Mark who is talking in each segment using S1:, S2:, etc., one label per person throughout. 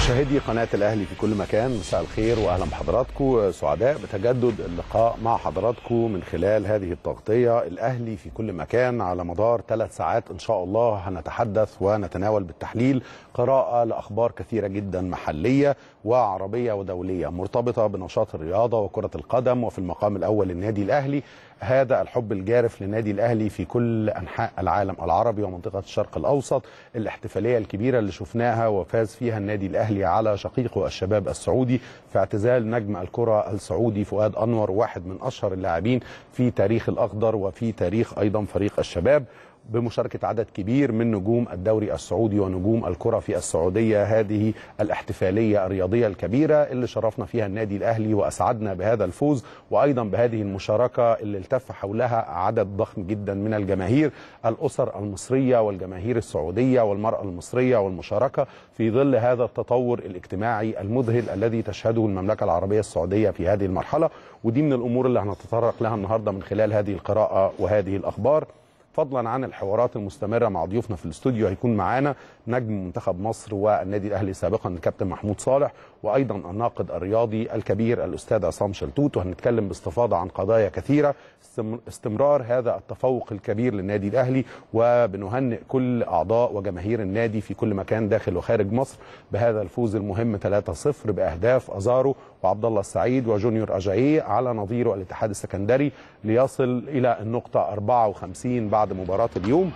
S1: مشاهدي قناة الأهلي في كل مكان مساء الخير وأهلا بحضراتكم سعداء بتجدد اللقاء مع حضراتكم من خلال هذه التغطية الأهلي في كل مكان على مدار ثلاث ساعات إن شاء الله هنتحدث ونتناول بالتحليل قراءة لأخبار كثيرة جدا محلية وعربية ودولية مرتبطة بنشاط الرياضة وكرة القدم وفي المقام الأول النادي الأهلي هذا الحب الجارف للنادي الاهلي في كل انحاء العالم العربي ومنطقه الشرق الاوسط الاحتفاليه الكبيره اللي شفناها وفاز فيها النادي الاهلي على شقيقه الشباب السعودي في اعتزال نجم الكره السعودي فؤاد انور واحد من اشهر اللاعبين في تاريخ الاخضر وفي تاريخ ايضا فريق الشباب بمشاركة عدد كبير من نجوم الدوري السعودي ونجوم الكرة في السعودية هذه الاحتفالية الرياضية الكبيرة اللي شرفنا فيها النادي الأهلي وأسعدنا بهذا الفوز وأيضا بهذه المشاركة اللي التف حولها عدد ضخم جدا من الجماهير الأسر المصرية والجماهير السعودية والمرأة المصرية والمشاركة في ظل هذا التطور الاجتماعي المذهل الذي تشهده المملكة العربية السعودية في هذه المرحلة ودي من الأمور اللي هنتطرق لها النهاردة من خلال هذه القراءة وهذه الأخبار فضلا عن الحوارات المستمره مع ضيوفنا في الاستوديو هيكون معانا نجم منتخب مصر والنادي الاهلي سابقا الكابتن محمود صالح وايضا الناقد الرياضي الكبير الاستاذ عصام شلتوت وهنتكلم باستفاضه عن قضايا كثيره استمرار هذا التفوق الكبير للنادي الاهلي وبنهنئ كل اعضاء وجماهير النادي في كل مكان داخل وخارج مصر بهذا الفوز المهم 3-0 باهداف ازارو وعبد الله السعيد وجونيور اجاييه على نظيره الاتحاد السكندري ليصل الى النقطه 54 بعد مباراه اليوم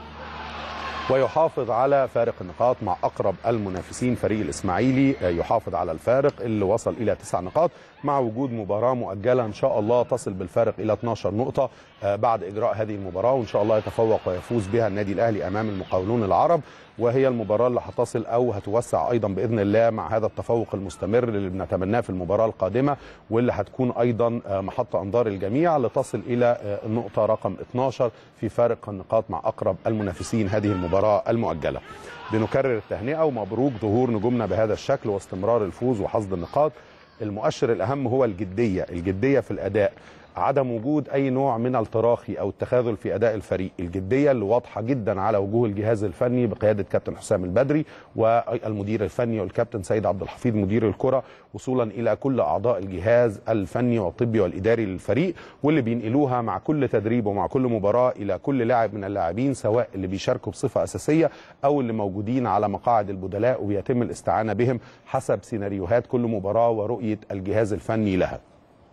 S1: ويحافظ على فارق النقاط مع اقرب المنافسين فريق الاسماعيلي يحافظ على الفارق اللي وصل الى تسع نقاط مع وجود مباراه مؤجله ان شاء الله تصل بالفارق الى 12 نقطه بعد اجراء هذه المباراه وان شاء الله يتفوق ويفوز بها النادي الاهلي امام المقاولون العرب وهي المباراه اللي هتصل او هتوسع ايضا باذن الله مع هذا التفوق المستمر اللي بنتمناه في المباراه القادمه واللي هتكون ايضا محط انظار الجميع لتصل الى النقطه رقم 12 في فارق النقاط مع اقرب المنافسين هذه المباراه المؤجله. بنكرر التهنئه ومبروك ظهور نجومنا بهذا الشكل واستمرار الفوز وحصد النقاط. المؤشر الاهم هو الجديه، الجديه في الاداء. عدم وجود اي نوع من التراخي او التخاذل في اداء الفريق الجديه اللي واضحه جدا على وجوه الجهاز الفني بقياده كابتن حسام البدري والمدير الفني والكابتن سيد عبد الحفيظ مدير الكره وصولا الى كل اعضاء الجهاز الفني والطبي والاداري للفريق واللي بينقلوها مع كل تدريب ومع كل مباراه الى كل لاعب من اللاعبين سواء اللي بيشاركوا بصفه اساسيه او اللي موجودين على مقاعد البدلاء وبيتم الاستعانه بهم حسب سيناريوهات كل مباراه ورؤيه الجهاز الفني لها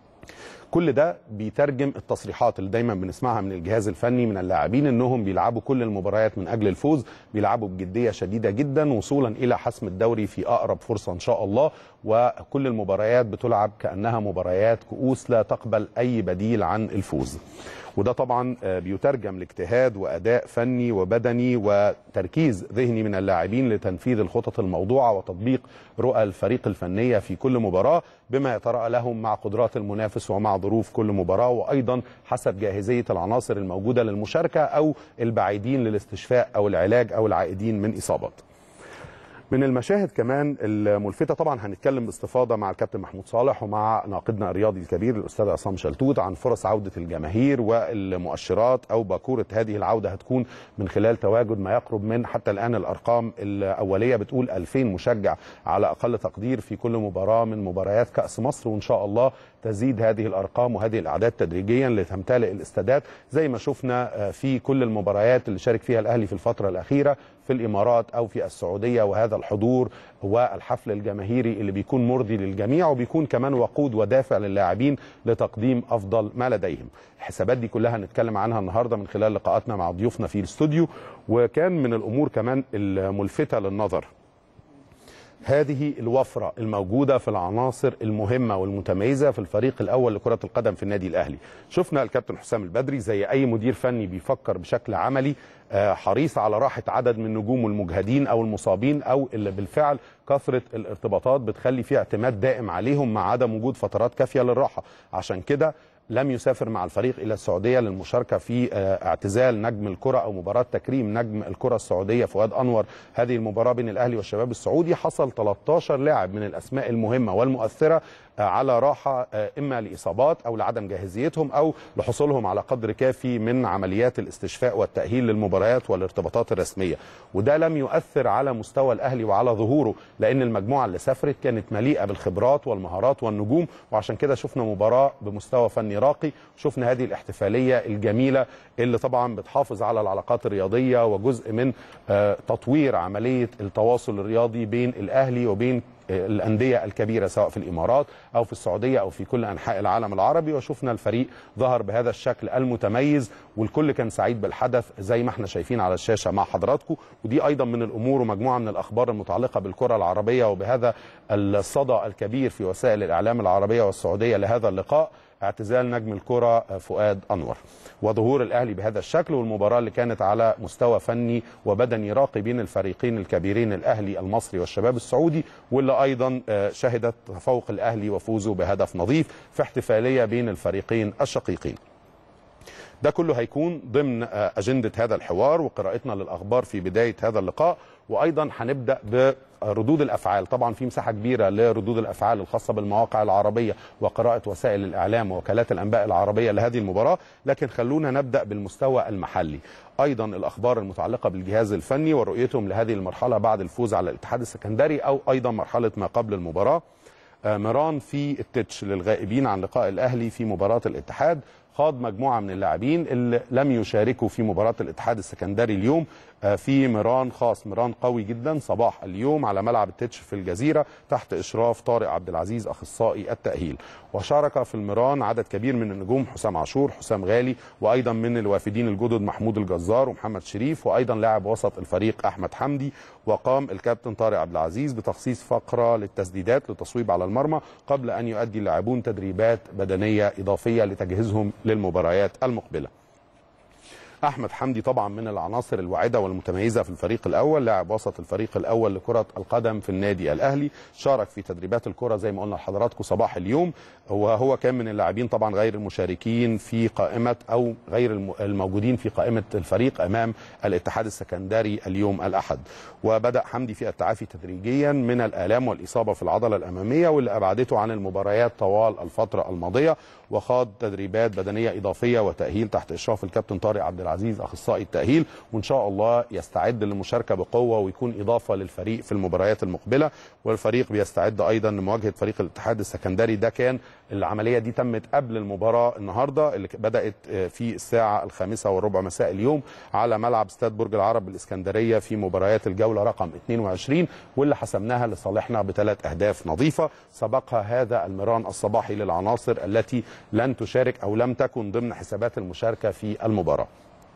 S1: كل ده بيترجم التصريحات اللي دايما بنسمعها من الجهاز الفني من اللاعبين انهم بيلعبوا كل المباريات من اجل الفوز بيلعبوا بجديه شديده جدا وصولا الى حسم الدوري في اقرب فرصه ان شاء الله وكل المباريات بتلعب كانها مباريات كؤوس لا تقبل اي بديل عن الفوز وده طبعا بيترجم لاجتهاد واداء فني وبدني وتركيز ذهني من اللاعبين لتنفيذ الخطط الموضوعه وتطبيق رؤى الفريق الفنيه في كل مباراه بما يتراءى لهم مع قدرات المنافس ومع ظروف كل مباراه وايضا حسب جاهزيه العناصر الموجوده للمشاركه او البعيدين للاستشفاء او العلاج او العائدين من اصابات. من المشاهد كمان الملفتة طبعا هنتكلم باستفاضة مع الكابتن محمود صالح ومع ناقدنا الرياضي الكبير الأستاذ عصام شلتوت عن فرص عودة الجماهير والمؤشرات أو باكورة هذه العودة هتكون من خلال تواجد ما يقرب من حتى الآن الأرقام الأولية بتقول 2000 مشجع على أقل تقدير في كل مباراة من مباريات كأس مصر وإن شاء الله تزيد هذه الارقام وهذه الاعداد تدريجيا لتمتلئ الاستادات زي ما شفنا في كل المباريات اللي شارك فيها الاهلي في الفتره الاخيره في الامارات او في السعوديه وهذا الحضور والحفل الجماهيري اللي بيكون مرضي للجميع وبيكون كمان وقود ودافع للاعبين لتقديم افضل ما لديهم. الحسابات دي كلها هنتكلم عنها النهارده من خلال لقاءاتنا مع ضيوفنا في الاستوديو وكان من الامور كمان الملفته للنظر هذه الوفرة الموجودة في العناصر المهمة والمتميزة في الفريق الأول لكرة القدم في النادي الأهلي شفنا الكابتن حسام البدري زي أي مدير فني بيفكر بشكل عملي حريص على راحة عدد من نجومه المجهدين أو المصابين أو اللي بالفعل كثرة الارتباطات بتخلي فيه اعتماد دائم عليهم مع عدم وجود فترات كافية للراحة عشان كده لم يسافر مع الفريق الى السعوديه للمشاركه في اعتزال نجم الكره او مباراه تكريم نجم الكره السعوديه فؤاد انور هذه المباراه بين الاهلي والشباب السعودي حصل 13 لاعب من الاسماء المهمه والمؤثره على راحه اما لاصابات او لعدم جاهزيتهم او لحصولهم على قدر كافي من عمليات الاستشفاء والتاهيل للمباريات والارتباطات الرسميه وده لم يؤثر على مستوى الاهلي وعلى ظهوره لان المجموعه اللي سافرت كانت مليئه بالخبرات والمهارات والنجوم وعشان كده شفنا مباراه بمستوى فني راقي شفنا هذه الاحتفاليه الجميله اللي طبعا بتحافظ على العلاقات الرياضيه وجزء من تطوير عمليه التواصل الرياضي بين الاهلي وبين الانديه الكبيره سواء في الامارات او في السعوديه او في كل انحاء العالم العربي وشفنا الفريق ظهر بهذا الشكل المتميز والكل كان سعيد بالحدث زي ما احنا شايفين على الشاشه مع حضراتكم ودي ايضا من الامور ومجموعه من الاخبار المتعلقه بالكره العربيه وبهذا الصدى الكبير في وسائل الاعلام العربيه والسعوديه لهذا اللقاء اعتزال نجم الكرة فؤاد أنور وظهور الأهلي بهذا الشكل والمباراة اللي كانت على مستوى فني وبدني راقي بين الفريقين الكبيرين الأهلي المصري والشباب السعودي واللي أيضا شهدت تفوق الأهلي وفوزه بهدف نظيف في احتفالية بين الفريقين الشقيقين ده كله هيكون ضمن أجندة هذا الحوار وقراءتنا للأخبار في بداية هذا اللقاء وأيضا هنبدأ بردود الأفعال طبعا في مساحة كبيرة لردود الأفعال الخاصة بالمواقع العربية وقراءة وسائل الإعلام ووكالات الأنباء العربية لهذه المباراة لكن خلونا نبدأ بالمستوى المحلي أيضا الأخبار المتعلقة بالجهاز الفني ورؤيتهم لهذه المرحلة بعد الفوز على الاتحاد السكندري أو أيضا مرحلة ما قبل المباراة ميران في التتش للغائبين عن لقاء الأهلي في مباراة الاتحاد خاض مجموعه من اللاعبين اللي لم يشاركوا في مباراه الاتحاد السكندري اليوم في ميران خاص ميران قوي جدا صباح اليوم على ملعب التتش في الجزيره تحت اشراف طارق عبد العزيز اخصائي التاهيل وشارك في الميران عدد كبير من النجوم حسام عاشور حسام غالي وايضا من الوافدين الجدد محمود الجزار ومحمد شريف وايضا لاعب وسط الفريق احمد حمدي وقام الكابتن طارق عبد العزيز بتخصيص فقره للتسديدات للتصويب على المرمى قبل ان يؤدي اللاعبون تدريبات بدنيه اضافيه لتجهيزهم للمباريات المقبله احمد حمدي طبعا من العناصر الواعده والمتميزه في الفريق الاول لاعب وسط الفريق الاول لكره القدم في النادي الاهلي شارك في تدريبات الكره زي ما قلنا لحضراتكم صباح اليوم وهو كان من اللاعبين طبعا غير المشاركين في قائمه او غير الموجودين في قائمه الفريق امام الاتحاد السكندري اليوم الاحد وبدا حمدي في التعافي تدريجيا من الالام والاصابه في العضله الاماميه واللي ابعدته عن المباريات طوال الفتره الماضيه وخاض تدريبات بدنيه اضافيه وتاهيل تحت اشراف الكابتن طارق عبد العزيز اخصائي التاهيل وان شاء الله يستعد للمشاركه بقوه ويكون اضافه للفريق في المباريات المقبله والفريق بيستعد ايضا لمواجهه فريق الاتحاد السكندري ده كان العمليه دي تمت قبل المباراه النهارده اللي بدات في الساعه الخامسه والربع مساء اليوم على ملعب استاد برج العرب بالاسكندريه في مباريات الجوله رقم 22 واللي حسمناها لصالحنا بثلاث اهداف نظيفه سبقها هذا المران الصباحي للعناصر التي لن تشارك او لم تكن ضمن حسابات المشاركه في المباراه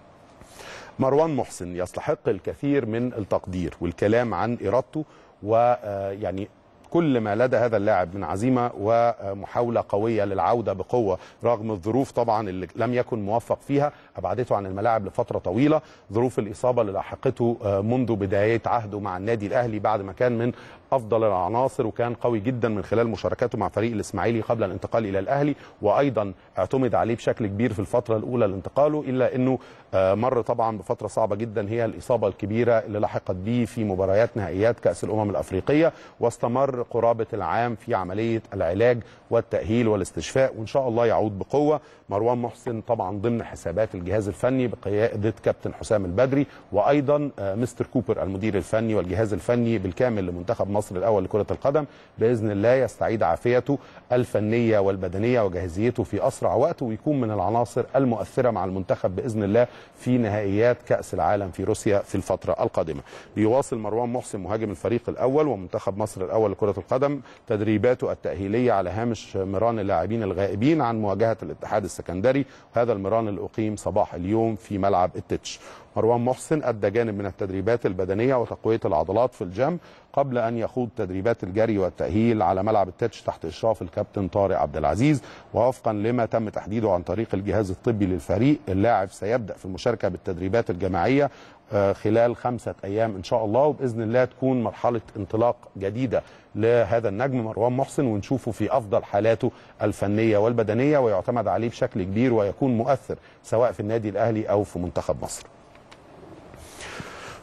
S1: مروان محسن يستحق الكثير من التقدير والكلام عن ارادته ويعني كل ما لدى هذا اللاعب من عزيمه ومحاوله قويه للعوده بقوه رغم الظروف طبعا اللي لم يكن موفق فيها ابعدته عن الملاعب لفتره طويله ظروف الاصابه اللي لاحقته منذ بدايه عهده مع النادي الاهلي بعد ما كان من افضل العناصر وكان قوي جدا من خلال مشاركاته مع فريق الاسماعيلي قبل الانتقال الى الاهلي وايضا اعتمد عليه بشكل كبير في الفتره الاولى لانتقاله الا انه مر طبعا بفتره صعبه جدا هي الاصابه الكبيره اللي لحقت به في مباريات نهائيات كاس الامم الافريقيه واستمر قرابه العام في عمليه العلاج والتاهيل والاستشفاء وان شاء الله يعود بقوه مروان محسن طبعا ضمن حسابات الجهاز الفني بقياده كابتن حسام البدري وايضا مستر كوبر المدير الفني والجهاز الفني بالكامل لمنتخب مصر الاول لكره القدم باذن الله يستعيد عافيته الفنيه والبدنيه وجاهزيته في اسرع وقت ويكون من العناصر المؤثره مع المنتخب باذن الله في نهائيات كاس العالم في روسيا في الفتره القادمه. بيواصل مروان محسن مهاجم الفريق الاول ومنتخب مصر الاول لكره القدم تدريباته التاهيليه على هامش مران اللاعبين الغائبين عن مواجهه الاتحاد السكندري هذا المران اللي اقيم صباح اليوم في ملعب التتش. مروان محسن ادى جانب من التدريبات البدنيه وتقويه العضلات في الجيم قبل ان يخوض تدريبات الجري والتاهيل على ملعب التتش تحت اشراف الكابتن طارق عبد العزيز ووفقا لما تم تحديده عن طريق الجهاز الطبي للفريق اللاعب سيبدا في المشاركه بالتدريبات الجماعيه خلال خمسة أيام إن شاء الله وبإذن الله تكون مرحلة انطلاق جديدة لهذا النجم مروان محسن ونشوفه في أفضل حالاته الفنية والبدنية ويعتمد عليه بشكل كبير ويكون مؤثر سواء في النادي الأهلي أو في منتخب مصر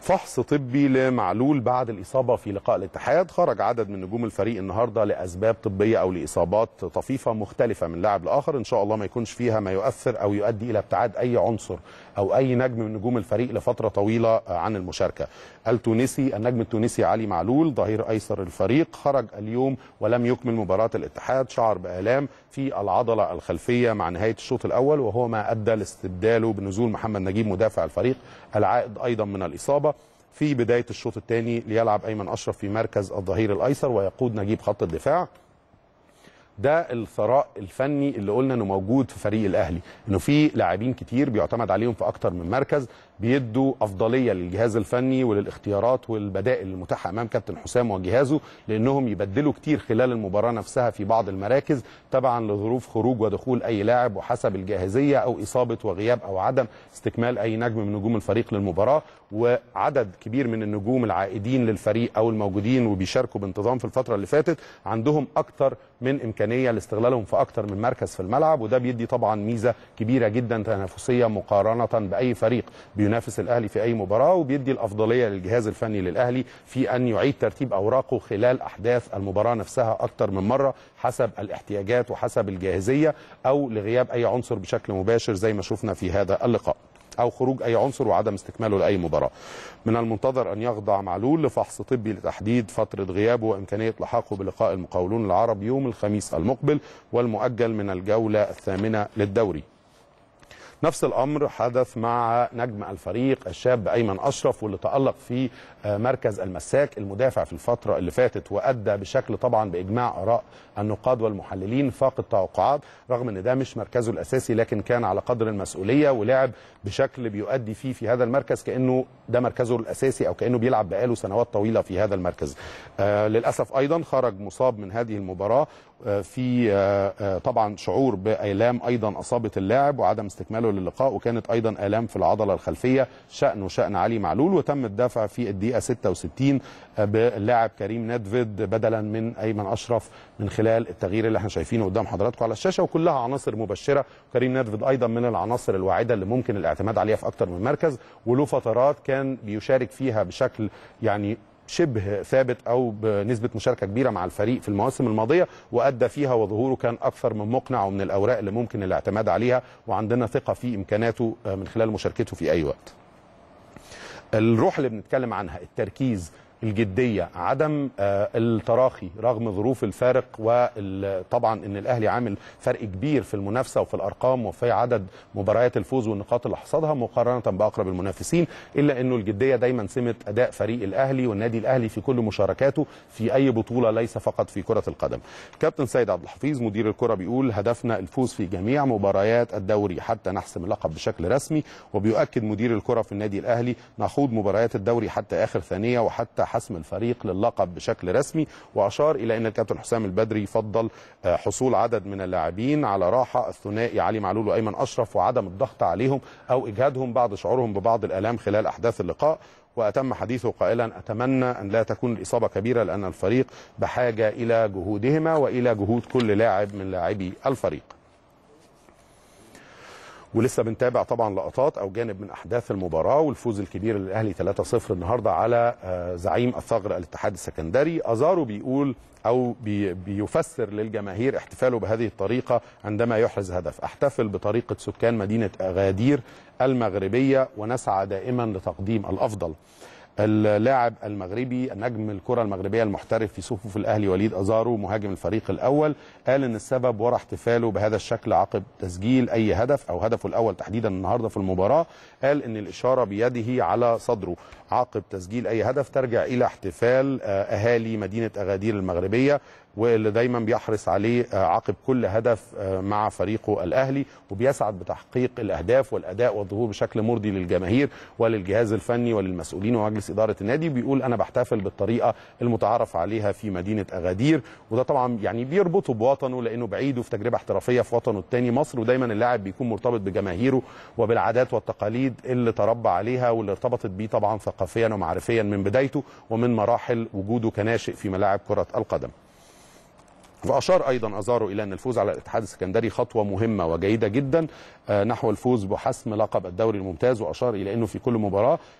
S1: فحص طبي لمعلول بعد الاصابه في لقاء الاتحاد خرج عدد من نجوم الفريق النهارده لاسباب طبيه او لاصابات طفيفه مختلفه من لاعب لاخر ان شاء الله ما يكونش فيها ما يؤثر او يؤدي الى ابتعاد اي عنصر او اي نجم من نجوم الفريق لفتره طويله عن المشاركه التونسي النجم التونسي علي معلول ظهير ايسر الفريق خرج اليوم ولم يكمل مباراه الاتحاد شعر بالام في العضله الخلفيه مع نهايه الشوط الاول وهو ما ادى لاستبداله بنزول محمد نجيب مدافع الفريق العائد ايضا من الاصابه في بدايه الشوط الثاني ليلعب ايمن اشرف في مركز الظهير الايسر ويقود نجيب خط الدفاع ده الثراء الفني اللي قلنا انه موجود في فريق الاهلي انه في لاعبين كتير بيعتمد عليهم في اكتر من مركز بيدوا افضليه للجهاز الفني وللاختيارات والبدائل المتاحه امام كابتن حسام وجهازه لانهم يبدلوا كتير خلال المباراه نفسها في بعض المراكز تبعا لظروف خروج ودخول اي لاعب وحسب الجاهزيه او اصابه وغياب او عدم استكمال اي نجم من نجوم الفريق للمباراه وعدد كبير من النجوم العائدين للفريق او الموجودين وبيشاركوا بانتظام في الفتره اللي فاتت عندهم اكتر من امكانيه لاستغلالهم في اكتر من مركز في الملعب وده بيدي طبعا ميزه كبيره جدا تنافسيه مقارنه باي فريق بينافس الاهلي في اي مباراه وبيدي الافضليه للجهاز الفني للاهلي في ان يعيد ترتيب اوراقه خلال احداث المباراه نفسها اكتر من مره حسب الاحتياجات وحسب الجاهزيه او لغياب اي عنصر بشكل مباشر زي ما شفنا في هذا اللقاء او خروج اي عنصر وعدم استكماله لاي مباراه. من المنتظر ان يخضع معلول لفحص طبي لتحديد فتره غيابه وامكانيه لحاقه بلقاء المقاولون العرب يوم الخميس المقبل والمؤجل من الجوله الثامنه للدوري. نفس الامر حدث مع نجم الفريق الشاب ايمن اشرف واللي تالق في مركز المساك المدافع في الفتره اللي فاتت وادى بشكل طبعا باجماع اراء النقاد والمحللين فاق التوقعات رغم ان ده مش مركزه الاساسي لكن كان على قدر المسؤوليه ولعب بشكل بيؤدي فيه في هذا المركز كانه ده مركزه الاساسي او كانه بيلعب بقاله سنوات طويله في هذا المركز. آه للاسف ايضا خرج مصاب من هذه المباراه آه في آه طبعا شعور بالام ايضا اصابت اللاعب وعدم استكماله للقاء وكانت ايضا الام في العضله الخلفيه شانه شان علي معلول وتم الدفع في الدقيقه 66 باللاعب كريم ندفيد بدلا من ايمن اشرف من خلال التغيير اللي احنا شايفينه قدام حضراتكم على الشاشه وكلها عناصر مبشره كريم ندفيد ايضا من العناصر الواعده اللي ممكن الاعتماد عليها في اكتر من مركز وله فترات كان بيشارك فيها بشكل يعني شبه ثابت او بنسبه مشاركه كبيره مع الفريق في المواسم الماضيه وادى فيها وظهوره كان اكثر من مقنع ومن الاوراق اللي ممكن الاعتماد عليها وعندنا ثقه في امكاناته من خلال مشاركته في اي وقت. الروح اللي بنتكلم عنها التركيز الجديه عدم التراخي رغم ظروف الفارق وطبعا ان الاهلي عامل فرق كبير في المنافسه وفي الارقام وفي عدد مباريات الفوز والنقاط اللي حصدها مقارنه باقرب المنافسين الا انه الجديه دايما سمه اداء فريق الاهلي والنادي الاهلي في كل مشاركاته في اي بطوله ليس فقط في كره القدم. كابتن سيد عبد الحفيظ مدير الكره بيقول هدفنا الفوز في جميع مباريات الدوري حتى نحسم اللقب بشكل رسمي وبيؤكد مدير الكره في النادي الاهلي نخوض مباريات الدوري حتى اخر ثانيه وحتى حسم الفريق للقب بشكل رسمي واشار الى ان الكابتن حسام البدري فضل حصول عدد من اللاعبين على راحه الثنائي علي معلول وايمن اشرف وعدم الضغط عليهم او اجهادهم بعد شعورهم ببعض الالام خلال احداث اللقاء واتم حديثه قائلا اتمنى ان لا تكون الاصابه كبيره لان الفريق بحاجه الى جهودهما والى جهود كل لاعب من لاعبي الفريق. ولسه بنتابع طبعا لقطات او جانب من احداث المباراه والفوز الكبير للاهلي 3-0 النهارده على زعيم الثغر الاتحاد السكندري ازارو بيقول او بي بيفسر للجماهير احتفاله بهذه الطريقه عندما يحرز هدف احتفل بطريقه سكان مدينه اغادير المغربيه ونسعى دائما لتقديم الافضل اللاعب المغربي نجم الكره المغربيه المحترف في صفوف الاهلي وليد ازارو مهاجم الفريق الاول قال ان السبب وراء احتفاله بهذا الشكل عقب تسجيل اي هدف او هدفه الاول تحديدا النهارده في المباراه قال ان الاشاره بيده على صدره عقب تسجيل اي هدف ترجع الى احتفال اهالي مدينه اغادير المغربيه واللي دايما بيحرص عليه عقب كل هدف مع فريقه الاهلي وبيسعد بتحقيق الاهداف والاداء والظهور بشكل مرضي للجماهير وللجهاز الفني وللمسؤولين ومجلس اداره النادي بيقول انا بحتفل بالطريقه المتعارف عليها في مدينه اغادير وده طبعا يعني بيربطه بوطنه لانه بعيد وفي تجربه احترافيه في وطنه الثاني مصر ودايما اللاعب بيكون مرتبط بجماهيره وبالعادات والتقاليد اللي تربى عليها واللي ارتبطت بيه طبعا ثقافيا ومعرفيا من بدايته ومن مراحل وجوده كناشئ في ملاعب كره القدم. واشار ايضا ازارو الى ان الفوز على الاتحاد السكندري خطوه مهمه وجيده جدا نحو الفوز بحسم لقب الدوري الممتاز واشار الى انه في كل مباراه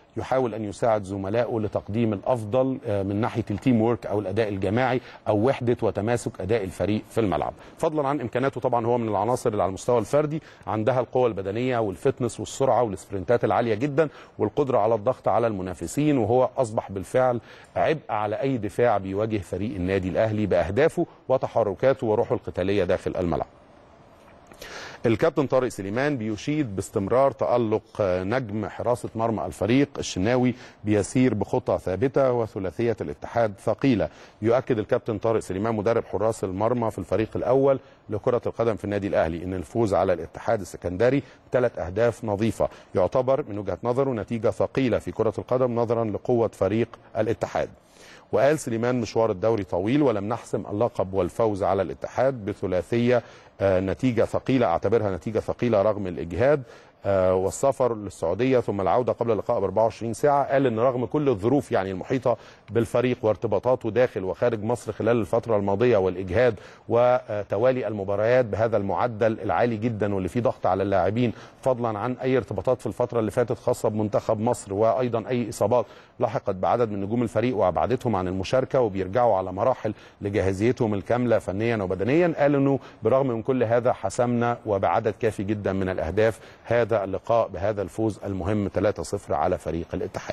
S1: يحاول ان يساعد زملائه لتقديم الافضل آه، من ناحيه التيم وورك او الاداء الجماعي او وحده وتماسك اداء الفريق في الملعب فضلا عن امكاناته طبعا هو من العناصر اللي على المستوى الفردي عندها القوه البدنيه والفتنس والسرعه والسبرنتات العاليه جدا والقدره على الضغط على المنافسين وهو اصبح بالفعل عبء على اي دفاع بيواجه فريق النادي الاهلي باهدافه وتحركاته وروحه القتاليه داخل الملعب الكابتن طارق سليمان بيشيد باستمرار تألق نجم حراسة مرمى الفريق الشناوي بيسير بخطى ثابتة وثلاثية الاتحاد ثقيلة يؤكد الكابتن طارق سليمان مدرب حراس المرمى في الفريق الأول لكرة القدم في النادي الأهلي إن الفوز على الاتحاد السكندري ثلاث أهداف نظيفة يعتبر من وجهة نظره نتيجة ثقيلة في كرة القدم نظرا لقوة فريق الاتحاد وقال سليمان مشوار الدوري طويل ولم نحسم اللقب والفوز على الاتحاد بثلاثيه آه، نتيجه ثقيله اعتبرها نتيجه ثقيله رغم الاجهاد آه، والسفر للسعوديه ثم العوده قبل اللقاء ب 24 ساعه قال ان رغم كل الظروف يعني المحيطه بالفريق وارتباطاته داخل وخارج مصر خلال الفتره الماضيه والاجهاد وتوالي المباريات بهذا المعدل العالي جدا واللي فيه ضغط على اللاعبين فضلا عن اي ارتباطات في الفتره اللي فاتت خاصه بمنتخب مصر وايضا اي اصابات لحقت بعدد من نجوم الفريق وابعدتهم عن المشاركه وبيرجعوا على مراحل لجاهزيتهم الكامله فنيا وبدنيا قال انه برغم من كل هذا حسمنا وبعدد كافي جدا من الاهداف هذا اللقاء بهذا الفوز المهم 3-0 على فريق الاتحاد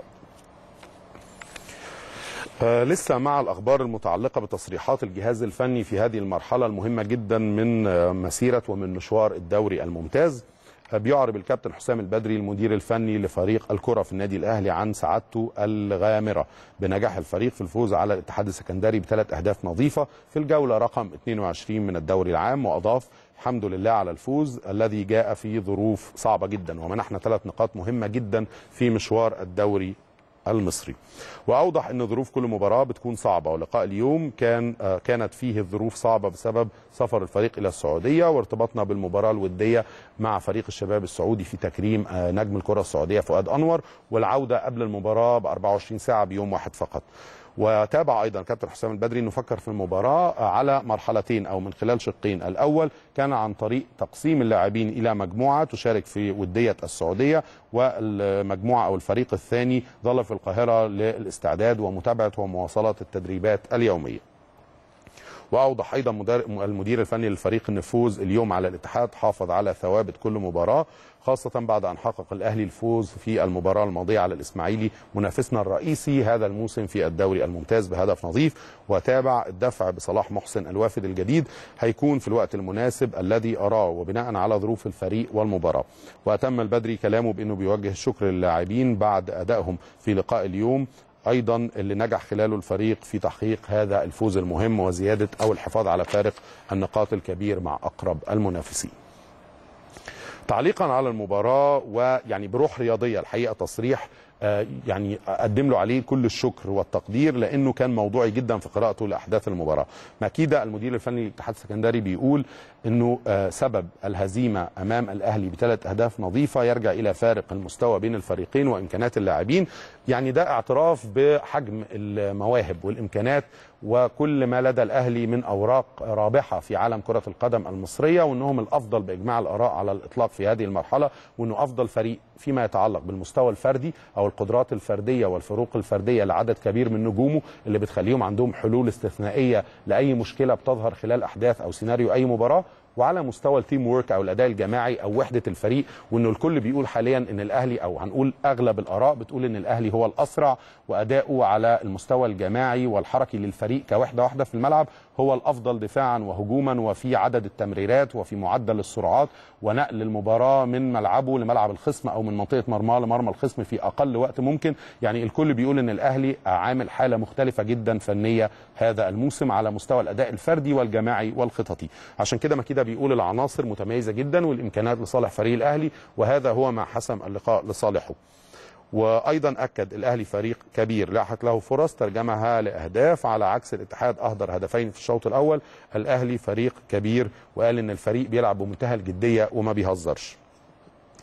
S1: آه لسه مع الاخبار المتعلقه بتصريحات الجهاز الفني في هذه المرحله المهمه جدا من آه مسيره ومن مشوار الدوري الممتاز آه بيعرب الكابتن حسام البدري المدير الفني لفريق الكره في النادي الاهلي عن سعادته الغامره بنجاح الفريق في الفوز على الاتحاد السكندري بثلاث اهداف نظيفه في الجوله رقم 22 من الدوري العام واضاف الحمد لله على الفوز الذي جاء في ظروف صعبه جدا ومنحنا ثلاث نقاط مهمه جدا في مشوار الدوري المصري واوضح ان ظروف كل مباراه بتكون صعبه ولقاء اليوم كان آه كانت فيه الظروف صعبه بسبب سفر الفريق الى السعوديه وارتباطنا بالمباراه الوديه مع فريق الشباب السعودي في تكريم آه نجم الكره السعوديه فؤاد انور والعوده قبل المباراه ب 24 ساعه بيوم واحد فقط وتابع ايضا كابتن حسام البدري انه فكر في المباراه على مرحلتين او من خلال شقين الاول كان عن طريق تقسيم اللاعبين الى مجموعه تشارك في وديه السعوديه والمجموعه او الفريق الثاني ظل في القاهره للاستعداد ومتابعه ومواصله التدريبات اليوميه واوضح ايضا المدير الفني للفريق ان الفوز اليوم على الاتحاد حافظ على ثوابت كل مباراه خاصة بعد أن حقق الأهلي الفوز في المباراة الماضية على الإسماعيلي منافسنا الرئيسي هذا الموسم في الدوري الممتاز بهدف نظيف وتابع الدفع بصلاح محسن الوافد الجديد هيكون في الوقت المناسب الذي أراه وبناء على ظروف الفريق والمباراة وأتم البدري كلامه بأنه بيوجه الشكر للاعبين بعد أدائهم في لقاء اليوم ايضا اللي نجح خلاله الفريق في تحقيق هذا الفوز المهم وزياده او الحفاظ على فارق النقاط الكبير مع اقرب المنافسين. تعليقا على المباراه ويعني بروح رياضيه الحقيقه تصريح يعني اقدم له عليه كل الشكر والتقدير لانه كان موضوعي جدا في قراءته لاحداث المباراه. ماكيدا المدير الفني للاتحاد السكندري بيقول انه سبب الهزيمه امام الاهلي بثلاث اهداف نظيفه يرجع الى فارق المستوى بين الفريقين وامكانات اللاعبين، يعني ده اعتراف بحجم المواهب والامكانات وكل ما لدى الاهلي من اوراق رابحه في عالم كره القدم المصريه وانهم الافضل باجماع الاراء على الاطلاق في هذه المرحله وانه افضل فريق فيما يتعلق بالمستوى الفردي او القدرات الفرديه والفروق الفرديه لعدد كبير من نجومه اللي بتخليهم عندهم حلول استثنائيه لاي مشكله بتظهر خلال احداث او سيناريو اي مباراه وعلى مستوى التيم وورك او الاداء الجماعي او وحده الفريق وانه الكل بيقول حاليا ان الاهلي او هنقول اغلب الاراء بتقول ان الاهلي هو الاسرع واداؤه على المستوى الجماعي والحركي للفريق كوحده واحده في الملعب هو الافضل دفاعا وهجوما وفي عدد التمريرات وفي معدل السرعات ونقل المباراه من ملعبه لملعب الخصم او من منطقه مرماه لمرمى الخصم في اقل وقت ممكن يعني الكل بيقول ان الاهلي عامل حاله مختلفه جدا فنيه هذا الموسم على مستوى الاداء الفردي والجماعي والخططي عشان كده مكيده بيقول العناصر متميزه جدا والامكانات لصالح فريق الاهلي وهذا هو ما حسم اللقاء لصالحه وايضا اكد الاهلي فريق كبير لاحت له فرص ترجمها لاهداف على عكس الاتحاد اهدر هدفين في الشوط الاول الاهلي فريق كبير وقال ان الفريق بيلعب بمنتهى الجديه وما بيهزرش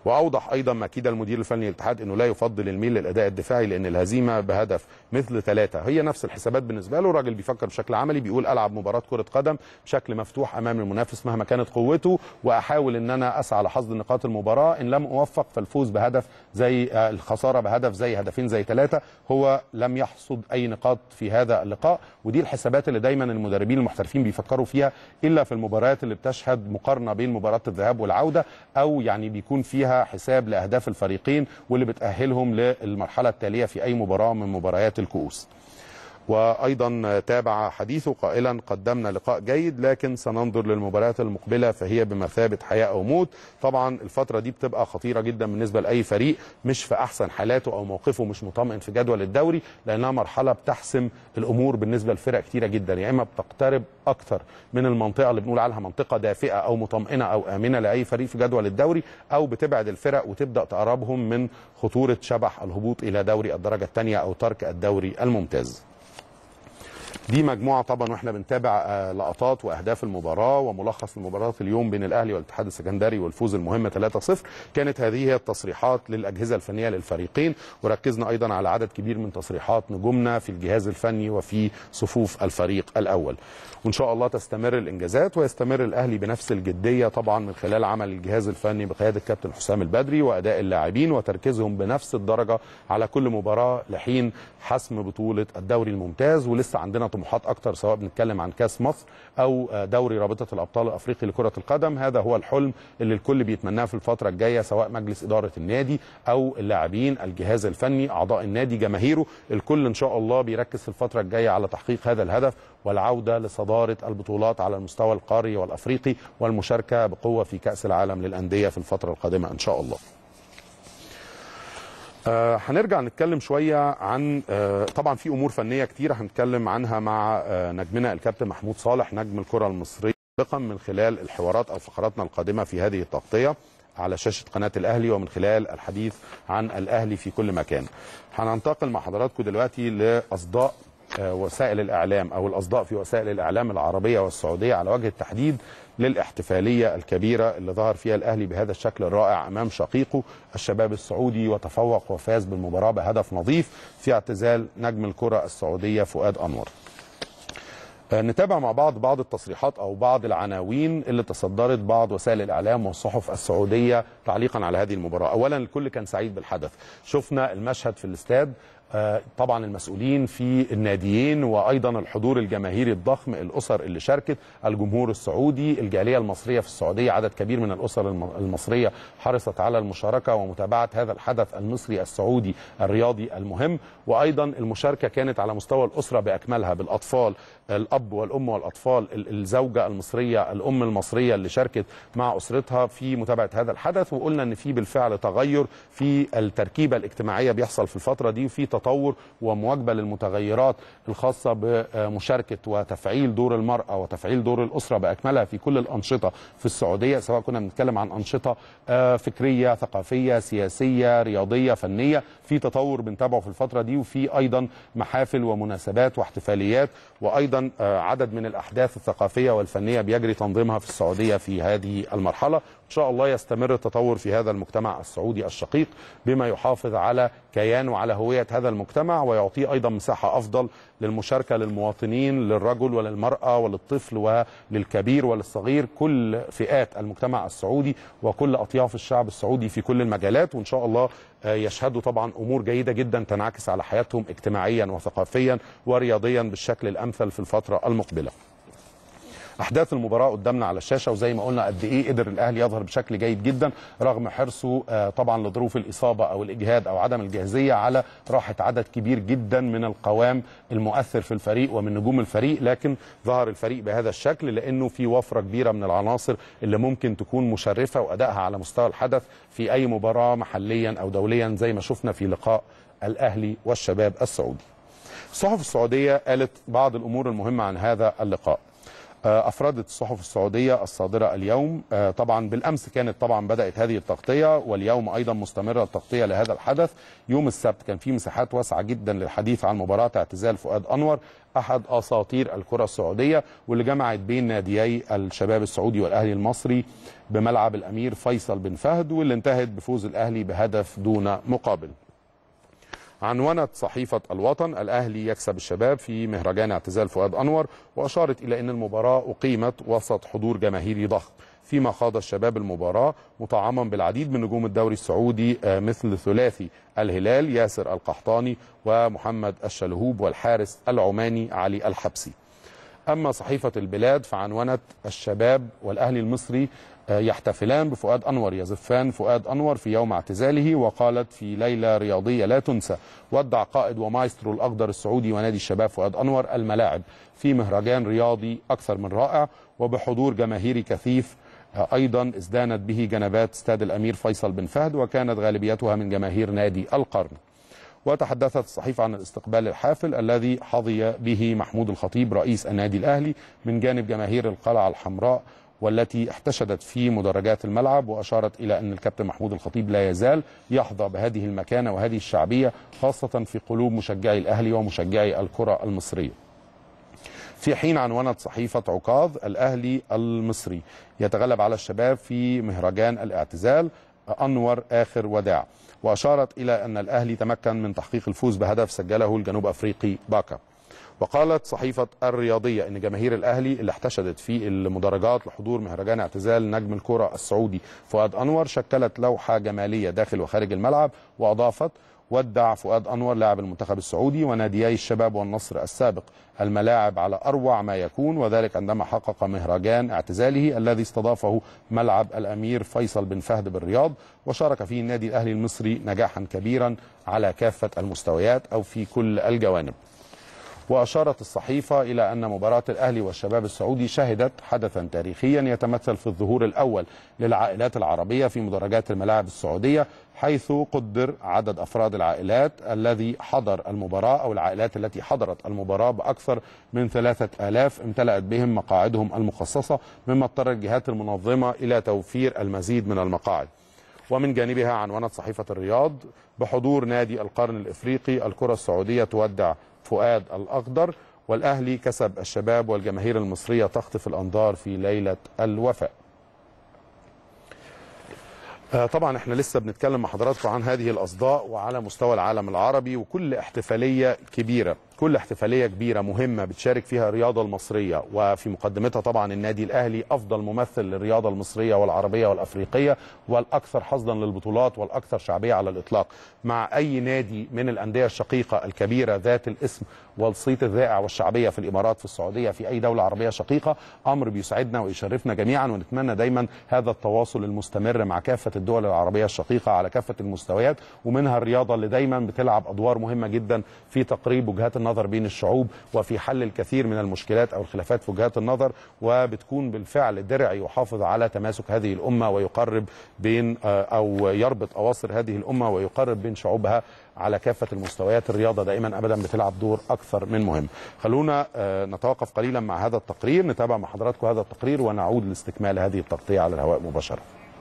S1: واوضح ايضا ما اكيد المدير الفني للاتحاد انه لا يفضل الميل للاداء الدفاعي لان الهزيمه بهدف مثل ثلاثه هي نفس الحسابات بالنسبه له الراجل بيفكر بشكل عملي بيقول العب مباراه كره قدم بشكل مفتوح امام المنافس مهما كانت قوته واحاول ان انا اسعى لحصد نقاط المباراه ان لم اوفق فالفوز بهدف زي آه، الخساره بهدف زي هدفين زي ثلاثه هو لم يحصد اي نقاط في هذا اللقاء ودي الحسابات اللي دايما المدربين المحترفين بيفكروا فيها الا في المباريات اللي بتشهد مقارنه بين مباراه الذهاب والعوده او يعني بيكون فيها حساب لاهداف الفريقين واللي بتاهلهم للمرحله التاليه في اي مباراه من مباريات الكؤوس وايضا تابع حديثه قائلا قدمنا لقاء جيد لكن سننظر للمباريات المقبله فهي بمثابه حياه او موت طبعا الفتره دي بتبقى خطيره جدا بالنسبه لاي فريق مش في احسن حالاته او موقفه مش مطمئن في جدول الدوري لانها مرحله بتحسم الامور بالنسبه لفرق كتيره جدا يا اما بتقترب اكتر من المنطقه اللي بنقول عليها منطقه دافئه او مطمئنه او امنه لاي فريق في جدول الدوري او بتبعد الفرق وتبدا تقربهم من خطوره شبح الهبوط الى دوري الدرجه الثانيه او ترك الدوري الممتاز دي مجموعه طبعا واحنا بنتابع آه، لقطات واهداف المباراه وملخص المباراه اليوم بين الاهلي والاتحاد السكندري والفوز المهم 3-0 كانت هذه هي التصريحات للاجهزه الفنيه للفريقين وركزنا ايضا على عدد كبير من تصريحات نجومنا في الجهاز الفني وفي صفوف الفريق الاول وان شاء الله تستمر الانجازات ويستمر الاهلي بنفس الجديه طبعا من خلال عمل الجهاز الفني بقياده كابتن حسام البدري واداء اللاعبين وتركيزهم بنفس الدرجه على كل مباراه لحين حسم بطوله الدوري الممتاز ولسه عندنا طموحات اكتر سواء بنتكلم عن كاس مصر او آه، دوري رابطه الابطال الافريقي لكره القدم هذا هو الحلم اللي الكل بيتمناه في الفتره الجايه سواء مجلس اداره النادي او اللاعبين الجهاز الفني اعضاء النادي جماهيره الكل ان شاء الله بيركز في الفتره الجايه على تحقيق هذا الهدف والعوده لصداره البطولات على المستوى القاري والافريقي والمشاركه بقوه في كاس العالم للانديه في الفتره القادمه ان شاء الله آه، هنرجع نتكلم شويه عن آه، طبعا في امور فنيه كتيره هنتكلم عنها مع آه، نجمنا الكابتن محمود صالح نجم الكره المصريه سابقا من خلال الحوارات او فقراتنا القادمه في هذه التغطيه على شاشه قناه الاهلي ومن خلال الحديث عن الاهلي في كل مكان. هننتقل مع حضراتكم دلوقتي لاصداء آه، وسائل الاعلام او الاصداء في وسائل الاعلام العربيه والسعوديه على وجه التحديد للاحتفاليه الكبيره اللي ظهر فيها الاهلي بهذا الشكل الرائع امام شقيقه الشباب السعودي وتفوق وفاز بالمباراه بهدف نظيف في اعتزال نجم الكره السعوديه فؤاد انور. آه، نتابع مع بعض بعض التصريحات او بعض العناوين اللي تصدرت بعض وسائل الاعلام والصحف السعوديه تعليقا على هذه المباراه اولا الكل كان سعيد بالحدث شفنا المشهد في الاستاد آه، طبعا المسؤولين في الناديين وايضا الحضور الجماهيري الضخم الاسر اللي شاركت الجمهور السعودي الجاليه المصريه في السعوديه عدد كبير من الاسر الم- المصريه حرصت على المشاركه ومتابعه هذا الحدث المصري السعودي الرياضي المهم وايضا المشاركه كانت على مستوى الاسره باكملها بالاطفال الاب والام والاطفال ال- الزوجه المصريه الام المصريه اللي شاركت مع اسرتها في متابعه هذا الحدث وقلنا ان في بالفعل تغير في التركيبه الاجتماعيه بيحصل في الفتره دي وفي تطور ومواكبه للمتغيرات الخاصه بمشاركه وتفعيل دور المراه وتفعيل دور الاسره باكملها في كل الانشطه في السعوديه سواء كنا بنتكلم عن انشطه آه، فكريه ثقافيه سياسيه رياضيه فنيه في تطور بنتابعه في الفتره دي وفي ايضا محافل ومناسبات واحتفاليات وايضا آه، عدد من الاحداث الثقافيه والفنيه بيجري تنظيمها في السعوديه في هذه المرحله ان شاء الله يستمر التطور في هذا المجتمع السعودي الشقيق بما يحافظ على كيان وعلى هويه هذا المجتمع ويعطيه ايضا مساحه افضل للمشاركه للمواطنين للرجل وللمراه وللطفل وللكبير وللصغير كل فئات المجتمع السعودي وكل اطياف الشعب السعودي في كل المجالات وان شاء الله آه، يشهدوا طبعا امور جيده جدا تنعكس على حياتهم اجتماعيا وثقافيا ورياضيا بالشكل الامثل في الفتره المقبله. احداث المباراه قدامنا على الشاشه وزي ما قلنا قد ايه قدر الاهلي يظهر بشكل جيد جدا رغم حرصه آه، طبعا لظروف الاصابه او الاجهاد او عدم الجاهزيه على راحه عدد كبير جدا من القوام المؤثر في الفريق ومن نجوم الفريق لكن ظهر الفريق بهذا الشكل لانه في وفره كبيره من العناصر اللي ممكن تكون مشرفه وادائها على مستوى الحدث في اي مباراه محليا او دوليا زي ما شفنا في لقاء الاهلي والشباب السعودي. الصحف السعوديه قالت بعض الامور المهمه عن هذا اللقاء. افردت الصحف السعوديه الصادره اليوم طبعا بالامس كانت طبعا بدات هذه التغطيه واليوم ايضا مستمره التغطيه لهذا الحدث يوم السبت كان في مساحات واسعه جدا للحديث عن مباراه اعتزال فؤاد انور احد اساطير الكره السعوديه واللي جمعت بين ناديي الشباب السعودي والاهلي المصري بملعب الامير فيصل بن فهد واللي انتهت بفوز الاهلي بهدف دون مقابل عنونت صحيفة الوطن الأهلي يكسب الشباب في مهرجان اعتزال فؤاد أنور وأشارت إلى أن المباراة أقيمت وسط حضور جماهيري ضخم فيما خاض الشباب المباراة مطعما بالعديد من نجوم الدوري السعودي مثل ثلاثي الهلال ياسر القحطاني ومحمد الشلهوب والحارس العماني علي الحبسي أما صحيفة البلاد فعنونت الشباب والأهلي المصري يحتفلان بفؤاد أنور يزفان فؤاد أنور في يوم اعتزاله وقالت في ليلة رياضية لا تنسى ودع قائد ومايسترو الأخضر السعودي ونادي الشباب فؤاد أنور الملاعب في مهرجان رياضي أكثر من رائع وبحضور جماهيري كثيف أيضا ازدانت به جنبات استاد الأمير فيصل بن فهد وكانت غالبيتها من جماهير نادي القرن وتحدثت الصحيفة عن الاستقبال الحافل الذي حظي به محمود الخطيب رئيس النادي الأهلي من جانب جماهير القلعة الحمراء والتي احتشدت في مدرجات الملعب وأشارت إلى أن الكابتن محمود الخطيب لا يزال يحظى بهذه المكانة وهذه الشعبية خاصة في قلوب مشجعي الأهلي ومشجعي الكرة المصرية في حين عنونت صحيفة عكاظ الأهلي المصري يتغلب على الشباب في مهرجان الاعتزال أنور آخر وداع وأشارت إلى أن الأهلي تمكن من تحقيق الفوز بهدف سجله الجنوب أفريقي باكا وقالت صحيفة الرياضية أن جماهير الأهلي اللي احتشدت في المدرجات لحضور مهرجان اعتزال نجم الكرة السعودي فؤاد أنور شكلت لوحة جمالية داخل وخارج الملعب وأضافت ودع فؤاد أنور لاعب المنتخب السعودي وناديي الشباب والنصر السابق الملاعب على أروع ما يكون وذلك عندما حقق مهرجان اعتزاله الذي استضافه ملعب الأمير فيصل بن فهد بالرياض وشارك فيه النادي الأهلي المصري نجاحا كبيرا على كافة المستويات أو في كل الجوانب وأشارت الصحيفة إلى أن مباراة الأهلي والشباب السعودي شهدت حدثا تاريخيا يتمثل في الظهور الأول للعائلات العربية في مدرجات الملاعب السعودية حيث قدر عدد أفراد العائلات الذي حضر المباراة أو العائلات التي حضرت المباراة بأكثر من ثلاثة آلاف امتلأت بهم مقاعدهم المخصصة مما اضطر الجهات المنظمة إلى توفير المزيد من المقاعد ومن جانبها عنونت صحيفة الرياض بحضور نادي القرن الإفريقي الكرة السعودية تودع فؤاد الأخضر والأهلي كسب الشباب والجماهير المصرية تخطف الأنظار في ليلة الوفاء طبعا احنا لسه بنتكلم مع حضراتكم عن هذه الاصداء وعلى مستوى العالم العربي وكل احتفاليه كبيره كل احتفاليه كبيره مهمه بتشارك فيها الرياضه المصريه وفي مقدمتها طبعا النادي الاهلي افضل ممثل للرياضه المصريه والعربيه والافريقيه والاكثر حظا للبطولات والاكثر شعبيه على الاطلاق مع اي نادي من الانديه الشقيقه الكبيره ذات الاسم والصيت الذائع والشعبيه في الامارات في السعوديه في اي دوله عربيه شقيقه امر بيسعدنا ويشرفنا جميعا ونتمنى دايما هذا التواصل المستمر مع كافه الدول العربيه الشقيقه على كافه المستويات ومنها الرياضه اللي دايما بتلعب ادوار مهمه جدا في تقريب وجهات النظر بين الشعوب وفي حل الكثير من المشكلات او الخلافات في وجهات النظر وبتكون بالفعل درع يحافظ على تماسك هذه الامه ويقرب بين او يربط اواصر هذه الامه ويقرب بين شعوبها على كافه المستويات الرياضه دائما ابدا بتلعب دور اكثر من مهم. خلونا نتوقف قليلا مع هذا التقرير نتابع مع حضراتكم هذا التقرير ونعود لاستكمال هذه التغطيه على الهواء مباشره.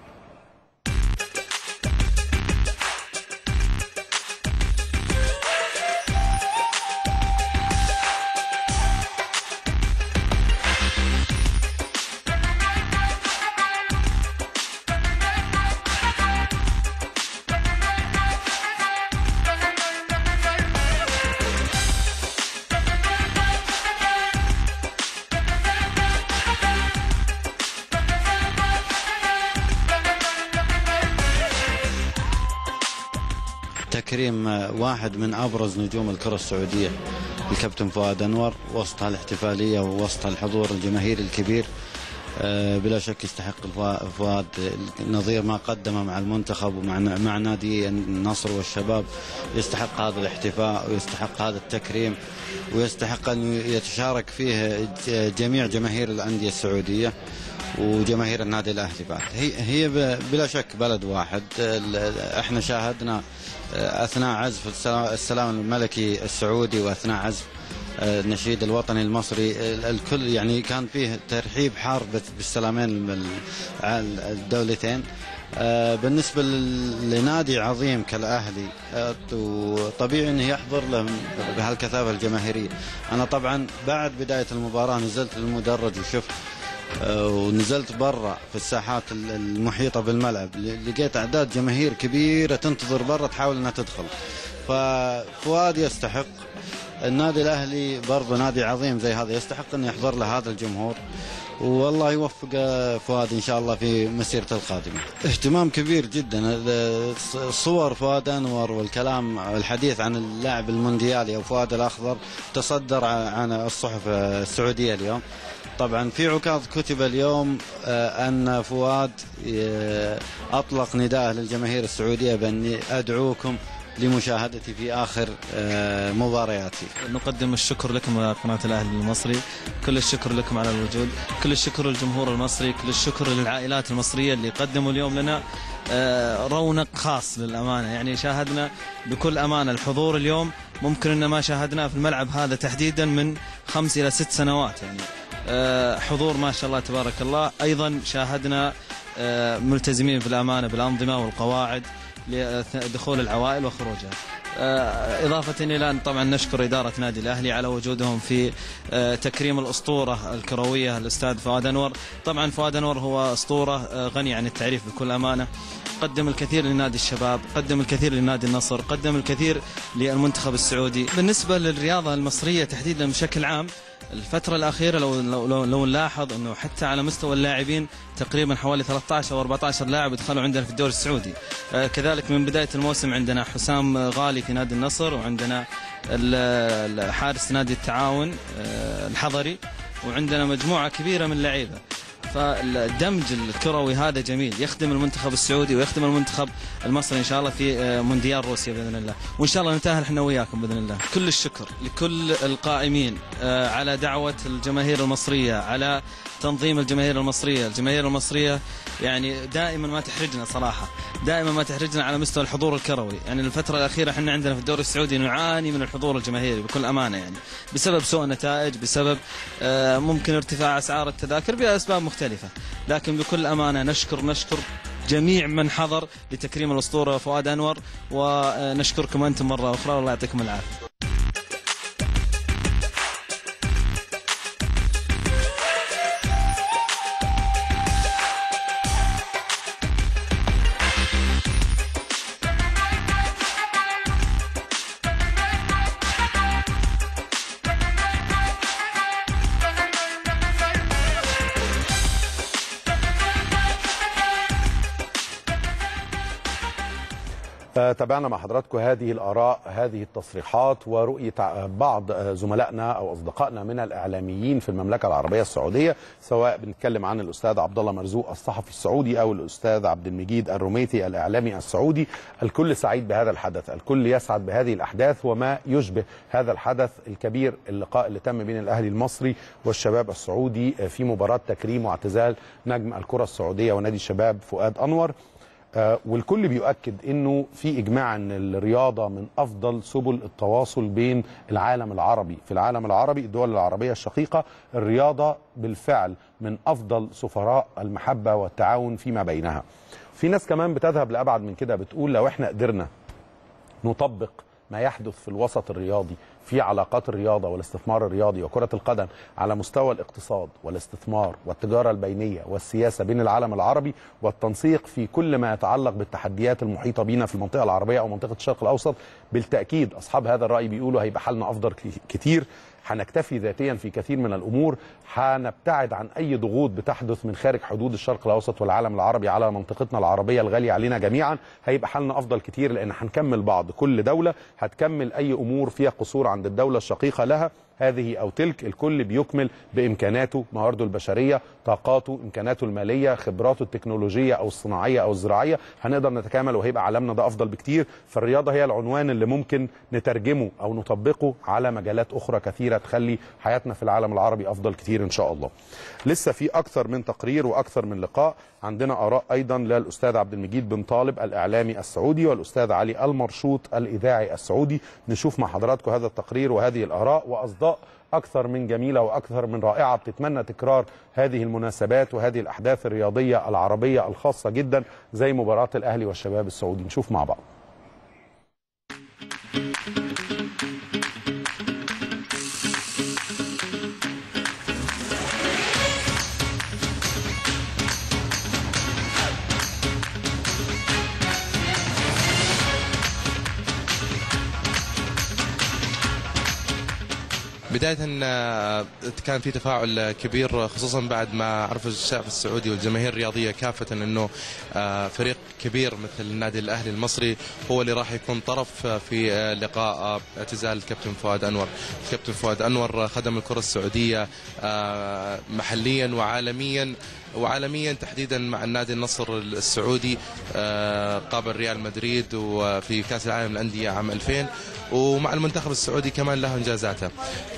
S2: تكريم واحد من ابرز نجوم الكره السعوديه الكابتن فؤاد انور وسط الاحتفاليه ووسط الحضور الجماهيري الكبير بلا شك يستحق فؤاد نظير ما قدمه مع المنتخب ومع مع نادي النصر والشباب يستحق هذا الاحتفاء ويستحق هذا التكريم ويستحق ان يتشارك فيه جميع جماهير الانديه السعوديه وجماهير النادي الاهلي بعد هي هي بلا شك بلد واحد احنا شاهدنا اثناء عزف السلام الملكي السعودي واثناء عزف آه، النشيد الوطني المصري ال- الكل يعني كان فيه ترحيب حار بت- بالسلامين الم- ال- الدولتين آه، بالنسبة لل- لنادي عظيم كالأهلي آه، وطبيعي أنه يحضر له بهالكثافة الجماهيرية أنا طبعا بعد بداية المباراة نزلت للمدرج وشفت آه، ونزلت برا في الساحات ال- المحيطة بالملعب ل- لقيت أعداد جماهير كبيرة تنتظر برا تحاول أنها تدخل ففؤاد يستحق النادي الأهلي برضه نادي عظيم زي هذا يستحق أن يحضر له هذا الجمهور والله يوفق فؤاد ان شاء الله في مسيرته القادمه. اهتمام كبير جدا ال- صور فؤاد انور والكلام الحديث عن اللاعب المونديالي او فؤاد الاخضر تصدر ع- عن الصحف السعوديه اليوم. طبعا في عكاظ كتب اليوم آه، ان فؤاد آه، اطلق نداءه للجماهير السعوديه باني ادعوكم لمشاهدتي في اخر آه، مبارياتي.
S3: نقدم الشكر لكم يا قناة الأهلي المصري كل الشكر لكم على الوجود كل الشكر للجمهور المصري كل الشكر للعائلات المصرية اللي قدموا اليوم لنا آه، رونق خاص للأمانة يعني شاهدنا بكل أمانة الحضور اليوم ممكن أن ما شاهدناه في الملعب هذا تحديدا من خمس إلى ست سنوات يعني آه، حضور ما شاء الله تبارك الله أيضا شاهدنا آه، ملتزمين في الأمانة بالأنظمة والقواعد لدخول العوائل وخروجها آه، إضافة إلى أن طبعا نشكر إدارة نادي الأهلي على وجودهم في آه، تكريم الأسطورة الكروية الأستاذ فؤاد أنور طبعا فؤاد أنور هو أسطورة آه، غني عن التعريف بكل أمانة قدم الكثير لنادي الشباب قدم الكثير لنادي النصر قدم الكثير للمنتخب السعودي بالنسبة للرياضة المصرية تحديدا بشكل عام الفترة الأخيرة لو لو لو, لو نلاحظ أنه حتى على مستوى اللاعبين تقريبا حوالي 13 أو 14 لاعب دخلوا عندنا في الدوري السعودي آه، كذلك من بداية الموسم عندنا حسام غالي في نادي النصر وعندنا ال- ال- حارس نادي التعاون آه، الحضري وعندنا مجموعة كبيرة من اللعيبة فالدمج الكروي هذا جميل يخدم المنتخب السعودي ويخدم المنتخب المصري ان شاء الله في آه، مونديال روسيا باذن الله وان شاء الله نتاهل احنا وياكم باذن الله كل الشكر لكل القائمين آه، على دعوه الجماهير المصريه على تنظيم الجماهير المصريه الجماهير المصريه يعني دائما ما تحرجنا صراحه دائما ما تحرجنا على مستوى الحضور الكروي يعني الفتره الاخيره احنا عندنا في الدوري السعودي نعاني من الحضور الجماهيري بكل امانه يعني بسبب سوء النتائج بسبب آه، ممكن ارتفاع اسعار التذاكر باسباب مختلفه لكن بكل امانه نشكر نشكر جميع من حضر لتكريم الاسطوره فؤاد انور ونشكركم انتم مره اخرى والله يعطيكم العافيه
S1: تابعنا مع حضراتكم هذه الآراء هذه التصريحات ورؤية بعض زملائنا أو أصدقائنا من الإعلاميين في المملكة العربية السعودية سواء بنتكلم عن الأستاذ عبد الله مرزوق الصحفي السعودي أو الأستاذ عبد المجيد الروميتي الإعلامي السعودي الكل سعيد بهذا الحدث الكل يسعد بهذه الأحداث وما يشبه هذا الحدث الكبير اللقاء اللي تم بين الأهلي المصري والشباب السعودي في مباراة تكريم واعتزال نجم الكرة السعودية ونادي الشباب فؤاد أنور آه، والكل بيؤكد انه في اجماع ان الرياضه من افضل سبل التواصل بين العالم العربي، في العالم العربي الدول العربيه الشقيقه الرياضه بالفعل من افضل سفراء المحبه والتعاون فيما بينها. في ناس كمان بتذهب لابعد من كده بتقول لو احنا قدرنا نطبق ما يحدث في الوسط الرياضي في علاقات الرياضه والاستثمار الرياضي وكره القدم على مستوى الاقتصاد والاستثمار والتجاره البينيه والسياسه بين العالم العربي والتنسيق في كل ما يتعلق بالتحديات المحيطه بينا في المنطقه العربيه او منطقه الشرق الاوسط بالتاكيد اصحاب هذا الراي بيقولوا هيبقى حالنا افضل كتير هنكتفي ذاتيا في كثير من الامور هنبتعد عن اي ضغوط بتحدث من خارج حدود الشرق الاوسط والعالم العربي على منطقتنا العربيه الغاليه علينا جميعا هيبقى حالنا افضل كتير لان هنكمل بعض كل دوله هتكمل اي امور فيها قصور عند الدوله الشقيقه لها هذه او تلك الكل بيكمل بامكاناته موارده البشريه طاقاته امكاناته الماليه خبراته التكنولوجيه او الصناعيه او الزراعيه هنقدر نتكامل وهيبقى عالمنا ده افضل بكتير فالرياضه هي العنوان اللي ممكن نترجمه او نطبقه على مجالات اخرى كثيره تخلي حياتنا في العالم العربي افضل كتير ان شاء الله لسه في اكثر من تقرير واكثر من لقاء عندنا اراء ايضا للاستاذ عبد المجيد بن طالب الاعلامي السعودي والاستاذ علي المرشوط الاذاعي السعودي نشوف مع حضراتكم هذا التقرير وهذه الاراء واصدار اخطاء اكثر من جميله واكثر من رائعه بتتمنى تكرار هذه المناسبات وهذه الاحداث الرياضيه العربيه الخاصه جدا زي مباراه الاهلي والشباب السعودي نشوف مع بعض
S4: بداية آه، كان في تفاعل كبير خصوصا بعد ما عرف الشعب السعودي والجماهير الرياضية كافة انه آه، فريق كبير مثل النادي الاهلي المصري هو اللي راح يكون طرف في آه، لقاء اعتزال الكابتن فؤاد انور. الكابتن فؤاد انور خدم الكرة السعودية آه، محليا وعالميا وعالميا تحديدا مع النادي النصر السعودي آه، قابل ريال مدريد وفي كاس العالم للانديه عام 2000 ومع المنتخب السعودي كمان له انجازاته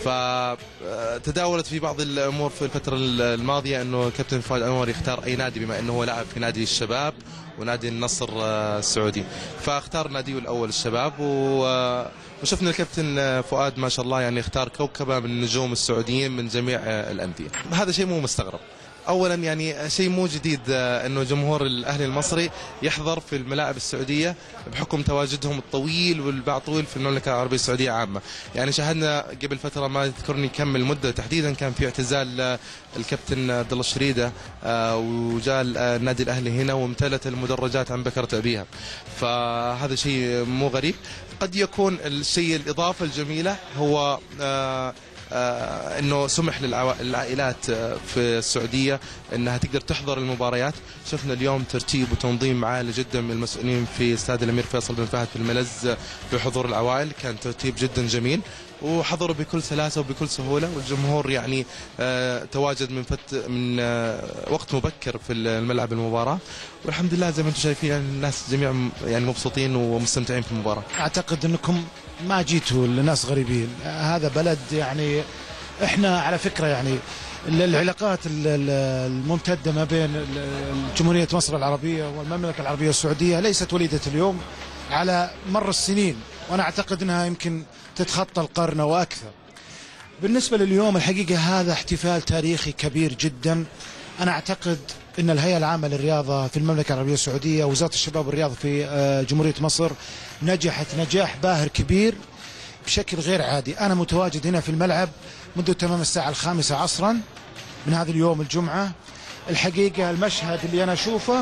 S4: فتداولت في بعض الامور في الفتره الماضيه انه كابتن فؤاد انور يختار اي نادي بما انه هو لعب في نادي الشباب ونادي النصر آه، السعودي فاختار ناديه الاول الشباب و آه، وشفنا الكابتن آه، فؤاد ما شاء الله يعني اختار كوكبه من النجوم السعوديين من جميع آه، الانديه هذا شيء مو مستغرب اولا يعني شيء مو جديد آه، انه جمهور الاهلي المصري يحضر في الملاعب السعوديه بحكم تواجدهم الطويل والباع طويل في المملكه العربيه السعوديه عامه يعني شاهدنا قبل فتره ما اذكرني كم المده تحديدا كان في اعتزال آه، الكابتن عبد الله الشريده آه، وجاء آه، النادي الاهلي هنا وامتلت المدرجات عن بكره ابيها فهذا شيء مو غريب قد يكون الشيء الاضافه الجميله هو آه، آه، انه سمح للعوا- للعائلات آه، في السعوديه انها تقدر تحضر المباريات، شفنا اليوم ترتيب وتنظيم عالي جدا من المسؤولين في استاد الامير فيصل بن فهد في الملز آه، بحضور العوائل، كان ترتيب جدا جميل وحضروا بكل سلاسه وبكل سهوله والجمهور يعني آه، تواجد من فت من آه، وقت مبكر في الملعب المباراه والحمد لله زي ما انتم شايفين يعني الناس جميعا يعني مبسوطين ومستمتعين في المباراه.
S5: اعتقد انكم ما جيتوا لناس غريبين هذا بلد يعني احنا على فكره يعني ال- العلاقات ال- ال- الممتده ما بين ال- جمهوريه مصر العربيه والمملكه العربيه السعوديه ليست وليده اليوم على مر السنين وانا اعتقد انها يمكن تتخطى القرن واكثر. بالنسبه لليوم الحقيقه هذا احتفال تاريخي كبير جدا انا اعتقد ان الهيئه العامه للرياضه في المملكه العربيه السعوديه وزاره الشباب والرياضه في آه، جمهوريه مصر نجحت نجاح باهر كبير بشكل غير عادي انا متواجد هنا في الملعب منذ تمام الساعه الخامسه عصرا من هذا اليوم الجمعه الحقيقه المشهد اللي انا اشوفه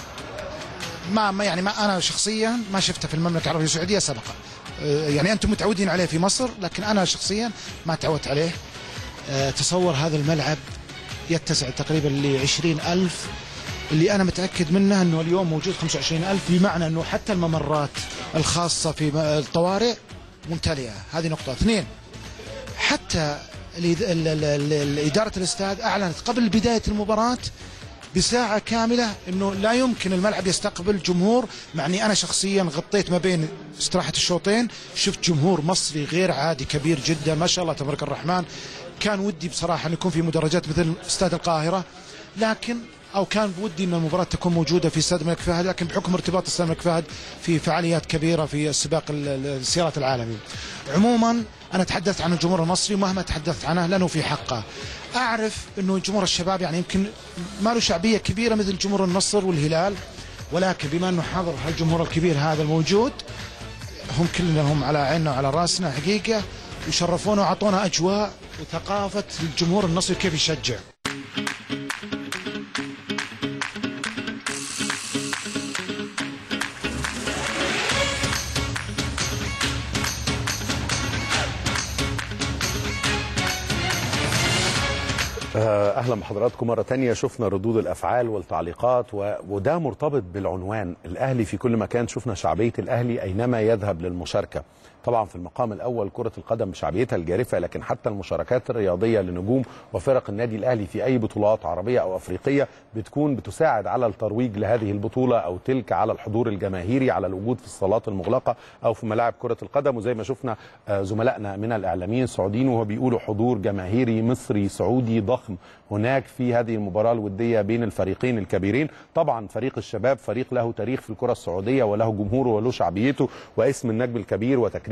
S5: ما ما يعني ما انا شخصيا ما شفته في المملكه العربيه السعوديه سبقا آه، يعني انتم متعودين عليه في مصر لكن انا شخصيا ما تعودت عليه آه، تصور هذا الملعب يتسع تقريبا ل 20000 اللي انا متاكد منه انه اليوم موجود 25000 بمعنى انه حتى الممرات الخاصه في م- الطوارئ ممتلئه هذه نقطه اثنين حتى الإد- ال- ال- ال- ال- اداره الاستاد اعلنت قبل بدايه المباراه بساعة كاملة انه لا يمكن الملعب يستقبل جمهور مع اني انا شخصيا غطيت ما بين استراحة الشوطين شفت جمهور مصري غير عادي كبير جدا ما شاء الله تبارك الرحمن كان ودي بصراحة ان يكون في مدرجات مثل استاد القاهرة لكن او كان بودي ان المباراه تكون موجوده في استاد الملك فهد لكن بحكم ارتباط استاد الملك فهد في فعاليات كبيره في السباق ال- ال- السيارات العالمي. عموما انا تحدثت عن الجمهور المصري ومهما تحدثت عنه لانه في حقه. اعرف انه جمهور الشباب يعني يمكن ما له شعبيه كبيره مثل جمهور النصر والهلال ولكن بما انه حضر هالجمهور الكبير هذا الموجود هم كلهم على عيننا وعلى راسنا حقيقه وشرفونا واعطونا اجواء وثقافه الجمهور المصري كيف يشجع.
S1: آه، اهلا بحضراتكم مره تانية شفنا ردود الافعال والتعليقات و... وده مرتبط بالعنوان الاهلي في كل مكان شفنا شعبيه الاهلي اينما يذهب للمشاركه طبعا في المقام الاول كره القدم بشعبيتها الجارفه لكن حتى المشاركات الرياضيه لنجوم وفرق النادي الاهلي في اي بطولات عربيه او افريقيه بتكون بتساعد على الترويج لهذه البطوله او تلك على الحضور الجماهيري على الوجود في الصالات المغلقه او في ملاعب كره القدم وزي ما شفنا آه، زملائنا من الاعلاميين السعوديين وهو بيقولوا حضور جماهيري مصري سعودي ضخم هناك في هذه المباراه الوديه بين الفريقين الكبيرين طبعا فريق الشباب فريق له تاريخ في الكره السعوديه وله جمهوره وله شعبيته واسم النجم الكبير وتكريم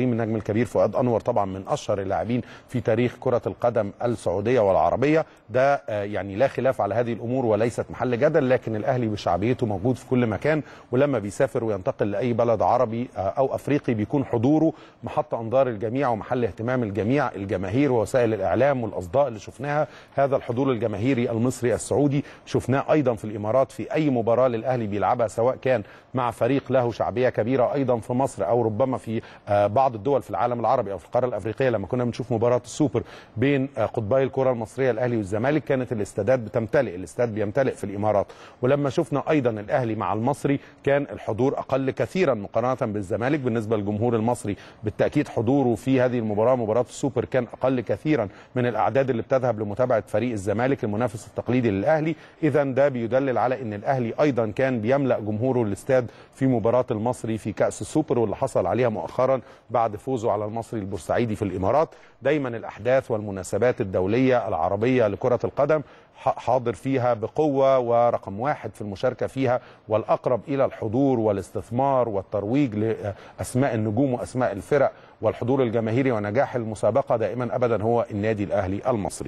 S1: تكريم النجم الكبير فؤاد انور طبعا من اشهر اللاعبين في تاريخ كره القدم السعوديه والعربيه ده آه، يعني لا خلاف على هذه الامور وليست محل جدل لكن الاهلي بشعبيته موجود في كل مكان ولما بيسافر وينتقل لاي بلد عربي آه، او افريقي بيكون حضوره محط انظار الجميع ومحل اهتمام الجميع الجماهير ووسائل الاعلام والاصداء اللي شفناها هذا الحضور الجماهيري المصري السعودي شفناه ايضا في الامارات في اي مباراه للاهلي بيلعبها سواء كان مع فريق له شعبيه كبيره ايضا في مصر او ربما في آه، بعض الدول في العالم العربي او في القاره الافريقيه لما كنا بنشوف مباراه السوبر بين آه، قطبي الكره المصريه الاهلي والزمالك كانت الاستادات بتمتلئ الاستاد بيمتلئ في الامارات ولما شفنا ايضا الاهلي مع المصري كان الحضور اقل كثيرا مقارنه بالزمالك بالنسبه للجمهور المصري بالتاكيد حضوره في هذه المباراه مباراه السوبر كان اقل كثيرا من الاعداد اللي بتذهب لمتابعه فريق الزمالك المنافس التقليدي للاهلي اذا ده بيدلل على ان الاهلي ايضا كان بيملا جمهوره الاستاد في مباراه المصري في كاس السوبر واللي حصل عليها مؤخرا بعد فوزه على المصري البورسعيدي في الامارات دايما الاحداث والمناسبات الدوليه العربيه لكره القدم ح- حاضر فيها بقوه ورقم واحد في المشاركه فيها والاقرب الى الحضور والاستثمار والترويج لاسماء النجوم واسماء الفرق والحضور الجماهيري ونجاح المسابقه دائما ابدا هو النادي الاهلي المصري.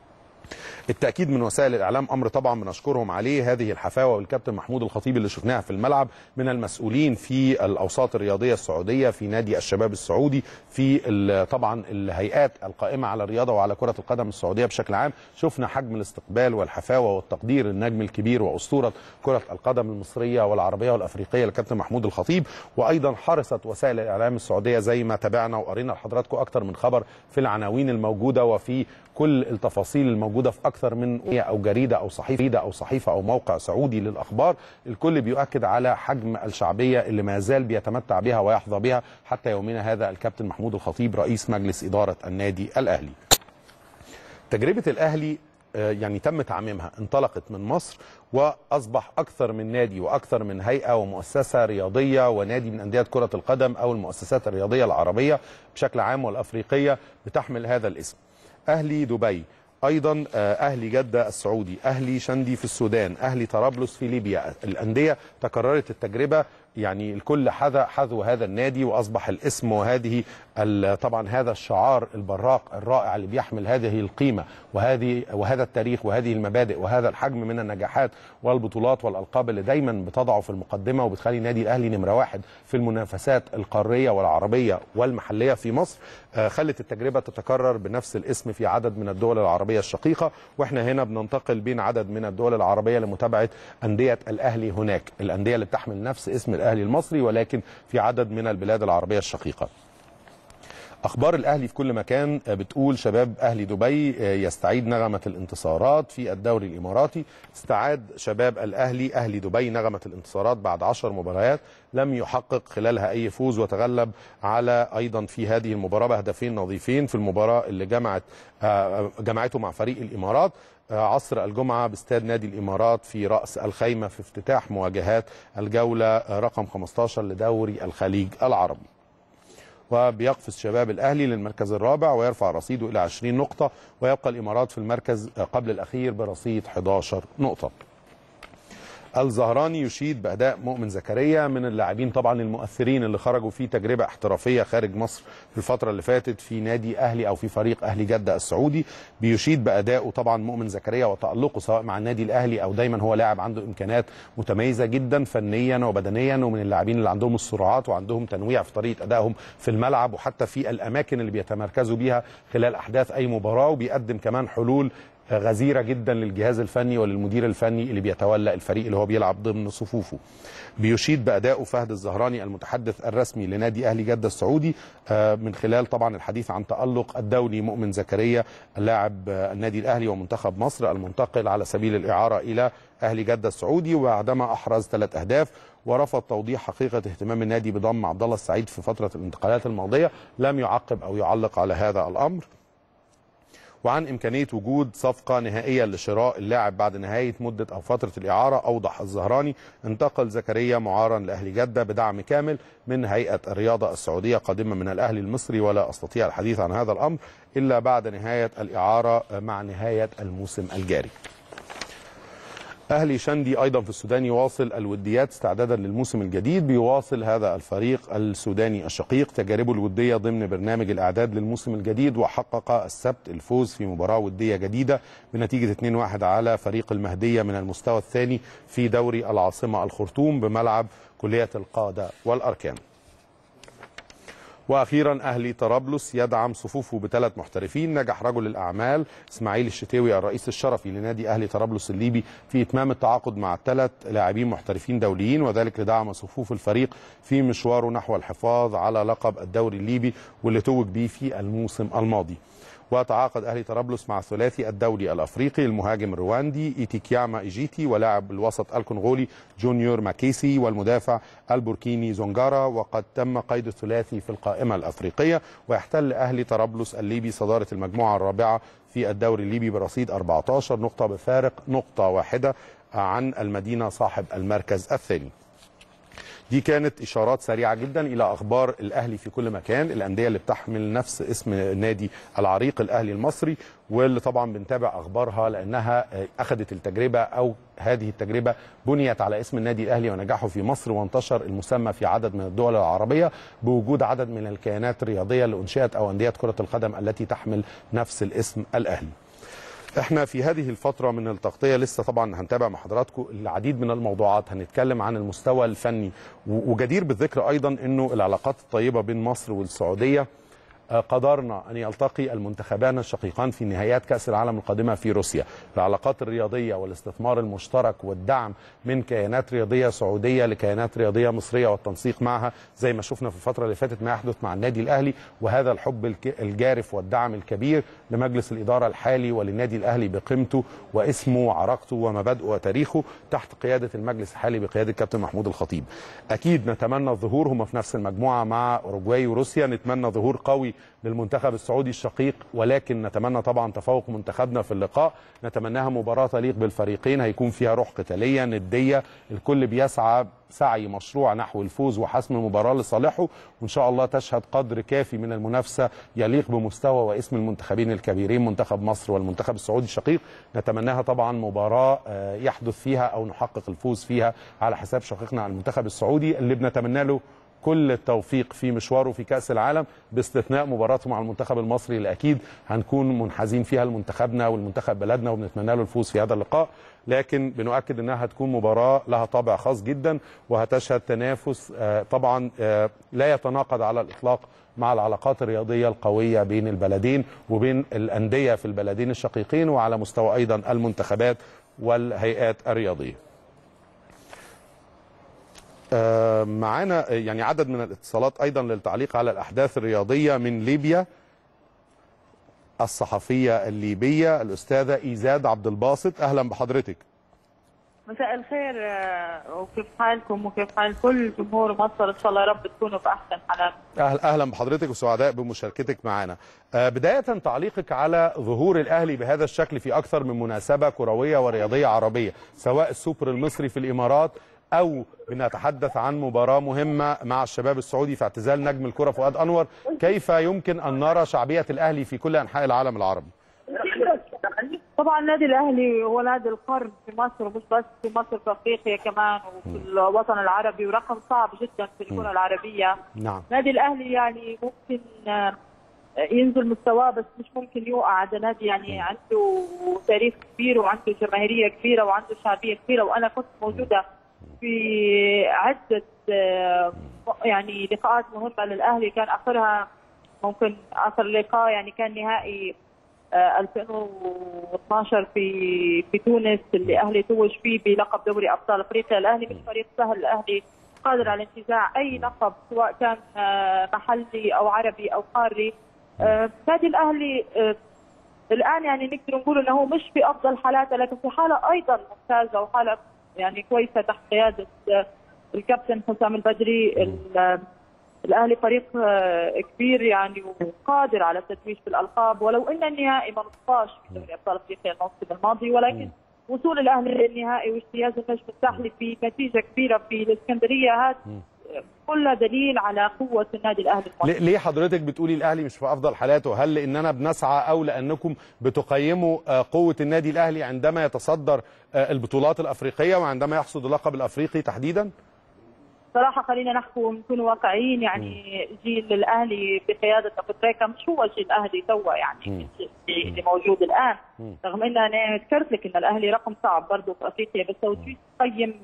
S1: التاكيد من وسائل الاعلام امر طبعا بنشكرهم عليه هذه الحفاوه والكابتن محمود الخطيب اللي شفناها في الملعب من المسؤولين في الاوساط الرياضيه السعوديه في نادي الشباب السعودي في ال- طبعا الهيئات القائمه على الرياضه وعلى كره القدم السعوديه بشكل عام شفنا حجم الاستقبال والحفاوه والتقدير النجم الكبير واسطوره كره القدم المصريه والعربيه والافريقيه للكابتن محمود الخطيب وايضا حرصت وسائل الاعلام السعوديه زي ما تابعنا وقرينا لحضراتكم اكتر من خبر في العناوين الموجوده وفي كل التفاصيل الموجوده في اكثر من او جريده او صحيفه او صحيفه او موقع سعودي للاخبار الكل بيؤكد على حجم الشعبيه اللي ما زال بيتمتع بها ويحظى بها حتى يومنا هذا الكابتن محمود الخطيب رئيس مجلس اداره النادي الاهلي تجربه الاهلي آه، يعني تم تعميمها انطلقت من مصر واصبح اكثر من نادي واكثر من هيئه ومؤسسه رياضيه ونادي من انديه كره القدم او المؤسسات الرياضيه العربيه بشكل عام والافريقيه بتحمل هذا الاسم. اهلي دبي ايضا آه، اهلي جده السعودي اهلي شندي في السودان اهلي طرابلس في ليبيا الانديه تكررت التجربه يعني الكل حذا حذو هذا النادي واصبح الاسم وهذه ال- طبعا هذا الشعار البراق الرائع اللي بيحمل هذه القيمه وهذه وهذا التاريخ وهذه المبادئ وهذا الحجم من النجاحات والبطولات والالقاب اللي دايما بتضعه في المقدمه وبتخلي النادي الاهلي نمره واحد في المنافسات القاريه والعربيه والمحليه في مصر آه، خلت التجربه تتكرر بنفس الاسم في عدد من الدول العربيه الشقيقه واحنا هنا بننتقل بين عدد من الدول العربيه لمتابعه انديه الاهلي هناك الانديه اللي بتحمل نفس اسم الاهلي المصري ولكن في عدد من البلاد العربيه الشقيقه اخبار الاهلي في كل مكان آه، بتقول شباب اهلي دبي آه، يستعيد نغمه الانتصارات في الدوري الاماراتي استعاد شباب الاهلي اهلي دبي نغمه الانتصارات بعد عشر مباريات لم يحقق خلالها اي فوز وتغلب على ايضا في هذه المباراه بهدفين نظيفين في المباراه اللي جمعت آه، جمعته مع فريق الامارات آه، عصر الجمعة باستاد نادي الإمارات في رأس الخيمة في افتتاح مواجهات الجولة آه، رقم 15 لدوري الخليج العربي وبيقفز شباب الاهلي للمركز الرابع ويرفع رصيده الى 20 نقطه ويبقى الامارات في المركز قبل الاخير برصيد 11 نقطه الزهراني يشيد باداء مؤمن زكريا من اللاعبين طبعا المؤثرين اللي خرجوا في تجربه احترافيه خارج مصر في الفتره اللي فاتت في نادي اهلي او في فريق اهلي جده السعودي بيشيد بادائه طبعا مؤمن زكريا وتالقه سواء مع النادي الاهلي او دايما هو لاعب عنده امكانيات متميزه جدا فنيا وبدنيا ومن اللاعبين اللي عندهم السرعات وعندهم تنويع في طريقه ادائهم في الملعب وحتى في الاماكن اللي بيتمركزوا بيها خلال احداث اي مباراه وبيقدم كمان حلول غزيره جدا للجهاز الفني وللمدير الفني اللي بيتولى الفريق اللي هو بيلعب ضمن صفوفه. بيشيد بادائه فهد الزهراني المتحدث الرسمي لنادي اهلي جده السعودي آه، من خلال طبعا الحديث عن تالق الدولي مؤمن زكريا اللاعب آه، النادي الاهلي ومنتخب مصر المنتقل على سبيل الاعاره الى اهلي جده السعودي وبعدما احرز ثلاث اهداف ورفض توضيح حقيقه اهتمام النادي بضم عبد الله السعيد في فتره الانتقالات الماضيه لم يعقب او يعلق على هذا الامر وعن إمكانية وجود صفقة نهائية لشراء اللاعب بعد نهاية مدة أو فترة الإعارة أوضح الزهراني انتقل زكريا معارا لأهل جدة بدعم كامل من هيئة الرياضة السعودية قادمة من الأهلي المصري ولا أستطيع الحديث عن هذا الأمر إلا بعد نهاية الإعارة مع نهاية الموسم الجاري اهلي شندي ايضا في السودان يواصل الوديات استعدادا للموسم الجديد بيواصل هذا الفريق السوداني الشقيق تجاربه الوديه ضمن برنامج الاعداد للموسم الجديد وحقق السبت الفوز في مباراه وديه جديده بنتيجه 2-1 على فريق المهديه من المستوى الثاني في دوري العاصمه الخرطوم بملعب كليه القاده والاركان واخيرا اهلي طرابلس يدعم صفوفه بثلاث محترفين نجح رجل الاعمال اسماعيل الشتاوي الرئيس الشرفي لنادي اهلي طرابلس الليبي في اتمام التعاقد مع ثلاث لاعبين محترفين دوليين وذلك لدعم صفوف الفريق في مشواره نحو الحفاظ على لقب الدوري الليبي واللي توج به في الموسم الماضي وتعاقد اهلي طرابلس مع الثلاثي الدولي الافريقي المهاجم الرواندي ايتيكياما ايجيتي ولاعب الوسط الكونغولي جونيور ماكيسي والمدافع البوركيني زونجارا وقد تم قيد الثلاثي في القائمه الافريقيه ويحتل اهلي طرابلس الليبي صداره المجموعه الرابعه في الدوري الليبي برصيد 14 نقطه بفارق نقطه واحده عن المدينه صاحب المركز الثاني دي كانت اشارات سريعه جدا الى اخبار الاهلي في كل مكان الانديه اللي بتحمل نفس اسم نادي العريق الاهلي المصري واللي طبعا بنتابع اخبارها لانها اخذت التجربه او هذه التجربه بنيت على اسم النادي الاهلي ونجاحه في مصر وانتشر المسمى في عدد من الدول العربيه بوجود عدد من الكيانات الرياضيه اللي انشئت او انديه كره القدم التي تحمل نفس الاسم الاهلي احنا في هذه الفترة من التغطية لسه طبعا هنتابع مع حضراتكم العديد من الموضوعات هنتكلم عن المستوى الفني وجدير بالذكر ايضا انه العلاقات الطيبة بين مصر والسعودية قدرنا ان يلتقي المنتخبان الشقيقان في نهائيات كاس العالم القادمه في روسيا العلاقات الرياضيه والاستثمار المشترك والدعم من كيانات رياضيه سعوديه لكيانات رياضيه مصريه والتنسيق معها زي ما شفنا في الفتره اللي فاتت ما يحدث مع النادي الاهلي وهذا الحب الجارف والدعم الكبير لمجلس الاداره الحالي وللنادي الاهلي بقيمته واسمه وعراقته ومبادئه وتاريخه تحت قياده المجلس الحالي بقياده الكابتن محمود الخطيب اكيد نتمنى الظهور هم في نفس المجموعه مع اوروجواي وروسيا نتمنى ظهور قوي للمنتخب السعودي الشقيق ولكن نتمنى طبعا تفوق منتخبنا في اللقاء نتمناها مباراة تليق بالفريقين هيكون فيها روح قتالية ندية الكل بيسعى سعي مشروع نحو الفوز وحسم المباراة لصالحه وإن شاء الله تشهد قدر كافي من المنافسة يليق بمستوى واسم المنتخبين الكبيرين منتخب مصر والمنتخب السعودي الشقيق نتمناها طبعا مباراة يحدث فيها أو نحقق الفوز فيها على حساب شقيقنا المنتخب السعودي اللي بنتمنى له كل التوفيق في مشواره في كأس العالم باستثناء مباراته مع المنتخب المصري اللي أكيد هنكون منحازين فيها لمنتخبنا والمنتخب بلدنا وبنتمنى له الفوز في هذا اللقاء لكن بنؤكد انها هتكون مباراه لها طابع خاص جدا وهتشهد تنافس طبعا لا يتناقض على الاطلاق مع العلاقات الرياضيه القويه بين البلدين وبين الانديه في البلدين الشقيقين وعلى مستوى ايضا المنتخبات والهيئات الرياضيه. معانا يعني عدد من الاتصالات ايضا للتعليق على الاحداث الرياضيه من ليبيا الصحفيه الليبيه الاستاذه ايزاد عبد الباسط اهلا بحضرتك
S6: مساء الخير وكيف حالكم وكيف حال كل جمهور مصر ان شاء الله يا رب تكونوا في احسن حالات
S1: أهل اهلا بحضرتك وسعداء بمشاركتك معنا بدايه تعليقك على ظهور الاهلي بهذا الشكل في اكثر من مناسبه كرويه ورياضيه عربيه سواء السوبر المصري في الامارات او بنتحدث عن مباراه مهمه مع الشباب السعودي في اعتزال نجم الكره فؤاد انور كيف يمكن ان نرى شعبيه الاهلي في كل انحاء العالم العربي
S6: طبعا النادي الاهلي هو نادي القرن في مصر ومش بس في مصر في افريقيا كمان وفي الوطن العربي ورقم صعب جدا في الكره العربيه
S1: نعم
S6: نادي الاهلي يعني ممكن ينزل مستواه بس مش ممكن يوقع ده نادي يعني عنده تاريخ كبير وعنده جماهيريه كبيره وعنده شعبيه كبيره وانا كنت موجوده في عدة يعني لقاءات مهمة للأهلي كان آخرها ممكن آخر لقاء يعني كان نهائي 2012 في في تونس اللي أهلي توج فيه بلقب دوري أبطال أفريقيا الأهلي مش فريق سهل الأهلي قادر على انتزاع أي لقب سواء كان محلي أو عربي أو قاري نادي الأهلي الآن يعني نقدر نقول أنه هو مش في أفضل حالاته لكن في حالة أيضا ممتازة وحالة يعني كويسه تحت قياده الكابتن حسام البدري الاهلي فريق كبير يعني وقادر على التتويج بالالقاب ولو ان النهائي ما نصفاش في دوري ابطال افريقيا الموسم الماضي ولكن وصول الاهلي للنهائي واجتياز النجم الساحلي بنتيجه كبيره في الاسكندريه هذا كلها دليل على قوه النادي الاهلي المصري
S1: ليه ليه حضرتك بتقولي الاهلي مش في افضل حالاته هل لاننا بنسعى او لانكم بتقيموا آه، قوه النادي الاهلي عندما يتصدر آه، البطولات الافريقيه وعندما يحصد اللقب الافريقي تحديدا
S6: صراحة خلينا نحكي ونكون واقعيين يعني جيل الأهلي بقيادة أبو تريكة مش هو جيل الأهلي توا يعني اللي اللي موجود الآن رغم أن أنا ذكرت لك أن الأهلي رقم صعب برضه في أفريقيا بس لو تجي تقيم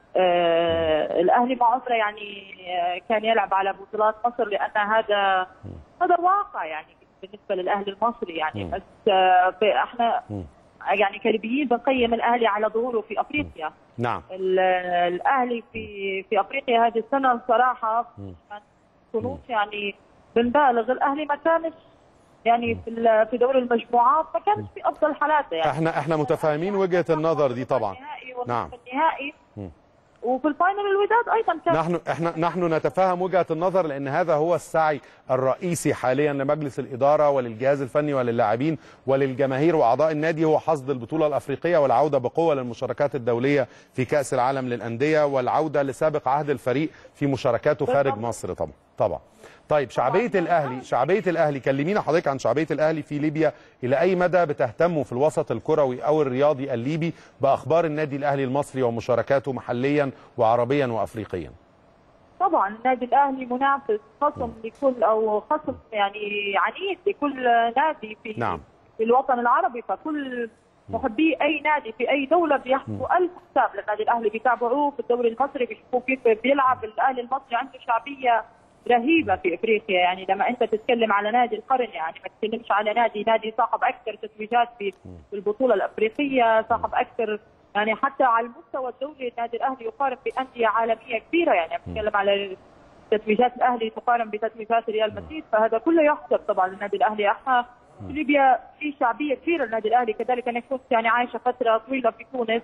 S6: آه الأهلي مع عذره يعني آه كان يلعب على بطولات مصر لأن هذا هذا واقع يعني بالنسبة للأهلي المصري يعني بس آه ب- احنا يعني كليبيين بنقيم الأهلي على ظهوره في أفريقيا
S1: نعم
S6: ال- الاهلي في في افريقيا هذه السنه صراحه ما كنوش يعني بنبالغ الاهلي ما كانش يعني في ال- في دوري المجموعات ما كانش في افضل حالاته يعني
S1: احنا احنا متفاهمين وجهه النظر دي طبعا
S6: النهائي والنصف
S1: نعم.
S6: النهائي وفي الفاينل الوداد ايضا كان
S1: نحن احنا نحن نتفهم وجهه النظر لان هذا هو السعي الرئيسي حاليا لمجلس الاداره وللجهاز الفني وللاعبين وللجماهير واعضاء النادي هو حصد البطوله الافريقيه والعوده بقوه للمشاركات الدوليه في كاس العالم للانديه والعوده لسابق عهد الفريق في مشاركاته خارج
S6: بالضبط.
S1: مصر طبعا طبعا طيب شعبيه الاهلي شعبيه الاهلي كلمينا حضرتك عن شعبيه الاهلي في ليبيا الى اي مدى بتهتموا في الوسط الكروي او الرياضي الليبي باخبار النادي الاهلي المصري ومشاركاته محليا وعربيا وافريقيا
S6: طبعا النادي الاهلي منافس خصم لكل او خصم يعني عنيد لكل نادي في
S1: نعم.
S6: في الوطن العربي فكل محبي اي نادي في اي دوله بيحطوا الف حساب للنادي الاهلي بيتابعوه في الدوري المصري بيشوفوا كيف بيلعب الاهلي المصري عنده شعبيه رهيبه في افريقيا يعني لما انت تتكلم على نادي القرن يعني ما تتكلمش على نادي نادي صاحب اكثر تتويجات في في البطوله الافريقيه صاحب اكثر يعني حتى على المستوى الدولي النادي الاهلي يقارن بانديه عالميه كبيره يعني بتكلم على تتويجات الاهلي تقارن بتتويجات ريال مدريد فهذا كله يحسب طبعا للنادي الاهلي احنا في ليبيا في شعبيه كثيره للنادي الاهلي كذلك انا كنت يعني عايشه فتره طويله في تونس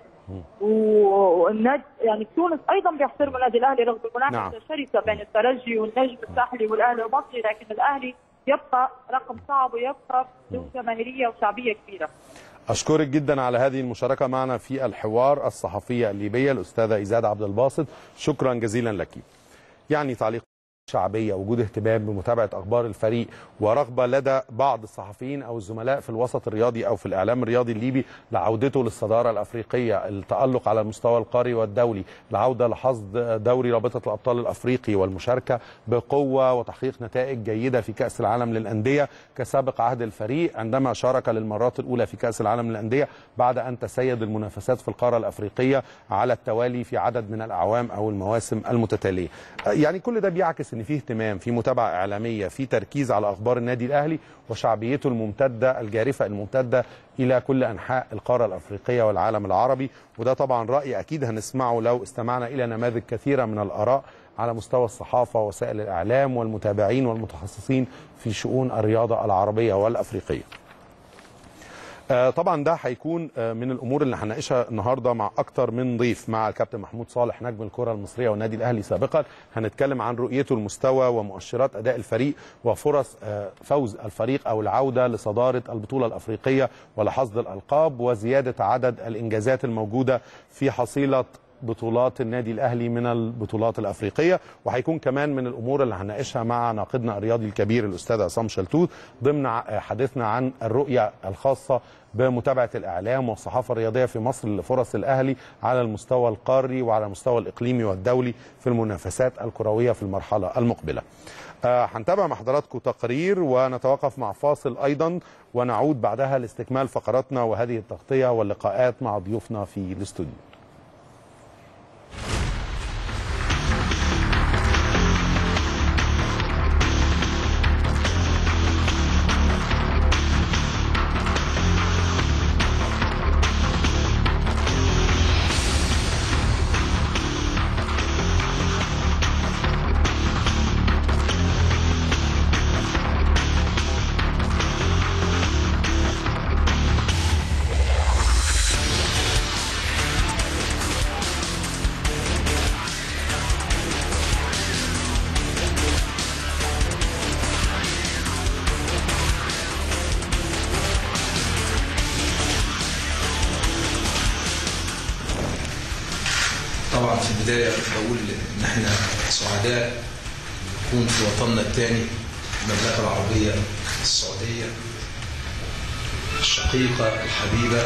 S6: والنادي يعني في تونس ايضا بيحترموا النادي الاهلي رغم المنافسه
S1: نعم.
S6: الشرسه بين الترجي والنجم الساحلي والاهلي المصري لكن الاهلي يبقى رقم صعب ويبقى له جماهيريه وشعبيه كبيره
S1: أشكرك جدا على هذه المشاركة معنا في الحوار الصحفية الليبية الأستاذة إيزاد عبد الباسط شكرا جزيلا لك يعني تعليق شعبية وجود اهتمام بمتابعة أخبار الفريق ورغبة لدى بعض الصحفيين أو الزملاء في الوسط الرياضي أو في الإعلام الرياضي الليبي لعودته للصدارة الأفريقية التألق على المستوى القاري والدولي العودة لحصد دوري رابطة الأبطال الأفريقي والمشاركة بقوة وتحقيق نتائج جيدة في كأس العالم للأندية كسابق عهد الفريق عندما شارك للمرات الأولى في كأس العالم للأندية بعد أن تسيد المنافسات في القارة الأفريقية على التوالي في عدد من الأعوام أو المواسم المتتالية يعني كل ده بيعكس ان فيه اهتمام في متابعه اعلاميه في تركيز على اخبار النادي الاهلي وشعبيته الممتده الجارفه الممتده الى كل انحاء القاره الافريقيه والعالم العربي وده طبعا راي اكيد هنسمعه لو استمعنا الى نماذج كثيره من الاراء على مستوى الصحافه ووسائل الاعلام والمتابعين والمتخصصين في شؤون الرياضه العربيه والافريقيه آه، طبعا ده هيكون آه، من الامور اللي هنناقشها النهارده مع اكتر من ضيف مع الكابتن محمود صالح نجم الكره المصريه والنادي الاهلي سابقا هنتكلم عن رؤيته المستوى ومؤشرات اداء الفريق وفرص آه، فوز الفريق او العوده لصداره البطوله الافريقيه ولحصد الالقاب وزياده عدد الانجازات الموجوده في حصيله بطولات النادي الاهلي من البطولات الافريقيه وهيكون كمان من الامور اللي هنناقشها مع ناقدنا الرياضي الكبير الاستاذ عصام شلتوت ضمن ع- حديثنا عن الرؤيه الخاصه بمتابعه الاعلام والصحافه الرياضيه في مصر لفرص الاهلي على المستوى القاري وعلى المستوى الاقليمي والدولي في المنافسات الكرويه في المرحله المقبله. آه، هنتابع مع حضراتكم تقرير ونتوقف مع فاصل ايضا ونعود بعدها لاستكمال فقراتنا وهذه التغطيه واللقاءات مع ضيوفنا في الاستوديو.
S7: البداية بقول إن إحنا سعداء نكون في وطننا الثاني المملكة العربية السعودية الشقيقة الحبيبة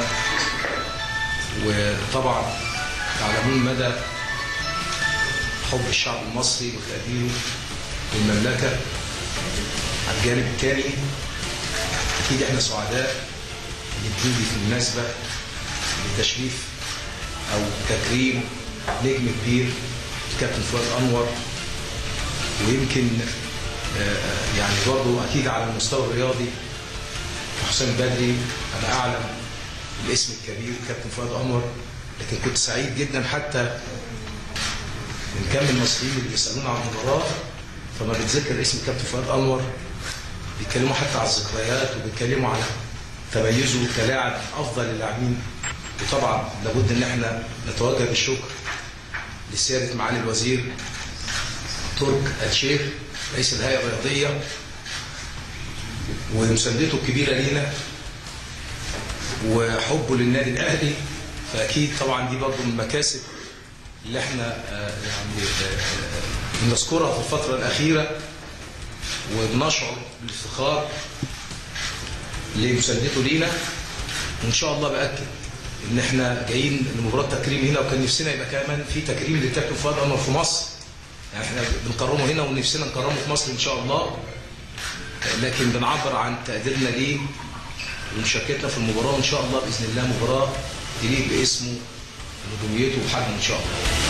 S7: وطبعا تعلمون مدى حب الشعب المصري وتقديره للمملكة على الجانب الثاني أكيد إحنا سعداء إن بنيجي في المناسبة لتشريف أو تكريم نجم كبير الكابتن فؤاد أنور ويمكن آه، يعني برضه أكيد على المستوى الرياضي حسام بدري أنا أعلم الاسم الكبير الكابتن فؤاد أنور لكن كنت سعيد جدا حتى من كم المصريين اللي بيسالونا عن المباراه فما بتذكر اسم كابتن فؤاد انور بيتكلموا حتى على الذكريات وبيتكلموا على تميزه كلاعب افضل اللاعبين وطبعا لابد ان احنا نتوجه بالشكر لسياده معالي الوزير ترك الشيخ رئيس الهيئه الرياضيه ومساندته الكبيره لينا وحبه للنادي الاهلي فاكيد طبعا دي برضه من المكاسب اللي احنا آه، يعني آه، آه، بنذكرها في الفترة الأخيرة وبنشعر بالافتخار لمساندته لينا وإن شاء الله بأكد إن احنا جايين لمباراة تكريم هنا وكان نفسنا يبقى كمان في تكريم للكابتن فؤاد أنور في مصر يعني احنا بنكرمه هنا ونفسنا نكرمه في مصر إن شاء الله لكن بنعبر عن تقديرنا ليه ومشاركتنا في المباراة وإن شاء الله بإذن الله مباراة تليق باسمه ونجوميته وحجمه ان شاء الله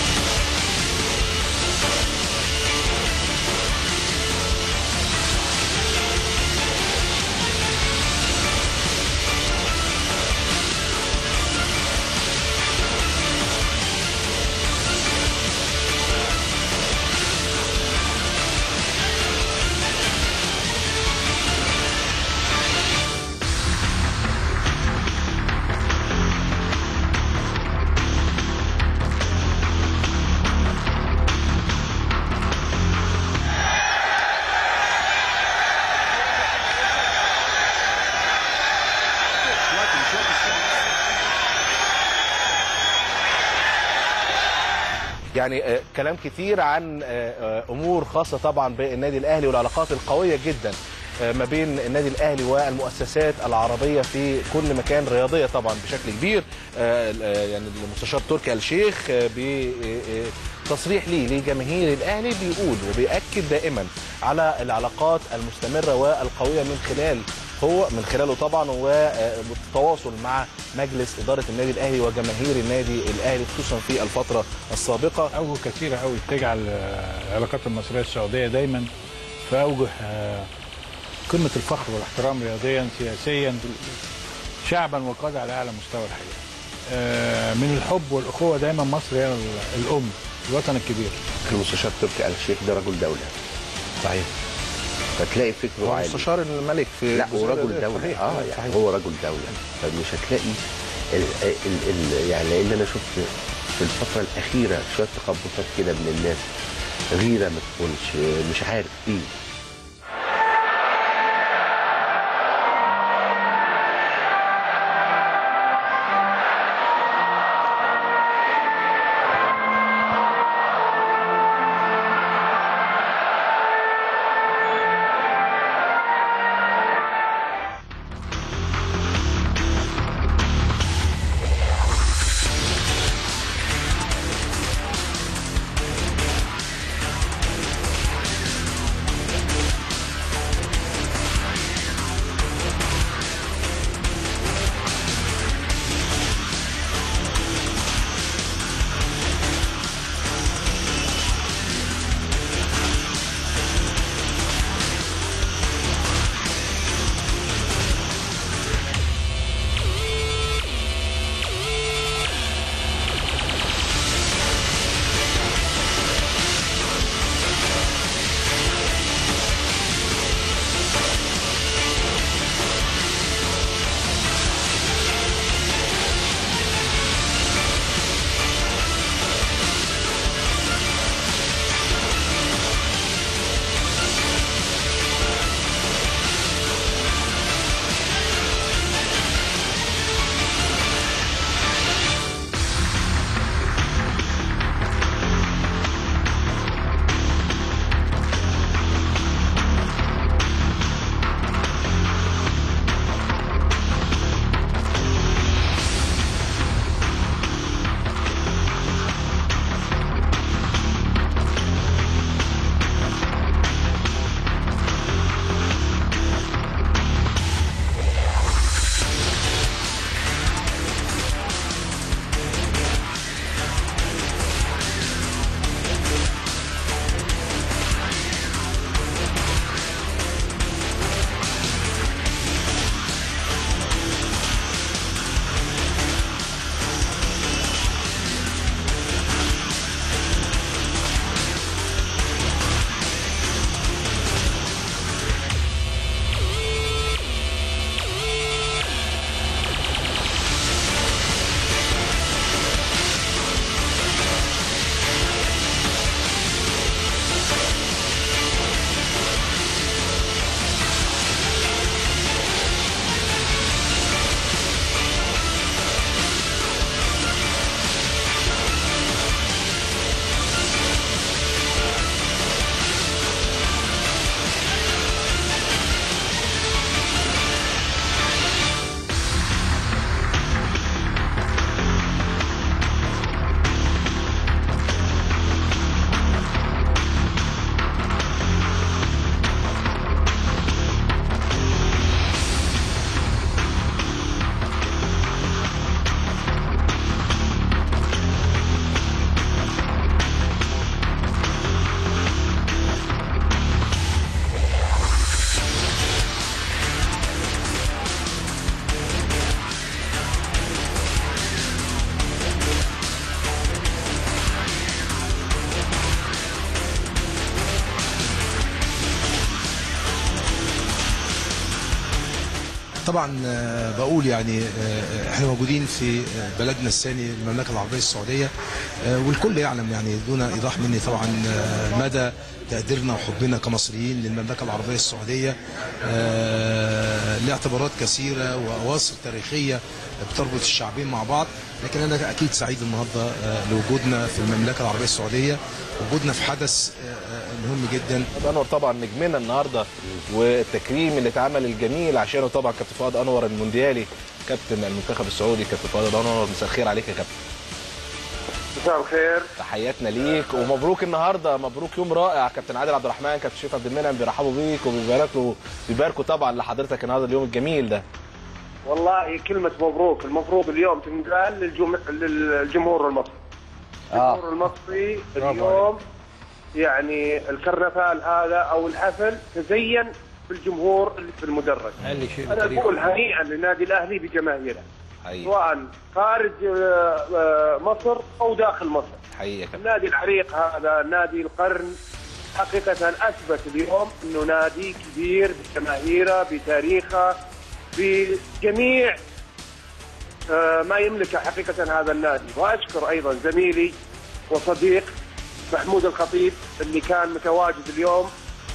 S8: يعني آه، كلام كتير عن آه، آه، امور خاصه طبعا بالنادي الاهلي والعلاقات القويه جدا آه، ما بين النادي الاهلي والمؤسسات العربيه في كل مكان رياضيه طبعا بشكل كبير آه، آه، يعني المستشار تركي آل الشيخ آه، بتصريح ليه لجماهير الاهلي بيقول وبياكد دائما على العلاقات المستمره والقويه من خلال هو من خلاله طبعا والتواصل مع مجلس اداره النادي الاهلي وجماهير النادي الاهلي خصوصا في الفتره السابقه
S9: اوجه كثيره قوي تجعل آه، العلاقات المصريه السعوديه دايما في اوجه آه، قمه الفخر والاحترام رياضيا سياسيا شعبا وقاده على اعلى مستوى الحقيقه. آه، من الحب والاخوه دايما مصر هي ال- الام الوطن الكبير.
S10: المستشار تركي آل الشيخ ده رجل دولة
S8: صحيح
S10: فتلاقي فكره
S8: هو
S10: عالي
S8: مستشار الملك في
S10: لا هو
S8: الجزيرة
S10: رجل
S8: دي.
S10: دولة
S8: صحيح.
S10: اه يعني
S8: صحيح.
S10: هو رجل دولة فمش هتلاقي ال ال ال يعني لان انا شفت في الفترة الأخيرة شوية تخبطات كده من الناس غيرة ما تكونش مش عارف ايه
S7: طبعا آه، بقول يعني آه، احنا موجودين في آه، بلدنا الثاني المملكه العربيه السعوديه آه، والكل يعلم يعني دون ايضاح مني طبعا آه، مدى تقديرنا وحبنا كمصريين للمملكه العربيه السعوديه آه، لاعتبارات كثيره واواصر تاريخيه بتربط الشعبين مع بعض لكن انا اكيد سعيد النهارده آه، لوجودنا في المملكه العربيه السعوديه وجودنا في حدث آه، آه، مهم جدا
S8: انور طبعا نجمنا النهارده والتكريم اللي اتعمل الجميل عشانه طبعا كابتن فؤاد انور المونديالي كابتن المنتخب السعودي كابتن فؤاد انور مساء الخير عليك يا كابتن
S11: مساء الخير
S8: تحياتنا ليك ومبروك النهارده مبروك يوم رائع كابتن عادل عبد الرحمن كابتن شريف عبد المنعم بيرحبوا بيك وبيباركوا بيباركوا طبعا لحضرتك النهارده اليوم الجميل ده
S11: والله كلمة مبروك المفروض اليوم تنقال للجم... للجمهور المصري الجمهور المصري اليوم يعني الكرنفال هذا او الحفل تزين بالجمهور اللي في المدرج انا اقول هنيئا للنادي الاهلي بجماهيره
S8: حقيقي
S11: سواء خارج آه، آه، مصر او داخل مصر
S8: حقيقي يا كابتن
S11: النادي العريق هذا نادي القرن حقيقة أثبت اليوم أنه نادي كبير بجماهيره بتاريخه بجميع آه، ما يملكه حقيقة هذا النادي وأشكر أيضا زميلي وصديق محمود الخطيب اللي كان متواجد اليوم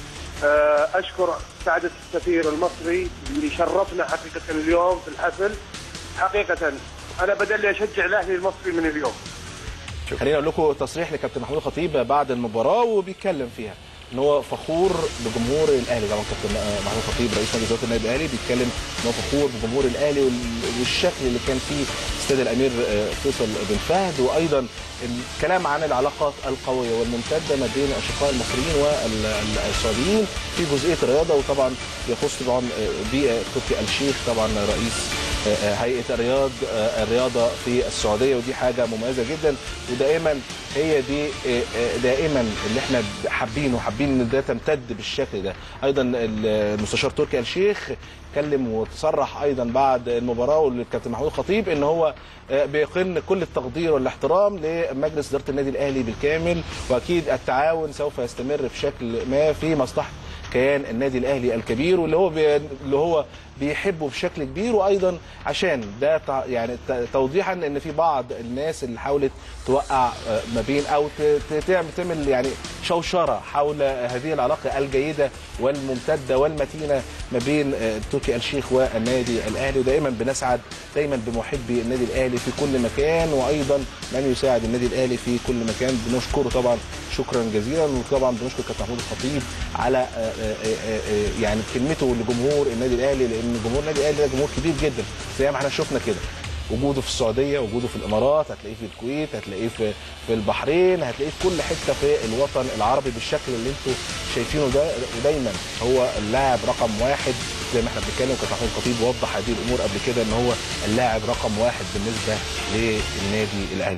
S11: آه، أشكر سعادة السفير المصري اللي شرفنا حقيقة اليوم في الحفل حقيقة أنا بدل لي أشجع الأهلي المصري من اليوم
S8: خليني اقول لكم تصريح لكابتن محمود الخطيب بعد المباراه وبيتكلم فيها ان هو فخور بجمهور الاهلي طبعا كابتن آه، محمود الخطيب رئيس نادي اداره النادي الاهلي بيتكلم ان هو فخور بجمهور الاهلي وال- والشكل اللي كان فيه استاد الامير آه، فيصل بن فهد وايضا الكلام عن العلاقات القويه والممتده ما بين الاشقاء المصريين والسعوديين في جزئيه الرياضه وطبعا يخص طبعا آه، بيئه تركي الشيخ طبعا رئيس آه، آه، هيئه الرياض آه، الرياضه في السعوديه ودي حاجه مميزه جدا ودائما هي دي آه، آه، دائما اللي احنا حابينه وحابين ان ده تمتد بالشكل ده ايضا المستشار تركي آل الشيخ اتكلم وتصرح ايضا بعد المباراه والكابتن محمود الخطيب ان هو آه، بيقن كل التقدير والاحترام لمجلس اداره النادي الاهلي بالكامل واكيد التعاون سوف يستمر بشكل ما في مصلحه كيان النادي الاهلي الكبير واللي هو بي... اللي هو بيحبه بشكل كبير وايضا عشان ده تع- يعني ت- توضيحا ان في بعض الناس اللي حاولت توقع آه، ما بين او ت- ت- تعمل تعمل يعني شوشره حول هذه العلاقه الجيده والممتده والمتينه ما بين آه، تركي آل الشيخ والنادي الاهلي ودائما بنسعد دايما بمحبي النادي الاهلي في كل مكان وايضا من يساعد النادي الاهلي في كل مكان بنشكره طبعا شكرا جزيلا وطبعا بنشكر كابتن محمود الخطيب على آه، آه، آه، آه، يعني كلمته لجمهور النادي الاهلي لان جمهور النادي الاهلي ده جمهور كبير جدا زي ما احنا شفنا كده وجوده في السعوديه وجوده في الامارات هتلاقيه في الكويت هتلاقيه في في البحرين هتلاقيه في كل حته في الوطن العربي بالشكل اللي انتم شايفينه ده ودايما هو اللاعب رقم واحد زي ما احنا بنتكلم كابتن محمود الخطيب وضح هذه الامور قبل كده ان هو اللاعب رقم واحد بالنسبه للنادي الاهلي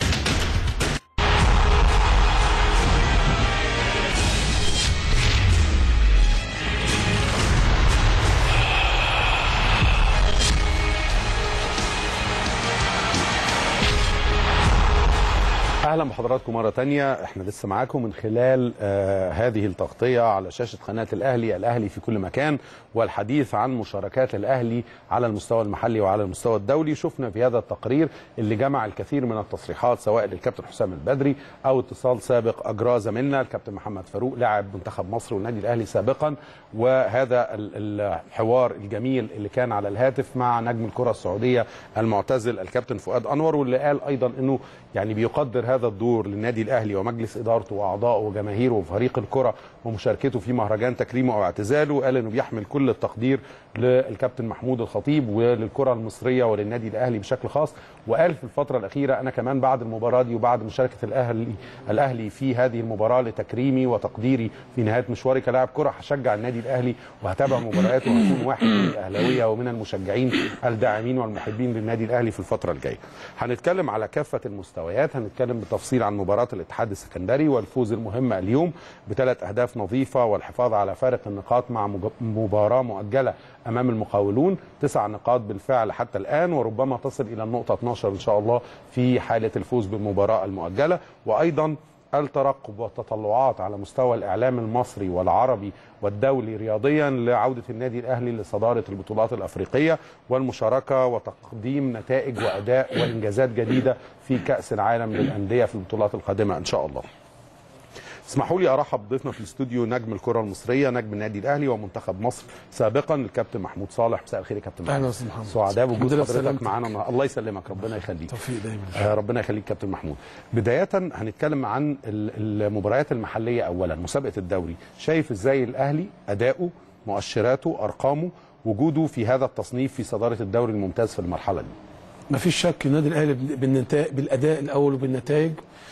S1: اهلا بحضراتكم مره تانية احنا لسه معاكم من خلال آه هذه التغطيه على شاشه قناه الاهلي الاهلي في كل مكان والحديث عن مشاركات الاهلي على المستوى المحلي وعلى المستوى الدولي شفنا في هذا التقرير اللي جمع الكثير من التصريحات سواء للكابتن حسام البدري او اتصال سابق اجراه زميلنا الكابتن محمد فاروق لاعب منتخب مصر والنادي الاهلي سابقا وهذا ال- الحوار الجميل اللي كان على الهاتف مع نجم الكره السعوديه المعتزل الكابتن فؤاد انور واللي قال ايضا انه يعني بيقدر هذا الدور للنادي الاهلي ومجلس ادارته واعضائه وجماهيره وفريق الكره ومشاركته في مهرجان تكريمه او اعتزاله قال انه بيحمل كل التقدير للكابتن محمود الخطيب وللكره المصريه وللنادي الاهلي بشكل خاص وقال في الفتره الاخيره انا كمان بعد المباراه دي وبعد مشاركه الاهلي الاهلي في هذه المباراه لتكريمي وتقديري في نهايه مشواري كلاعب كره هشجع النادي الاهلي وهتابع مبارياته وهكون واحد من الاهلاويه ومن المشجعين الداعمين والمحبين للنادي الاهلي في الفتره الجايه. هنتكلم على كافه المستويات هنتكلم بالتفصيل عن مباراه الاتحاد السكندري والفوز المهم اليوم بثلاث اهداف نظيفه والحفاظ على فارق النقاط مع مج- مباراه مؤجله امام المقاولون تسع نقاط بالفعل حتى الان وربما تصل الى النقطه 12 ان شاء الله في حاله الفوز بالمباراه المؤجله وايضا الترقب والتطلعات على مستوى الاعلام المصري والعربي والدولي رياضيا لعوده النادي الاهلي لصداره البطولات الافريقيه والمشاركه وتقديم نتائج واداء وانجازات جديده في كاس العالم للانديه في البطولات القادمه ان شاء الله. اسمحوا لي ارحب بضيفنا في الاستوديو نجم الكره المصريه نجم النادي الاهلي ومنتخب مصر سابقا الكابتن محمود صالح مساء الخير يا كابتن محمود
S12: اهلا وسهلا محمد
S1: سعداء
S12: الحمد
S1: بوجود
S12: لله
S1: حضرتك
S12: بسلامتك.
S1: معانا النهاردة. الله يسلمك ربنا يخليك
S12: توفيق دايما
S1: آه، ربنا يخليك كابتن محمود بداية هنتكلم عن ال- المباريات المحلية أولا مسابقة الدوري شايف إزاي الأهلي أداؤه مؤشراته أرقامه وجوده في هذا التصنيف في صدارة الدوري الممتاز في المرحلة دي
S12: ما فيش شك النادي الاهلي بالنتائج بالاداء الاول وبالنتائج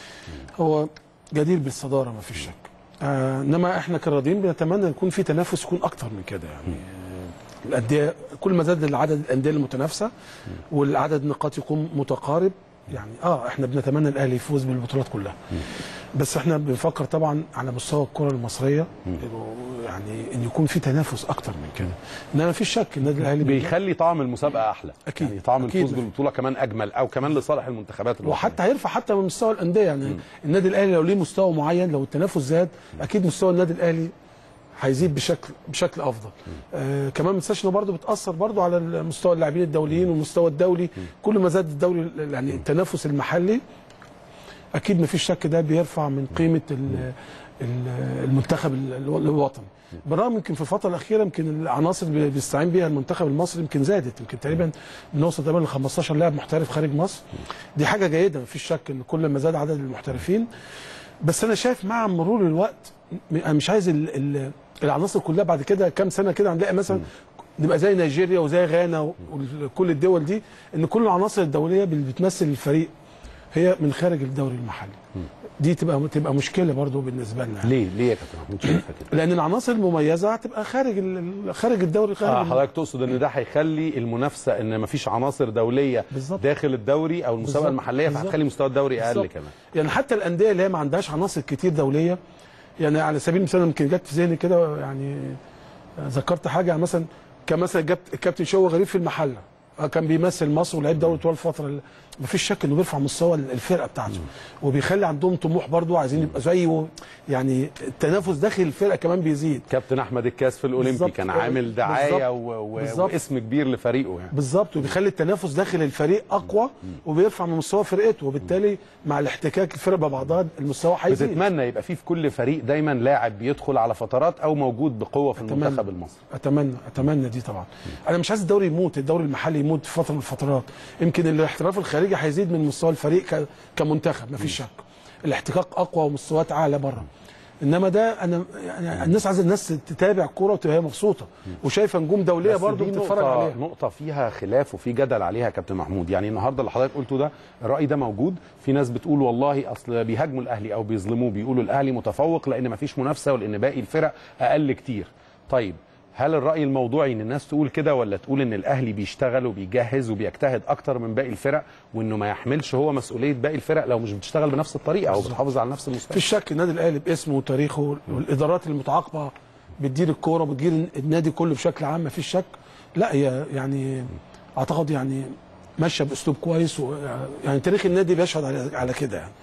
S12: هو جدير بالصداره ما فيش شك آه انما احنا كرياضيين بنتمنى يكون في تنافس يكون اكتر من كده يعني آه، الانديه كل ما زاد عدد الانديه المتنافسه والعدد النقاط يكون متقارب يعني اه احنا بنتمنى الاهلي يفوز بالبطولات كلها بس احنا بنفكر طبعا على مستوى الكره المصريه إنه يعني ان يكون في تنافس اكتر من كده انما ما فيش شك النادي الاهلي
S1: بيخلي طعم المسابقة أحلى
S12: أكيد.
S1: يعني طعم
S12: أكيد.
S1: الفوز بالبطولة كمان أجمل أو كمان لصالح المنتخبات الوطنية
S12: وحتى هيرفع حتى من مستوى الانديه يعني النادي الاهلي لو ليه مستوى معين لو التنافس زاد اكيد مستوى النادي الاهلي هيزيد بشكل بشكل افضل آه كمان ما ننساش انه برضه بتاثر برضه على مستوى اللاعبين الدوليين والمستوى الدولي كل ما زاد الدوري يعني التنافس المحلي اكيد ما فيش شك ده بيرفع من قيمه ال- ال- المنتخب ال- الوطني بالرغم يمكن في الفتره الاخيره يمكن العناصر اللي بيستعين بيها المنتخب المصري يمكن زادت يمكن تقريبا بنوصل تقريبا ل 15 لاعب محترف خارج مصر دي حاجه جيده ما فيش شك ان كل ما زاد عدد المحترفين بس انا شايف مع مرور الوقت م- انا مش عايز ال ال العناصر كلها بعد كده كام سنه كده هنلاقي مثلا نبقى زي نيجيريا وزي غانا وكل الدول دي ان كل العناصر الدوليه اللي بتمثل الفريق هي من خارج الدوري المحلي دي تبقى تبقى مشكله برضو بالنسبه لنا
S1: ليه ليه يا كابتن محمود شايفها كده
S12: لان العناصر المميزه هتبقى خارج ال- خارج الدوري خارج
S1: آه
S12: ال-
S1: حضرتك تقصد ان ده هيخلي المنافسه ان مفيش عناصر دوليه
S12: بالظبط.
S1: داخل الدوري او المسابقه
S12: بالظبط.
S1: المحليه
S12: بالظبط.
S1: فهتخلي مستوى الدوري اقل
S12: بالظبط.
S1: كمان
S12: يعني حتى الانديه اللي هي ما عندهاش عناصر كتير دوليه يعني على سبيل المثال يمكن جت في ذهني كده يعني ذكرت حاجه يعني مثلا كان مثلا جبت الكابتن شوقي غريب في المحله آه، كان بيمثل مصر ولعب دوري طوال الفتره اللي- مفيش شك انه بيرفع مستوى الفرقه بتاعته وبيخلي عندهم طموح برضو عايزين يبقى زيه يعني التنافس داخل الفرقه كمان بيزيد
S1: كابتن احمد الكاس في الاولمبي
S12: بالظبط.
S1: كان عامل دعايه
S12: بالظبط.
S1: و... و...
S12: بالظبط.
S1: واسم كبير لفريقه يعني
S12: بالظبط وبيخلي التنافس داخل الفريق اقوى وبيرفع من مستوى فرقته وبالتالي مع الاحتكاك الفرق ببعضها المستوى هيزيد
S1: بتتمنى يبقى في في كل فريق دايما لاعب بيدخل على فترات او موجود بقوه في
S12: أتمنى.
S1: المنتخب المصري
S12: اتمنى اتمنى دي طبعا انا مش عايز الدوري يموت الدوري المحلي يموت في فتره من الفترات يمكن الاحتراف الخارجي هيزيد من مستوى الفريق ك- كمنتخب مفيش شك الاحتكاك اقوى ومستويات اعلى بره انما ده انا يعني الناس عايزه الناس تتابع كوره وتبقى هي مبسوطه وشايفه نجوم دوليه
S1: بس
S12: برضه
S1: دي
S12: بتتفرج
S1: نقطة
S12: عليها
S1: نقطة فيها خلاف وفي جدل عليها يا كابتن محمود يعني النهارده اللي حضرتك قلته ده الرأي ده موجود في ناس بتقول والله اصل بيهاجموا الاهلي او بيظلموه بيقولوا الاهلي متفوق لان مفيش منافسة ولان باقي الفرق اقل كتير طيب هل الرأي الموضوعي ان الناس تقول كده ولا تقول ان الاهلي بيشتغل وبيجهز وبيجتهد اكتر من باقي الفرق وانه ما يحملش هو مسؤولية باقي الفرق لو مش بتشتغل بنفس الطريقة او بتحافظ على نفس المستوى
S12: في شك النادي الاهلي باسمه وتاريخه والادارات المتعاقبه بتدير الكوره وبتدير النادي كله بشكل عام ما فيش شك لا هي يعني اعتقد يعني ماشيه باسلوب كويس و يعني تاريخ النادي بيشهد على على كده يعني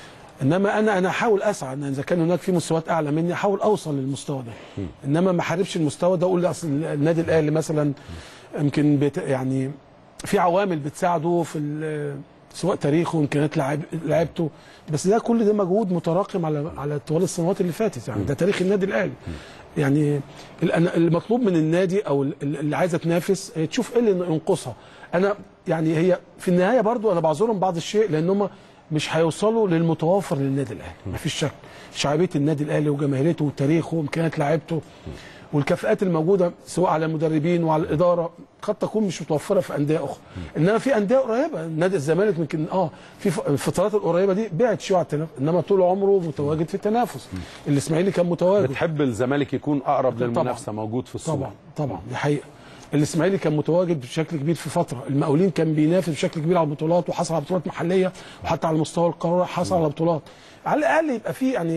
S12: انما انا انا احاول اسعى ان اذا كان هناك في مستويات اعلى مني احاول اوصل للمستوى ده انما ما احاربش المستوى ده اقول لا اصل النادي الاهلي مثلا يمكن بت يعني في عوامل بتساعده في ال- سواء تاريخه وامكانيات لعب لعبته بس ده كل ده مجهود متراكم على على طوال السنوات اللي فاتت يعني ده تاريخ النادي الاهلي يعني ال- أنا- المطلوب من النادي او ال- اللي عايزه تنافس هي تشوف ايه اللي ينقصها انا يعني هي في النهايه برضو انا بعذرهم بعض الشيء لان هم مش هيوصلوا للمتوافر للنادي الاهلي مفيش شك شعبيه النادي الاهلي وجماهيريته وتاريخه وامكانيات لعيبته والكفاءات الموجوده سواء على المدربين وعلى الاداره قد تكون مش متوفره في انديه اخرى انما في انديه قريبه نادي الزمالك يمكن اه في ف- الفترات القريبه دي بعد شويه عن التنافس انما طول عمره متواجد في التنافس الاسماعيلي كان متواجد
S1: بتحب الزمالك يكون اقرب
S12: طبعاً.
S1: للمنافسة موجود في الصورة
S12: طبعا طبعا دي حقيقه الاسماعيلي كان متواجد بشكل كبير في فتره المقاولين كان بينافس بشكل كبير على البطولات وحصل على بطولات محليه وحتى على مستوى القاره حصل على بطولات على الاقل يبقى في يعني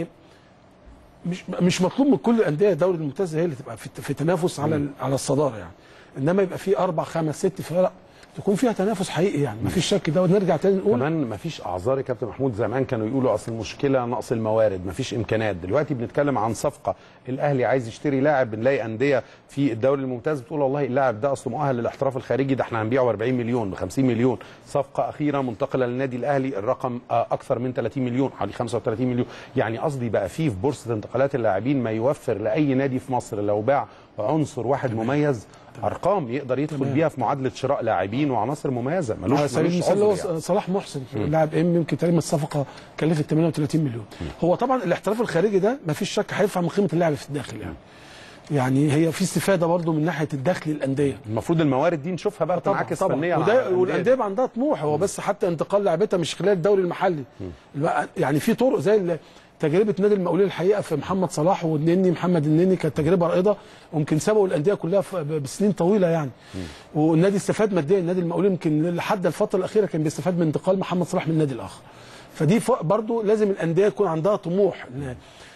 S12: مش مش مطلوب من كل الانديه الدوري الممتاز هي اللي تبقى في, في تنافس على ال- على الصداره يعني انما يبقى في اربع خمس ست فرق تكون فيها تنافس حقيقي يعني مفيش شك ده ونرجع تاني نقول
S1: كمان مفيش اعذار يا كابتن محمود زمان كانوا يقولوا اصل المشكله نقص الموارد مفيش امكانيات دلوقتي بنتكلم عن صفقه الاهلي عايز يشتري لاعب بنلاقي انديه في الدوري الممتاز بتقول والله اللاعب ده اصله مؤهل للاحتراف الخارجي ده احنا هنبيعه ب 40 مليون ب 50 مليون صفقه اخيره منتقله للنادي الاهلي الرقم آه، اكثر من 30 مليون حوالي 35 مليون يعني قصدي بقى فيه في بورصه انتقالات اللاعبين ما يوفر لاي نادي في مصر لو باع عنصر واحد مميز ارقام يقدر يدخل
S12: تمام.
S1: بيها في معادله شراء لاعبين وعناصر مميزه ملوش
S12: على سبيل
S1: ملوش
S12: المثال
S1: عذر
S12: هو
S1: يعني.
S12: صلاح محسن
S1: مم.
S12: لاعب ام يمكن تقريبا الصفقه كلفت 38 مليون هو طبعا الاحتراف الخارجي ده ما فيش شك هيرفع من قيمه اللاعب في الداخل يعني يعني هي في استفاده برضو من ناحيه الدخل للانديه
S1: المفروض الموارد دي نشوفها بقى تنعكس فنيا على
S12: وده
S1: الأندية.
S12: والانديه بقى عندها طموح هو بس حتى انتقال لعبتها مش خلال الدوري المحلي بقى يعني في طرق زي ال- تجربه نادي المقاولين الحقيقه في محمد صلاح والنني محمد النني كانت تجربه رائده ويمكن سبقوا الانديه كلها في- ب- بسنين طويله يعني والنادي استفاد ماديا النادي المقاولين يمكن لحد الفتره الاخيره كان بيستفاد من انتقال محمد صلاح من النادي الاخر فدي ف- برضو لازم الانديه يكون عندها طموح ان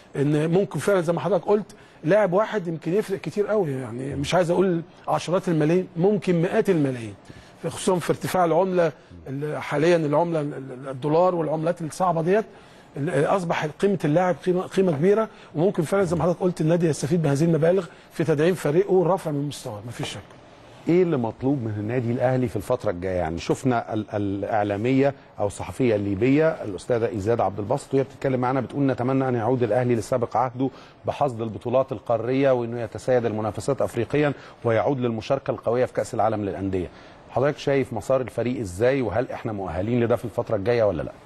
S12: ان ممكن فعلا زي ما حضرتك قلت لاعب واحد يمكن يفرق كتير قوي يعني مش عايز اقول عشرات الملايين ممكن مئات الملايين خصوصا في ارتفاع العمله ال- حاليا العمله ال- ال- الدولار والعملات الصعبه ديت ال- اصبح قيمه اللاعب قيمه قيمه كبيره وممكن فعلا زي ما حضرتك قلت النادي يستفيد بهذه المبالغ في تدعيم فريقه والرفع من مستواه مفيش شك
S1: ايه اللي مطلوب من النادي الاهلي في الفتره الجايه يعني شفنا ال- الاعلاميه او الصحفيه الليبيه الاستاذه ايزاد عبد الباسط وهي بتتكلم معانا بتقول نتمنى ان يعود الاهلي لسابق عهده بحصد البطولات القاريه وانه يتسيد المنافسات افريقيا ويعود للمشاركه القويه في كاس العالم للانديه حضرتك شايف مسار الفريق ازاي وهل احنا مؤهلين لده في الفتره الجايه ولا لا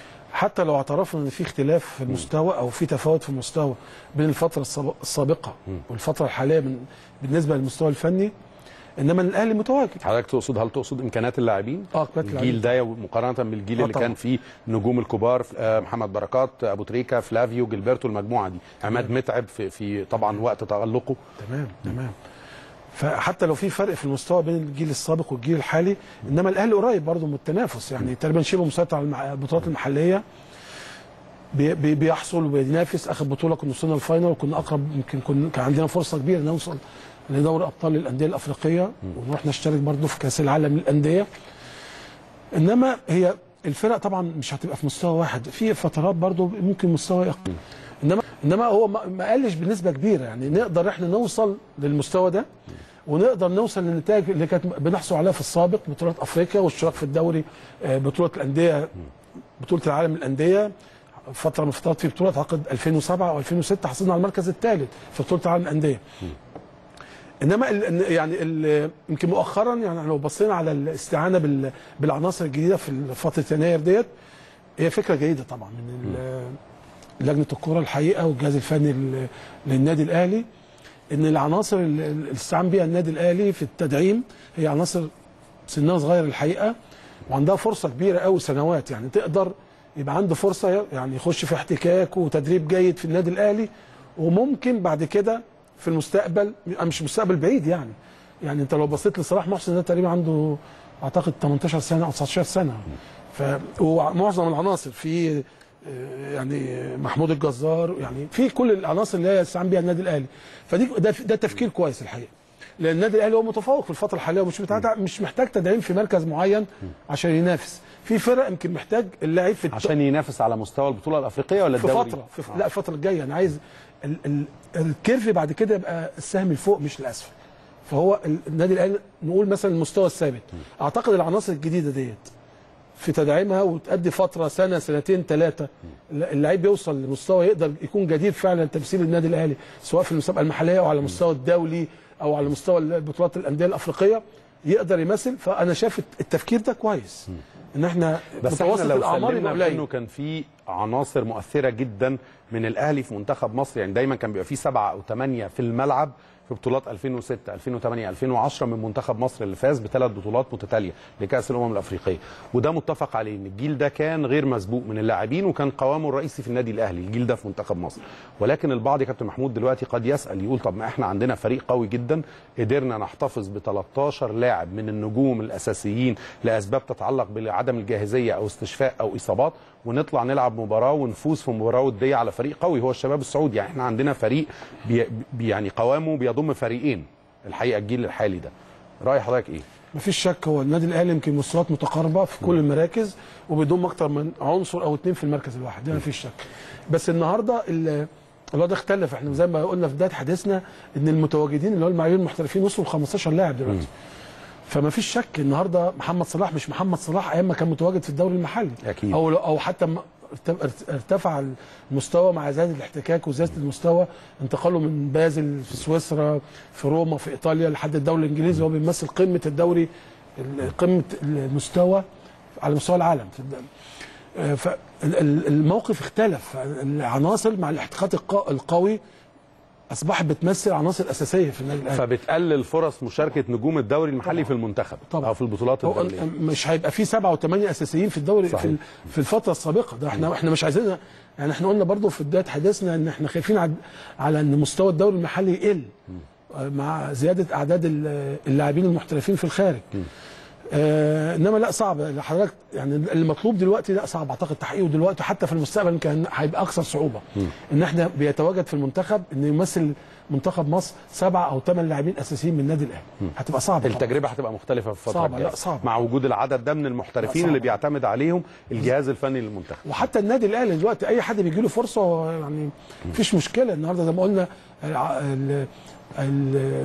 S12: حتى لو اعترفنا ان في اختلاف في المستوى او في تفاوت في المستوى بين الفتره السابق- السابقه والفتره الحاليه من بالنسبه للمستوى الفني انما الاهلي متواجد
S1: حضرتك تقصد هل تقصد امكانيات اللاعبين
S12: اه إمكانيات
S1: الجيل ده مقارنه بالجيل
S12: آه
S1: اللي
S12: طبعاً.
S1: كان فيه نجوم الكبار آه، محمد بركات ابو تريكه فلافيو جilberto المجموعه دي عماد متعب في في طبعا وقت تالقه
S12: تمام تمام فحتى لو في فرق في المستوى بين الجيل السابق والجيل الحالي انما الاهلي قريب برضه من التنافس يعني تقريبا شبه مسيطر على المع- البطولات المحليه بي- بي- بيحصل وبينافس اخر بطوله كنا وصلنا الفاينل وكنا اقرب يمكن كنا كان عندنا فرصه كبيره ان نوصل لدوري ابطال الانديه الافريقيه ونروح نشترك برضه في كاس العالم للانديه انما هي الفرق طبعا مش هتبقى في مستوى واحد في فترات برضه ممكن مستوى يقل انما انما هو ما ما قلش بنسبه كبيره يعني نقدر احنا نوصل للمستوى ده ونقدر نوصل للنتائج اللي كانت بنحصل عليها في السابق بطولات افريقيا والاشتراك في الدوري آه، بطوله الانديه بطوله العالم للانديه فتره من الفترات في بطوله عقد 2007 او 2006 حصلنا على المركز الثالث في بطوله العالم للانديه انما ال- يعني ال- يمكن مؤخرا يعني لو بصينا على الاستعانه بال- بالعناصر الجديده في فتره يناير ديت هي فكره جيده طبعا من ال- لجنه الكره الحقيقه والجهاز الفني لل- للنادي الاهلي ان العناصر ال- ال- اللي استعان بها النادي الاهلي في التدعيم هي عناصر سنها صغير الحقيقه وعندها فرصه كبيره قوي سنوات يعني تقدر يبقى عنده فرصه يعني يخش في احتكاك وتدريب جيد في النادي الاهلي وممكن بعد كده في المستقبل مش مستقبل بعيد يعني يعني انت لو بصيت لصلاح محسن ده تقريبا عنده اعتقد 18 سنه او 19 سنه ف ومعظم العناصر في آه، يعني محمود الجزار يعني في كل العناصر اللي هي استعان بيها النادي الاهلي فدي ده ده تفكير كويس الحقيقه لان النادي الاهلي هو متفوق في الفتره الحاليه ومش بتاع مش محتاج تدعيم في مركز معين عشان ينافس في فرق يمكن محتاج اللاعب في الت-
S1: عشان ينافس على مستوى البطوله الافريقيه ولا
S12: في
S1: الدوري
S12: فتره في لا الفتره الجايه انا عايز ال ال الكيرف بعد كده يبقى السهم لفوق مش لاسفل فهو ال- النادي الاهلي نقول مثلا المستوى الثابت اعتقد العناصر الجديده ديت في تدعيمها وتأدي فتره سنه سنتين ثلاثه اللعيب يوصل لمستوى يقدر يكون جدير فعلا تمثيل النادي الاهلي سواء في المسابقه المحليه او على المستوى الدولي او على مستوى البطولات الانديه الافريقيه يقدر يمثل فانا شايف التفكير ده كويس ان احنا
S1: بس احنا
S12: متوسط
S1: لو
S12: الاعمار
S1: سلمنا
S12: يبقى قليل
S1: انه كان في عناصر مؤثره جدا من الاهلي في منتخب مصر يعني دايما كان بيبقى في سبعه او ثمانيه في الملعب في بطولات 2006 2008 2010 من منتخب مصر اللي فاز بثلاث بطولات متتاليه لكاس الامم الافريقيه وده متفق عليه ان الجيل ده كان غير مسبوق من اللاعبين وكان قوامه الرئيسي في النادي الاهلي الجيل ده في منتخب مصر ولكن البعض يا كابتن محمود دلوقتي قد يسال يقول طب ما احنا عندنا فريق قوي جدا قدرنا نحتفظ ب 13 لاعب من النجوم الاساسيين لاسباب تتعلق بعدم الجاهزيه او استشفاء او اصابات ونطلع نلعب مباراه ونفوز في مباراه وديه على فريق قوي هو الشباب السعودي يعني احنا عندنا فريق بي بي- يعني قوامه بيضم فريقين الحقيقه الجيل الحالي ده راي حضرتك ايه
S12: مفيش شك هو النادي الاهلي يمكن مستويات متقاربه في كل المراكز وبيضم اكتر من عنصر او اتنين في المركز الواحد ده مفيش شك بس النهارده ال- الوضع اختلف احنا زي ما قلنا في بدايه حديثنا ان المتواجدين اللي هو المعايير المحترفين وصلوا ل 15 لاعب دلوقتي فما فيش شك النهارده محمد صلاح مش محمد صلاح ايام ما كان متواجد في الدوري المحلي
S1: أكيد.
S12: او او حتى م- ارت- ارتفع المستوى مع زياده الاحتكاك وزياده المستوى انتقاله من بازل في سويسرا في روما في ايطاليا لحد الدوري الانجليزي هو بيمثل قمه الدوري ال- قمه المستوى على مستوى العالم في الد- آه، فالموقف اختلف العناصر مع الاحتكاك الق- القوي اصبحت بتمثل عناصر اساسيه في النادي الاهلي
S1: فبتقلل فرص مشاركه نجوم الدوري المحلي في المنتخب
S12: طبعا.
S1: او في البطولات
S12: هو
S1: الدوليه
S12: مش هيبقى في سبعه وثمانيه اساسيين في الدوري
S1: صحيح.
S12: في ال- في الفتره السابقه ده احنا احنا مش عايزين يعني احنا قلنا برضو في بدايه حديثنا ان احنا خايفين عد- على ان مستوى الدوري المحلي يقل آه، مع زياده اعداد ال- اللاعبين المحترفين في الخارج آه انما لا صعب حضرتك يعني المطلوب دلوقتي لا صعب اعتقد تحقيقه دلوقتي حتى في المستقبل كان هيبقى اكثر صعوبه ان احنا بيتواجد في المنتخب ان يمثل منتخب مصر سبعه او ثمان لاعبين اساسيين من النادي الاهلي هتبقى صعبه طبعاً.
S1: التجربه هتبقى مختلفه في الفتره
S12: صعبة،
S1: الجايه
S12: لا، صعبة.
S1: مع وجود العدد ده من
S12: لا،
S1: المحترفين
S12: صعبة.
S1: اللي بيعتمد عليهم الجهاز الفني للمنتخب
S12: وحتى النادي الاهلي دلوقتي اي حد بيجي له فرصه هو يعني مفيش مشكله النهارده زي ما قلنا الع- ال ال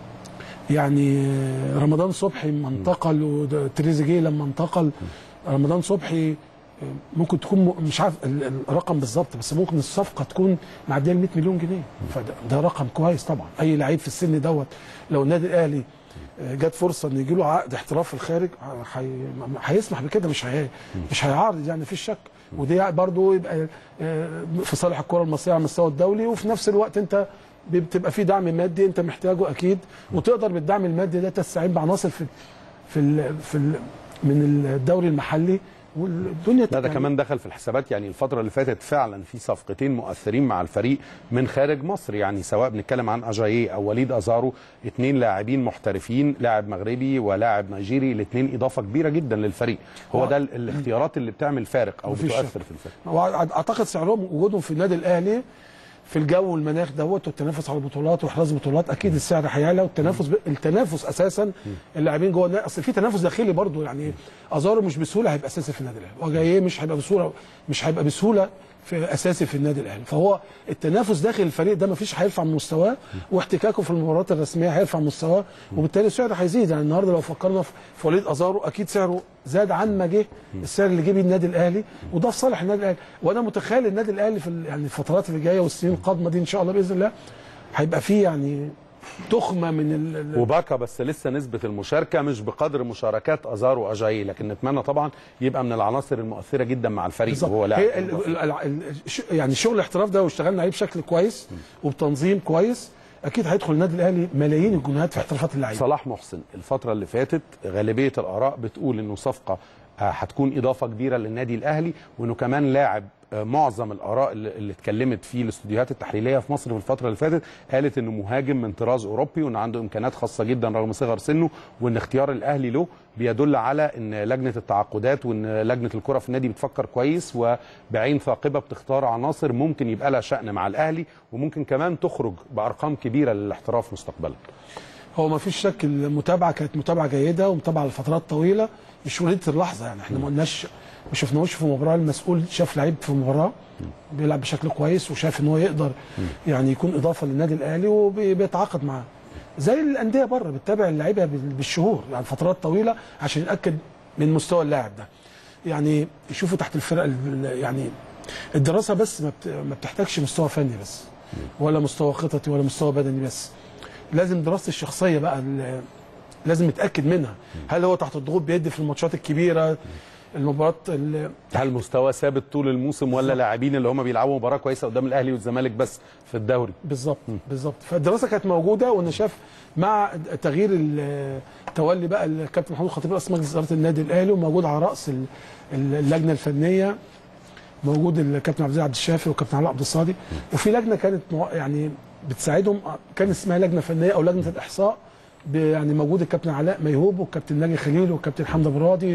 S12: يعني رمضان صبحي لما انتقل وتريزيجيه لما انتقل رمضان صبحي ممكن تكون م- مش عارف ال- ال- الرقم بالظبط بس ممكن الصفقه تكون معديه ال 100 مليون جنيه فده ده رقم كويس طبعا اي لعيب في السن دوت لو النادي الاهلي جت فرصه ان يجي له عقد احتراف في الخارج هي- هيسمح بكده مش هي مش هيعارض يعني مفيش شك ودي برضو يبقى آه، في صالح الكره المصريه على المستوى الدولي وفي نفس الوقت انت بتبقى في دعم مادي انت محتاجه اكيد وتقدر بالدعم المادي ده تستعين بعناصر في في ال في ال من الدوري المحلي والدنيا
S1: لا ده
S12: يعني
S1: كمان دخل في الحسابات يعني الفترة اللي فاتت فعلا في صفقتين مؤثرين مع الفريق من خارج مصر يعني سواء بنتكلم عن اجاييه او وليد ازارو اثنين لاعبين محترفين لاعب مغربي ولاعب نيجيري الاثنين اضافة كبيرة جدا للفريق هو ده ال- الاختيارات اللي بتعمل فارق او
S12: مفيش
S1: بتؤثر
S12: شك.
S1: في الفريق
S12: واعتقد سعرهم وجودهم في النادي الاهلي في الجو والمناخ دوت والتنافس على البطولات واحراز البطولات اكيد السعر هيعلى والتنافس ب... التنافس اساسا اللاعبين جوه النادي اصل في تنافس داخلي برضو يعني ازارو مش بسهوله هيبقى اساسي في النادي الاهلي وجايه مش هيبقى بسهوله مش هيبقى بسهوله في اساسي في النادي الاهلي فهو التنافس داخل الفريق ده مفيش هيرفع من مستواه واحتكاكه في المباريات الرسميه هيرفع من مستواه وبالتالي السعر هيزيد يعني النهارده لو فكرنا في في وليد ازارو اكيد سعره زاد عن ما جه السعر اللي جه بيه النادي الاهلي وده في صالح النادي الاهلي وانا متخيل النادي الاهلي في ال- يعني الفترات اللي جايه والسنين القادمه دي ان شاء الله باذن الله هيبقى فيه يعني تخمه من ال- ال-
S1: وباكا بس لسه نسبة المشاركة مش بقدر مشاركات ازارو واجاييه لكن نتمنى طبعا يبقى من العناصر المؤثرة جدا مع الفريق
S12: بالظبط.
S1: وهو لاعب
S12: هي ال- ال- ال- ال- ش- يعني شغل الاحتراف ده واشتغلنا عليه بشكل كويس وبتنظيم كويس اكيد هيدخل النادي الاهلي ملايين الجنيهات في احترافات اللعيبه
S1: صلاح محسن الفترة اللي فاتت غالبية الآراء بتقول إنه صفقة آه، هتكون إضافة كبيرة للنادي الأهلي وإنه كمان لاعب آه، معظم الآراء اللي اللي اتكلمت فيه الاستوديوهات التحليلية في مصر في الفترة اللي فاتت قالت إنه مهاجم من طراز أوروبي وإنه عنده إمكانيات خاصة جدا رغم صغر سنه وإن اختيار الأهلي له بيدل على إن لجنة التعاقدات وإن لجنة الكرة في النادي بتفكر كويس وبعين ثاقبة بتختار عناصر ممكن يبقى لها شأن مع الأهلي وممكن كمان تخرج بأرقام كبيرة للاحتراف مستقبلا
S12: هو ما فيش شك المتابعه كانت متابعه جيده ومتابعه لفترات طويله مش وليده اللحظه يعني احنا ما قلناش ما شفناهوش في مباراه المسؤول شاف لعيب في مباراه بيلعب بشكل كويس وشاف ان هو يقدر يعني يكون اضافه للنادي الاهلي وبيتعاقد معاه زي الانديه بره بتتابع اللعيبه بال- بالشهور يعني فترات طويله عشان يتاكد من مستوى اللاعب ده يعني يشوفوا تحت الفرق ال- يعني الدراسه بس ما بت- ما بتحتاجش مستوى فني بس ولا مستوى خططي ولا مستوى بدني بس لازم دراسه الشخصيه بقى ال- لازم يتاكد منها هل هو تحت الضغوط بيدي في الماتشات الكبيره المباراه ال-
S1: هل مستوى ثابت طول الموسم ولا لاعبين اللي هم بيلعبوا مباراه كويسه قدام الاهلي والزمالك بس في الدوري
S12: بالظبط بالظبط فالدراسه كانت موجوده وانا شايف مع تغيير ال- تولي بقى الكابتن محمود خطيب رئيس مجلس اداره النادي الاهلي وموجود على راس ال- ال- اللجنه الفنيه موجود الكابتن عبد العزيز عبد الشافي والكابتن علاء عبد الصادي وفي لجنه كانت مو- يعني بتساعدهم كان اسمها لجنه فنيه او لجنه الاحصاء ب- يعني موجود الكابتن علاء ميهوب والكابتن ناجي خليل والكابتن حمدي برادي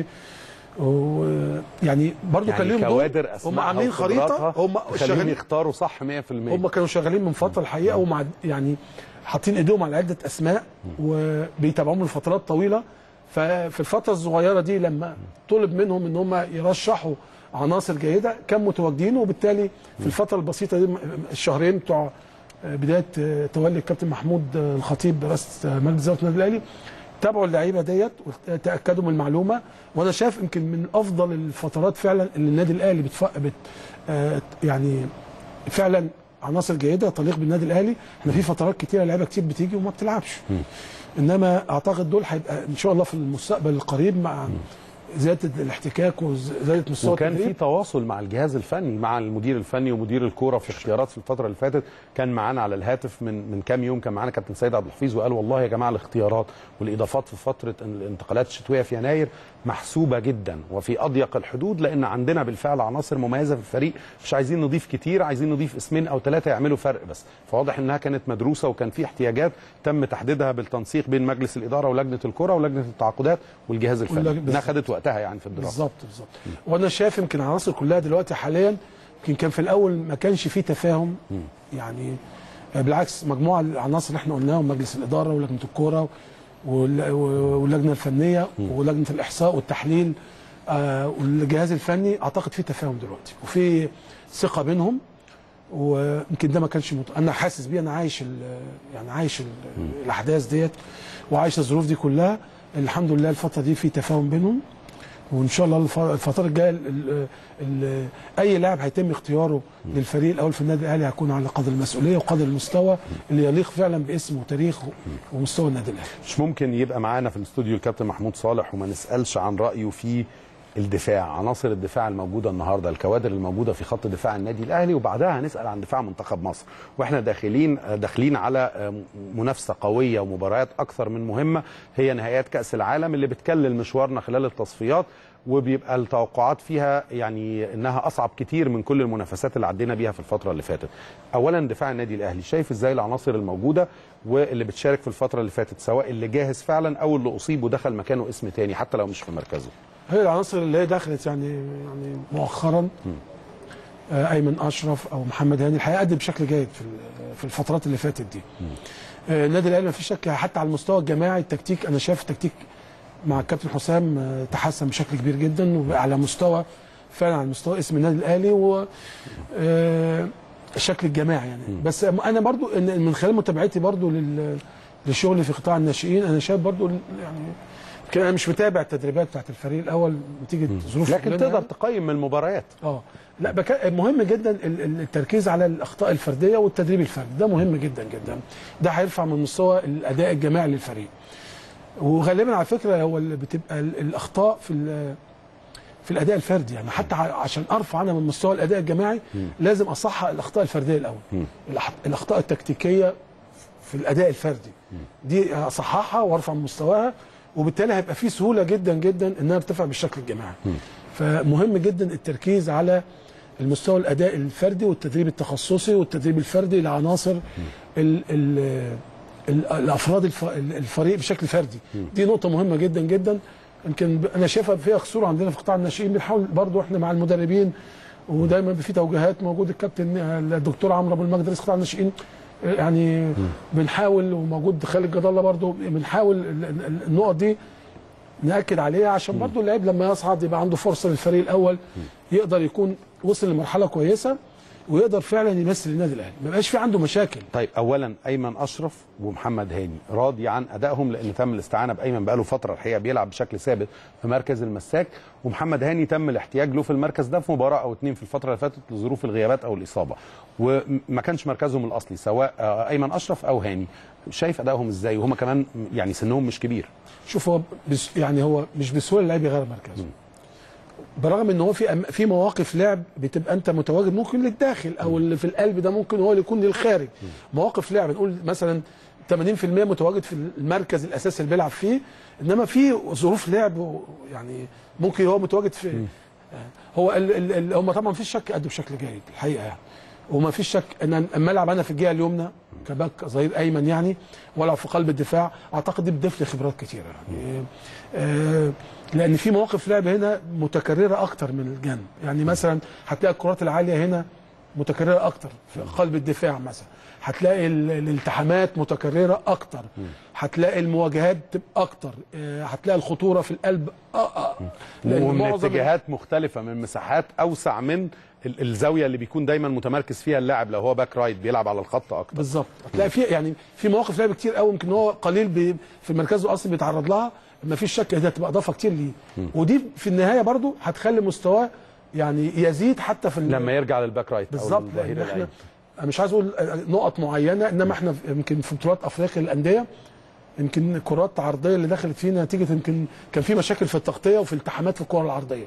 S12: ويعني برضو
S1: يعني
S12: كان لهم دور.
S1: كوادر
S12: هم
S1: اسماء
S12: عاملين خريطه هم
S1: خليهم
S12: شغالين
S1: يختاروا صح 100%
S12: هم كانوا شغالين من فتره الحقيقه ومع يعني حاطين ايديهم على عده اسماء وبيتابعوهم لفترات طويله ففي الفتره الصغيره دي لما طلب منهم ان هم يرشحوا عناصر جيده كان متواجدين وبالتالي في الفتره البسيطه دي الشهرين بتوع بدايه تولي الكابتن محمود الخطيب برئاسه مجلس اداره النادي الاهلي تابعوا اللعيبه ديت وتاكدوا من المعلومه وانا شايف يمكن من افضل الفترات فعلا اللي النادي الاهلي بتف... بت... آه يعني فعلا عناصر جيده تليق بالنادي الاهلي احنا في فترات كتيره لعيبه كتير بتيجي وما بتلعبش انما اعتقد دول هيبقى ان شاء الله في المستقبل القريب مع زياده الاحتكاك وزياده مستوى
S1: وكان في
S12: التدريب.
S1: تواصل مع الجهاز الفني مع المدير الفني ومدير الكوره في اختيارات في الفتره اللي فاتت كان معانا على الهاتف من من كام يوم كان معانا كابتن سيد عبد الحفيظ وقال والله يا جماعه الاختيارات والاضافات في فتره الانتقالات الشتويه في يناير محسوبه جدا وفي اضيق الحدود لان عندنا بالفعل عناصر مميزه في الفريق مش عايزين نضيف كتير عايزين نضيف اسمين او ثلاثه يعملوا فرق بس فواضح انها كانت مدروسه وكان في احتياجات تم تحديدها بالتنسيق بين مجلس الاداره ولجنه الكره ولجنه التعاقدات والجهاز الفني
S12: واللجنة-
S1: انها
S12: بالظبط.
S1: خدت وقتها يعني في الدراسه
S12: بالظبط بالظبط وانا شايف يمكن العناصر كلها دلوقتي حاليا يمكن كان في الاول ما كانش فيه تفاهم يعني بالعكس مجموعه العناصر اللي احنا قلناهم مجلس الاداره ولجنه الكوره وال- واللجنه الفنيه ولجنه الاحصاء والتحليل آه، والجهاز الفني اعتقد في تفاهم دلوقتي وفي ثقه بينهم ويمكن ده ما كانش مت... انا حاسس بيه انا عايش ال... يعني عايش ال... الاحداث ديت وعايش الظروف دي كلها الحمد لله الفتره دي في تفاهم بينهم وان شاء الله الف- الفتره الجايه ال- ال- ال- اي لاعب هيتم اختياره للفريق الاول في النادي الاهلي هيكون على قدر المسؤوليه وقدر المستوى اللي يليق فعلا باسمه وتاريخه ومستوى النادي الاهلي
S1: مش ممكن يبقى معانا في الاستوديو الكابتن محمود صالح وما نسالش عن رايه في الدفاع عناصر الدفاع الموجوده النهارده الكوادر الموجوده في خط دفاع النادي الاهلي وبعدها هنسال عن دفاع منتخب مصر واحنا داخلين داخلين على منافسه قويه ومباريات اكثر من مهمه هي نهائيات كاس العالم اللي بتكلل مشوارنا خلال التصفيات وبيبقى التوقعات فيها يعني انها اصعب كتير من كل المنافسات اللي عدينا بيها في الفتره اللي فاتت. اولا دفاع النادي الاهلي شايف ازاي العناصر الموجوده واللي بتشارك في الفتره اللي فاتت سواء اللي جاهز فعلا او اللي اصيب ودخل مكانه اسم تاني حتى لو مش في مركزه.
S12: هي العناصر اللي هي دخلت يعني يعني مؤخرا آه، ايمن اشرف او محمد هاني الحقيقه قدم بشكل جيد في ال- في الفترات اللي فاتت دي آه، النادي الاهلي ما فيش شك حتى على المستوى الجماعي التكتيك انا شايف التكتيك مع الكابتن حسام آه، تحسن بشكل كبير جدا وعلى مستوى فعلا على مستوى اسم النادي الاهلي و آه، الشكل الجماعي يعني بس انا برضو إن- من خلال متابعتي برضو لل- للشغل في قطاع الناشئين انا شايف برضو يعني يمكن انا مش متابع التدريبات بتاعت الفريق الاول نتيجه ظروف
S1: لكن
S12: شغلنا
S1: تقدر
S12: يعني.
S1: تقيم من المباريات.
S12: اه لا بكا... مهم جدا ال- ال- التركيز على الاخطاء الفرديه والتدريب الفردي ده مهم جدا جدا ده هيرفع من مستوى الاداء الجماعي للفريق وغالبا على فكره هو اللي بتبقى ال- الاخطاء في ال- في الاداء الفردي يعني حتى ع- عشان ارفع انا من مستوى الاداء الجماعي لازم اصحح الاخطاء الفرديه الاول الأح- الاخطاء التكتيكيه في الاداء الفردي دي اصححها وارفع من مستواها وبالتالي هيبقى في سهوله جدا جدا انها ارتفع بالشكل الجماعي فمهم جدا التركيز على المستوى الاداء الفردي والتدريب التخصصي والتدريب الفردي لعناصر ال ال ال الافراد الف الفريق بشكل فردي دي نقطه مهمه جدا جدا يمكن ب- انا شايفها فيها قصور عندنا في قطاع الناشئين بنحاول برضو احنا مع المدربين ودايما في توجيهات موجود الكابتن الدكتور عمرو ابو المجد رئيس قطاع الناشئين يعني بنحاول وموجود خالد جد الله برضو بنحاول ال- ال- النقط دي ناكد عليها عشان برضو اللاعب لما يصعد يبقى عنده فرصه للفريق الاول يقدر يكون وصل لمرحله كويسه ويقدر فعلا يمثل النادي الاهلي ما يبقاش في عنده مشاكل
S1: طيب اولا ايمن اشرف ومحمد هاني راضي عن ادائهم لان تم الاستعانه بايمن بقاله فتره الحقيقه بيلعب بشكل ثابت في مركز المساك ومحمد هاني تم الاحتياج له في المركز ده في مباراه او اتنين في الفتره اللي فاتت لظروف الغيابات او الاصابه وما كانش مركزهم الاصلي سواء آه، ايمن اشرف او هاني شايف ادائهم ازاي وهم كمان يعني سنهم مش كبير
S12: شوف هو بس يعني هو مش بسهوله اللاعب يغير مركزه برغم ان هو في أم- في مواقف لعب بتبقى انت متواجد ممكن للداخل او اللي في القلب ده ممكن هو اللي يكون للخارج مواقف لعب نقول مثلا 80% متواجد في المركز الاساسي اللي بيلعب فيه انما في ظروف لعب و- يعني ممكن هو متواجد في هو ال ال ال هم طبعا في شك ادوا بشكل جيد الحقيقه يعني وما فيش شك ان اما العب انا في الجهه اليمنى كباك ظهير ايمن يعني والعب في قلب الدفاع اعتقد دي بتضيف لي خبرات كتيره يعني آه لان في مواقف لعب هنا متكرره اكتر من الجنب يعني مثلا هتلاقي الكرات العاليه هنا متكرره اكتر في قلب الدفاع مثلا هتلاقي ال- الالتحامات متكرره اكتر هتلاقي المواجهات تبقى اكتر آه، هتلاقي الخطوره في القلب آه آه. لأن
S1: ومن
S12: معظم-
S1: اتجاهات مختلفة من مساحات أوسع من ال- الزاوية اللي بيكون دايما متمركز فيها اللاعب لو هو باك رايت بيلعب على الخط أكتر
S12: بالظبط هتلاقي في يعني في مواقف لعب كتير قوي يمكن هو قليل بي في المركز الاصلي بيتعرض لها ما فيش شك دي هتبقى اضافه كتير ليه ودي في النهايه برضو هتخلي مستواه يعني يزيد حتى في ال-
S1: لما يرجع للباك رايت أو
S12: بالظبط
S1: للظهير
S12: لان احنا
S1: الأيمن.
S12: أنا مش عايز اقول نقط معينه انما احنا في- يمكن في بطولات افريقيا للانديه يمكن الكرات العرضيه اللي دخلت فينا نتيجه يمكن كان في مشاكل في التغطيه وفي التحامات في الكره العرضيه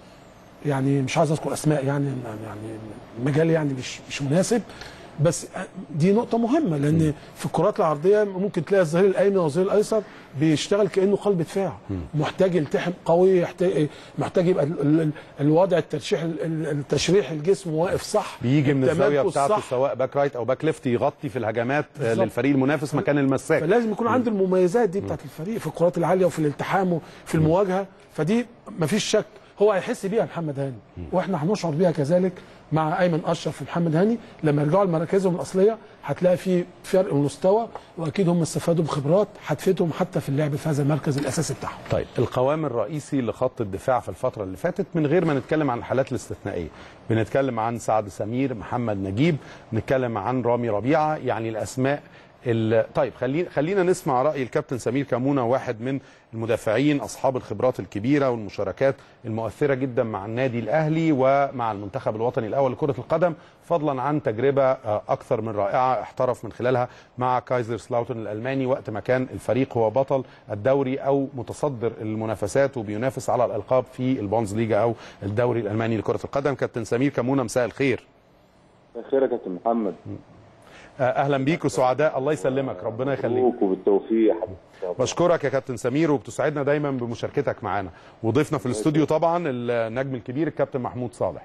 S12: يعني مش عايز اذكر اسماء يعني يعني المجال يعني مش مش مناسب بس دي نقطة مهمة لأن في الكرات العرضية ممكن تلاقي الظهير الأيمن والظهير الأيسر بيشتغل كأنه قلب دفاع محتاج يلتحم قوي يحتاج محتاج يبقى ال- ال- الوضع الترشيح ال- التشريح الجسم واقف صح
S1: بيجي من الزاوية
S12: التمركز
S1: بتاعته
S12: صح.
S1: سواء باك رايت أو باك ليفت يغطي في الهجمات آه،
S12: بالظبط.
S1: للفريق المنافس مكان المساك
S12: فلازم يكون عنده المميزات دي بتاعت الفريق في الكرات العاليه وفي الالتحام وفي المواجهه فدي مفيش شك هو هيحس بيها محمد هاني واحنا هنشعر بيها كذلك مع ايمن اشرف ومحمد هاني لما يرجعوا لمراكزهم الاصليه هتلاقي في فرق مستوى واكيد هم استفادوا بخبرات هتفيدهم حتى في اللعب في هذا المركز الاساسي بتاعهم
S1: طيب القوام الرئيسي لخط الدفاع في الفترة اللي فاتت من غير ما نتكلم عن الحالات الاستثنائية بنتكلم عن سعد سمير محمد نجيب نتكلم عن رامي ربيعة يعني الأسماء ال- طيب خلينا خلينا نسمع رأي الكابتن سمير كمونة واحد من المدافعين أصحاب الخبرات الكبيرة والمشاركات المؤثرة جدا مع النادي الأهلي ومع المنتخب الوطني الأول لكرة القدم فضلا عن تجربة آه، أكثر من رائعة احترف من خلالها مع كايزر سلاوتن الألماني وقت ما كان الفريق هو بطل الدوري أو متصدر المنافسات وبينافس على الألقاب في البونز ليجا أو الدوري الألماني لكرة القدم كابتن سمير كمونة مساء الخير
S13: خير يا كابتن محمد
S1: آه، اهلا بيك وسعداء الله يسلمك ربنا يخليك
S13: مبروك وبالتوفيق يا حبيبي
S1: بشكرك يا كابتن سمير وبتسعدنا دايما بمشاركتك معانا وضيفنا في الاستوديو طبعا النجم الكبير الكابتن محمود صالح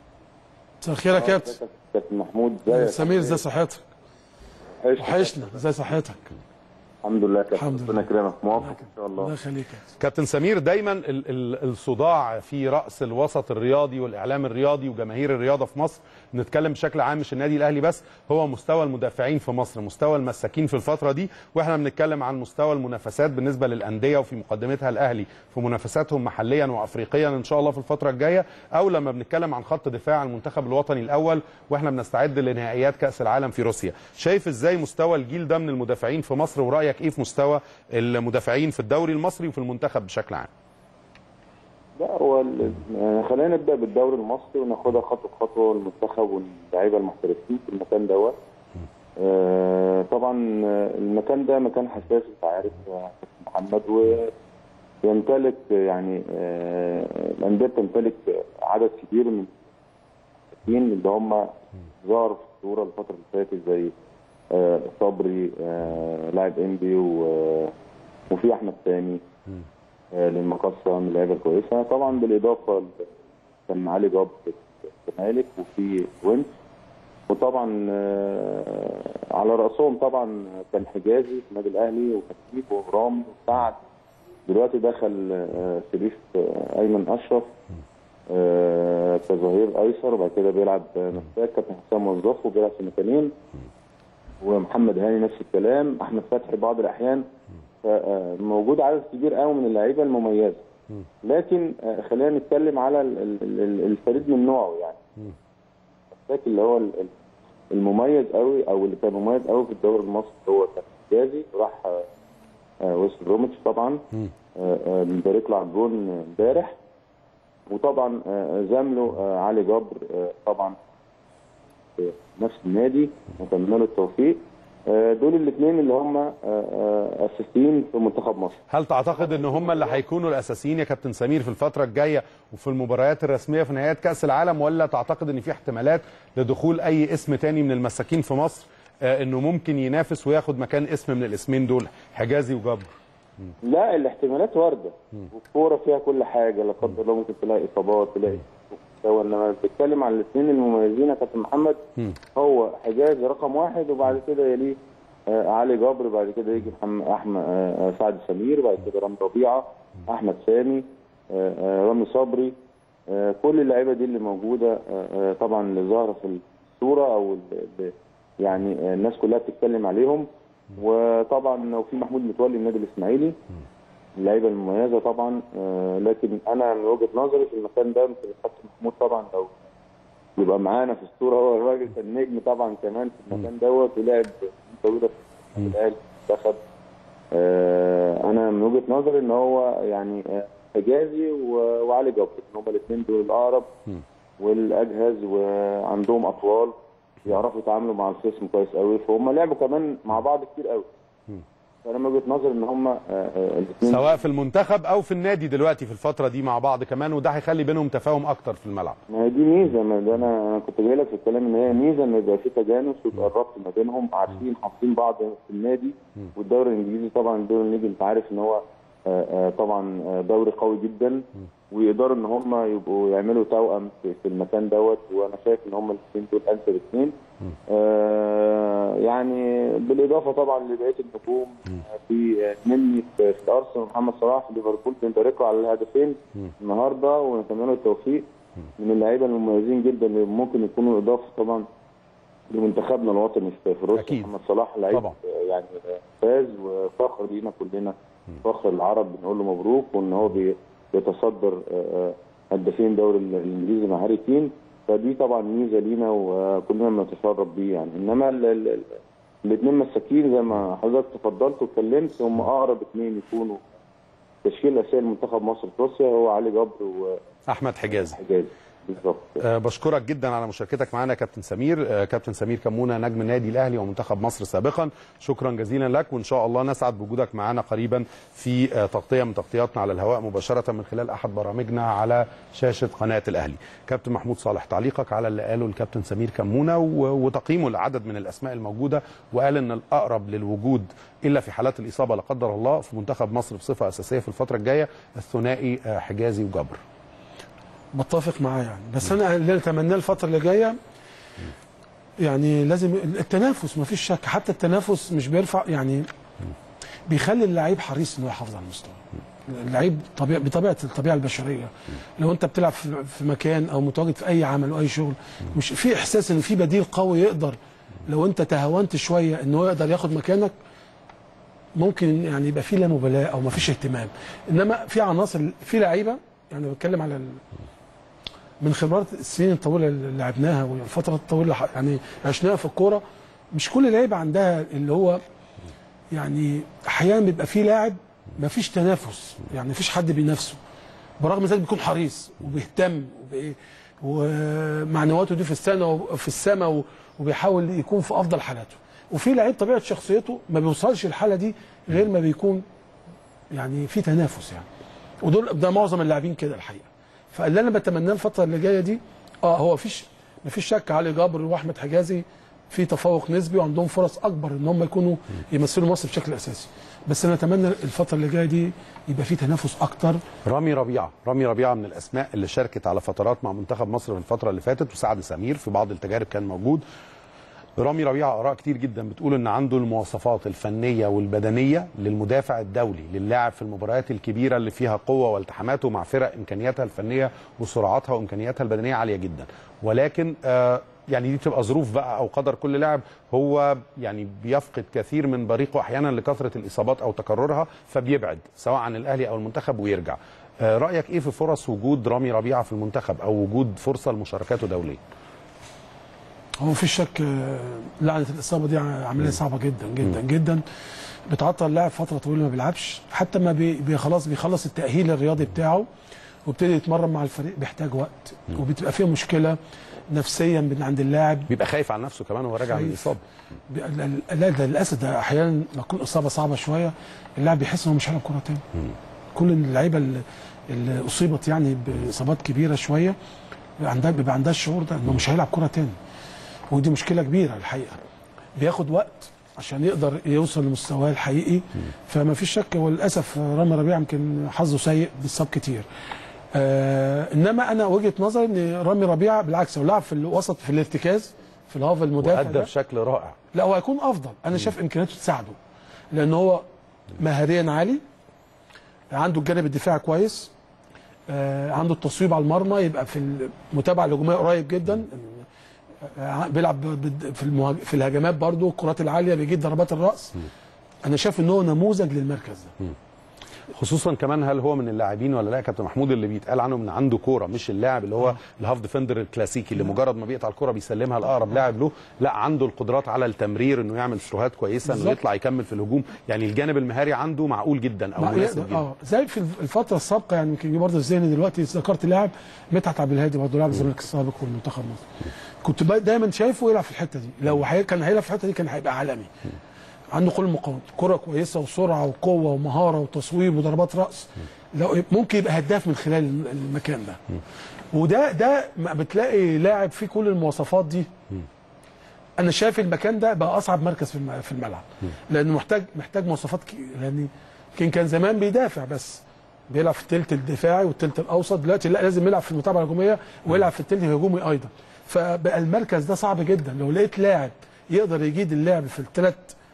S12: مساء الخير يا كابتن
S13: كابتن محمود ازيك
S12: سمير ازي صحتك وحشنا ازي صحتك
S13: الحمد لله كابتن ربنا يكرمك موافق ان شاء الله
S12: الله يخليك
S1: كابتن سمير دايما ال ال الصداع في راس الوسط الرياضي والاعلام الرياضي وجماهير الرياضه في مصر نتكلم بشكل عام مش النادي الاهلي بس هو مستوى المدافعين في مصر مستوى المساكين في الفتره دي واحنا بنتكلم عن مستوى المنافسات بالنسبه للانديه وفي مقدمتها الاهلي في منافساتهم محليا وافريقيا ان شاء الله في الفتره الجايه او لما بنتكلم عن خط دفاع المنتخب الوطني الاول واحنا بنستعد لنهائيات كاس العالم في روسيا شايف ازاي مستوى الجيل ده من المدافعين في مصر ورايك ايه في مستوى المدافعين في الدوري المصري وفي المنتخب بشكل عام
S13: لا هو ال- يعني خلينا نبدا بالدوري المصري وناخدها خطوه بخطوه المنتخب واللعيبه المحترفين في المكان دوت آه، طبعا آه، المكان ده مكان حساس انت عارف يا كابتن محمد ويمتلك يعني آه، الانديه بتمتلك عدد كبير من المحترفين اللي هم ظهروا في الصوره الفتره اللي فاتت زي آه، صبري آه، لاعب انبي و- وفي احمد سامي آه، للمقصه من اللعيبه الكويسه طبعا بالاضافه ل- كان علي جاب في الزمالك وفي وينس وطبعا آه، على راسهم طبعا كان حجازي في النادي الاهلي وخطيب ورامي وسعد دلوقتي دخل آه، شريف آه، ايمن اشرف آه، كظهير ايسر وبعد كده بيلعب آه، مساك كابتن حسام موظفه بيلعب في مكانين ومحمد هاني نفس الكلام احمد فتحي بعض الاحيان فموجود عدد كبير قوي من اللعيبه المميزه لكن آه، خلينا نتكلم على ال- ال- ال- الفريد من نوعه يعني المساك اللي هو ال- ال- المميز قوي او اللي كان مميز قوي في الدوري المصري هو كان حجازي راح آه، آه، ويست بروميتش طبعا آه، آه، بنبارك له على الجون امبارح وطبعا آه، زمله آه، علي جبر آه، طبعا في نفس النادي نتمنى له التوفيق آه، دول الاثنين اللي هم آه، آه، اساسيين في منتخب مصر
S1: هل تعتقد ان هم اللي هيكونوا الاساسيين يا كابتن سمير في الفتره الجايه وفي المباريات الرسميه في نهائيات كاس العالم ولا تعتقد ان في احتمالات لدخول اي اسم تاني من المساكين في مصر آه، انه ممكن ينافس وياخد مكان اسم من الاسمين دول حجازي وجبر
S13: لا الاحتمالات وارده والكوره فيها كل حاجه لا قدر الله ممكن تلاقي اصابات تلاقي مستوى انما بتتكلم عن الاثنين المميزين يا كابتن محمد هو حجاز رقم واحد وبعد كده يليه آه علي جبر بعد كده يجي محمد احمد آه آه، سعد سمير بعد كده رامي ربيعه احمد سامي آه آه رامي صبري آه كل اللعيبه دي اللي موجوده آه آه طبعا اللي ظاهره في الصوره او اللي, يعني آه، الناس كلها بتتكلم عليهم وطبعا لو في محمود متولي النادي الاسماعيلي اللعيبه المميزه طبعا آه، لكن انا من وجهه نظري في المكان ده يمكن الكابتن محمود طبعا لو يبقى معانا في الصوره هو الراجل كان نجم طبعا كمان في المكان دوت ولعب طويله في الاهلي المنتخب آه، انا من وجهه نظري ان هو يعني آه، حجازي و- وعلي جبر ان هم الاثنين دول الاقرب والاجهز وعندهم اطوال يعرفوا يتعاملوا مع الخصم كويس قوي فهم لعبوا كمان مع بعض كتير قوي فانا من وجهه نظري ان هم الاثنين
S1: سواء في المنتخب او في النادي دلوقتي في الفتره دي مع بعض كمان وده هيخلي بينهم تفاهم اكتر في الملعب
S13: ما هي دي ميزه ما ده انا انا كنت جاي لك في الكلام ان هي ميزه ان يبقى في تجانس ويبقى الربط ما بينهم عارفين حافظين بعض في النادي والدوري الانجليزي طبعا الدوري الانجليزي انت عارف ان هو آه، آه، طبعا آه، دوري قوي جدا ويقدروا ان هم يبقوا يعملوا توأم في في المكان دوت وانا شايف ان هم الاثنين دول انسب اثنين آه، يعني بالاضافه طبعا لبقيه النجوم آه، في آه، مني في في ارسنال محمد صلاح في ليفربول بنبارك له على الهدفين النهارده ونتمنى له التوفيق من اللعيبه المميزين جدا اللي ممكن يكونوا اضافه طبعا لمنتخبنا الوطني في في روسيا
S1: أكيد.
S13: محمد صلاح لعيب
S1: طبعا.
S13: آه، يعني آه، فاز وفخر لينا كلنا فخر العرب بنقول له مبروك وان هو بي- بيتصدر آه، آه، هدافين دوري ال- الانجليزي مع هاري كين فدي طبعا ميزه لينا وكلنا بنتشرف بيه يعني انما ال- ال- ال- الاثنين مساكين زي ما حضرتك تفضلت واتكلمت هم اقرب اثنين يكونوا تشكيل اساسي لمنتخب مصر في روسيا هو علي جبر
S1: احمد حجازي
S13: وحجازي بالظبط
S1: أه بشكرك جدا على مشاركتك معنا يا كابتن سمير أه كابتن سمير كمونه نجم النادي الاهلي ومنتخب مصر سابقا شكرا جزيلا لك وان شاء الله نسعد بوجودك معنا قريبا في أه تغطيه من تغطياتنا على الهواء مباشره من خلال احد برامجنا على شاشه قناه الاهلي كابتن محمود صالح تعليقك على اللي قاله الكابتن سمير كمونه و- وتقييمه لعدد من الاسماء الموجوده وقال ان الاقرب للوجود الا في حالات الاصابه لا قدر الله في منتخب مصر بصفه اساسيه في الفتره الجايه الثنائي أه حجازي وجبر
S12: بتفق معاه يعني بس انا اللي اتمناه الفتره اللي جايه يعني لازم التنافس ما فيش شك حتى التنافس مش بيرفع يعني بيخلي اللعيب حريص انه يحافظ على المستوى اللعيب طبيعي بطبيعه الطبيعه البشريه لو انت بتلعب في في مكان او متواجد في اي عمل او اي شغل مش في احساس ان في بديل قوي يقدر لو انت تهاونت شويه ان هو يقدر ياخد مكانك ممكن يعني يبقى في لا مبالاه او ما فيش اهتمام انما في عناصر في لعيبه يعني بتكلم على ال... من خبرات السنين الطويله اللي لعبناها والفتره الطويله اللي ح- يعني عشناها في الكوره مش كل لعيبه عندها اللي هو يعني احيانا بيبقى في لاعب ما فيش تنافس يعني ما فيش حد بينافسه برغم ذلك بيكون حريص وبيهتم وبي- ومعنوياته دي في السنه وفي السماء و- وبيحاول يكون في افضل حالاته وفي لعيب طبيعه شخصيته ما بيوصلش الحاله دي غير ما بيكون يعني في تنافس يعني ودول ده معظم اللاعبين كده الحقيقه فاللي انا بتمناه الفتره اللي جايه دي اه هو فيش مفيش شك علي جابر واحمد حجازي في تفوق نسبي وعندهم فرص اكبر ان هم يكونوا يمثلوا مصر بشكل اساسي بس انا اتمنى الفتره اللي جايه دي يبقى في تنافس اكتر
S1: رامي ربيعه رامي ربيعه من الاسماء اللي شاركت على فترات مع منتخب مصر في الفتره اللي فاتت وسعد سمير في بعض التجارب كان موجود رامي ربيعه اراء كتير جدا بتقول ان عنده المواصفات الفنيه والبدنيه للمدافع الدولي للاعب في المباريات الكبيره اللي فيها قوه والتحاماته مع فرق امكانياتها الفنيه وسرعاتها وامكانياتها البدنيه عاليه جدا ولكن آه يعني دي بتبقى ظروف بقى او قدر كل لاعب هو يعني بيفقد كثير من بريقه احيانا لكثره الاصابات او تكررها فبيبعد سواء عن الاهلي او المنتخب ويرجع آه رايك ايه في فرص وجود رامي ربيعه في المنتخب او وجود فرصه لمشاركاته دوليا
S12: هو مفيش شك آه، لعنه الاصابه دي عمليه صعبه جدا جدا جدا بتعطل اللاعب فتره طويله ما بيلعبش حتى ما بي بي- خلاص بيخلص التاهيل الرياضي بتاعه وابتدي يتمرن مع الفريق بيحتاج وقت وبتبقى فيها مشكله نفسيا من عند اللاعب
S1: بيبقى خايف على نفسه كمان وهو راجع من
S12: خايف.
S1: الاصابه
S12: بي- لا لا، ده للاسف ده احيانا لما تكون اصابه صعبه شويه اللاعب بيحس ان هو مش هيلعب كوره تاني كل اللعيبه اللي, اللي اصيبت يعني باصابات كبيره شويه بيبقى عندها بيبقى عندها الشعور ده انه مش هيلعب كوره تاني ودي مشكله كبيره الحقيقه بياخد وقت عشان يقدر يوصل لمستواه الحقيقي فما فيش شك وللاسف رامي ربيعه يمكن حظه سيء بيصاب كتير آه انما انا وجهه نظري ان رامي ربيعه بالعكس لو لعب في الوسط في الارتكاز في الهاف المدافع
S1: وادى
S12: ده
S1: بشكل رائع
S12: لا هو هيكون افضل انا شايف امكانياته تساعده لان هو مهاريا عالي عنده الجانب الدفاعي كويس آه عنده التصويب على المرمى يبقى في المتابعه الهجوميه قريب جدا آه، بيلعب بد- في المهاج... في الهجمات برضه الكرات العاليه بيجيب ضربات الراس انا شايف ان هو نموذج للمركز ده
S1: خصوصا كمان هل هو من اللاعبين ولا لا يا كابتن محمود اللي بيتقال عنه من عنده كوره مش اللاعب اللي هو الهاف ديفندر الكلاسيكي اللي مجرد ما بيقطع الكوره بيسلمها لاقرب لاعب له لا عنده القدرات على التمرير انه يعمل ثروهات كويسه انه
S12: بالظبط.
S1: يطلع يكمل في الهجوم يعني الجانب المهاري عنده معقول جدا او
S12: ما-
S1: مناسب جدا
S12: اه زي في الفتره السابقه يعني يمكن برضه في ذهني دلوقتي ذكرت لاعب مدحت عبد الهادي برضه لاعب الزمالك السابق والمنتخب مصر كنت با- دايما شايفه يلعب في الحته دي لو هي كان هيلعب في الحته دي كان هيبقى عالمي عنده كل المقاومات كره كويسه وسرعه وقوه ومهاره وتصويب وضربات راس لو ممكن يبقى هداف من خلال المكان ده وده ده ما بتلاقي لاعب فيه كل المواصفات دي انا شايف المكان ده بقى اصعب مركز في الم- في الملعب لانه محتاج محتاج مواصفات ك... لان كان كان زمان بيدافع بس بيلعب في الثلث الدفاعي والثلث الاوسط دلوقتي لا لازم يلعب في المتابعه الهجوميه ويلعب في الثلث الهجومي ايضا فبقى المركز ده صعب جدا لو لقيت لاعب يقدر يجيد اللعب في الثلاث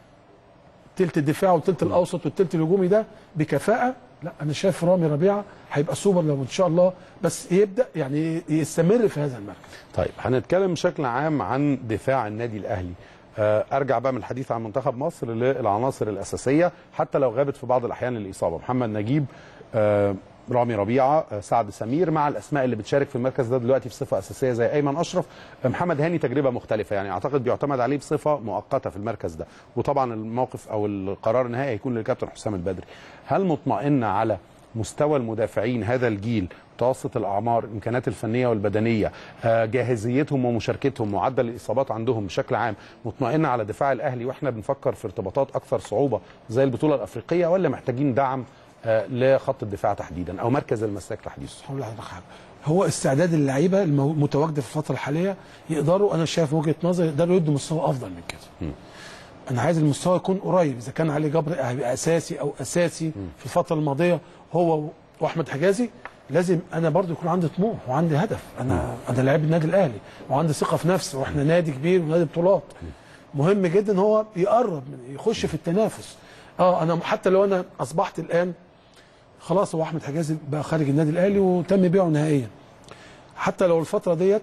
S12: تلت الدفاع والتلت الاوسط والتلت الهجومي ده بكفاءه لا انا شايف رامي ربيعه هيبقى سوبر لو ان شاء الله بس يبدا يعني يستمر في هذا المركز
S1: طيب هنتكلم بشكل عام عن دفاع النادي الاهلي آه، ارجع بقى من الحديث عن منتخب مصر للعناصر الاساسيه حتى لو غابت في بعض الاحيان الاصابه محمد نجيب آه، رامي ربيعه آه، سعد سمير مع الاسماء اللي بتشارك في المركز ده دلوقتي بصفه اساسيه زي ايمن اشرف آه، محمد هاني تجربه مختلفه يعني اعتقد بيعتمد عليه بصفه مؤقته في المركز ده وطبعا الموقف او القرار النهائي هيكون للكابتن حسام البدري هل مطمئن على مستوى المدافعين هذا الجيل متوسط الاعمار الامكانيات الفنيه والبدنيه آه، جاهزيتهم ومشاركتهم معدل الاصابات عندهم بشكل عام مطمئنه على دفاع الاهلي واحنا بنفكر في ارتباطات اكثر صعوبه زي البطوله الافريقيه ولا محتاجين دعم آه، لخط الدفاع تحديدا او مركز المساك تحديدا
S12: هقول لحضرتك حاجه هو استعداد اللعيبه المتواجده في الفتره الحاليه يقدروا انا شايف من وجهه نظري يقدروا يدوا مستوى افضل من كده انا عايز المستوى يكون قريب اذا كان علي جبر هيبقى اساسي او اساسي في الفتره الماضيه هو واحمد حجازي لازم انا برضو يكون عندي طموح وعندي هدف انا انا لاعب النادي الاهلي وعندي ثقه في نفسي واحنا نادي كبير ونادي بطولات مهم جدا ان هو يقرب من يخش في التنافس اه انا حتى لو انا اصبحت الان خلاص هو احمد حجازي بقى خارج النادي الاهلي وتم بيعه نهائيا حتى لو الفتره ديت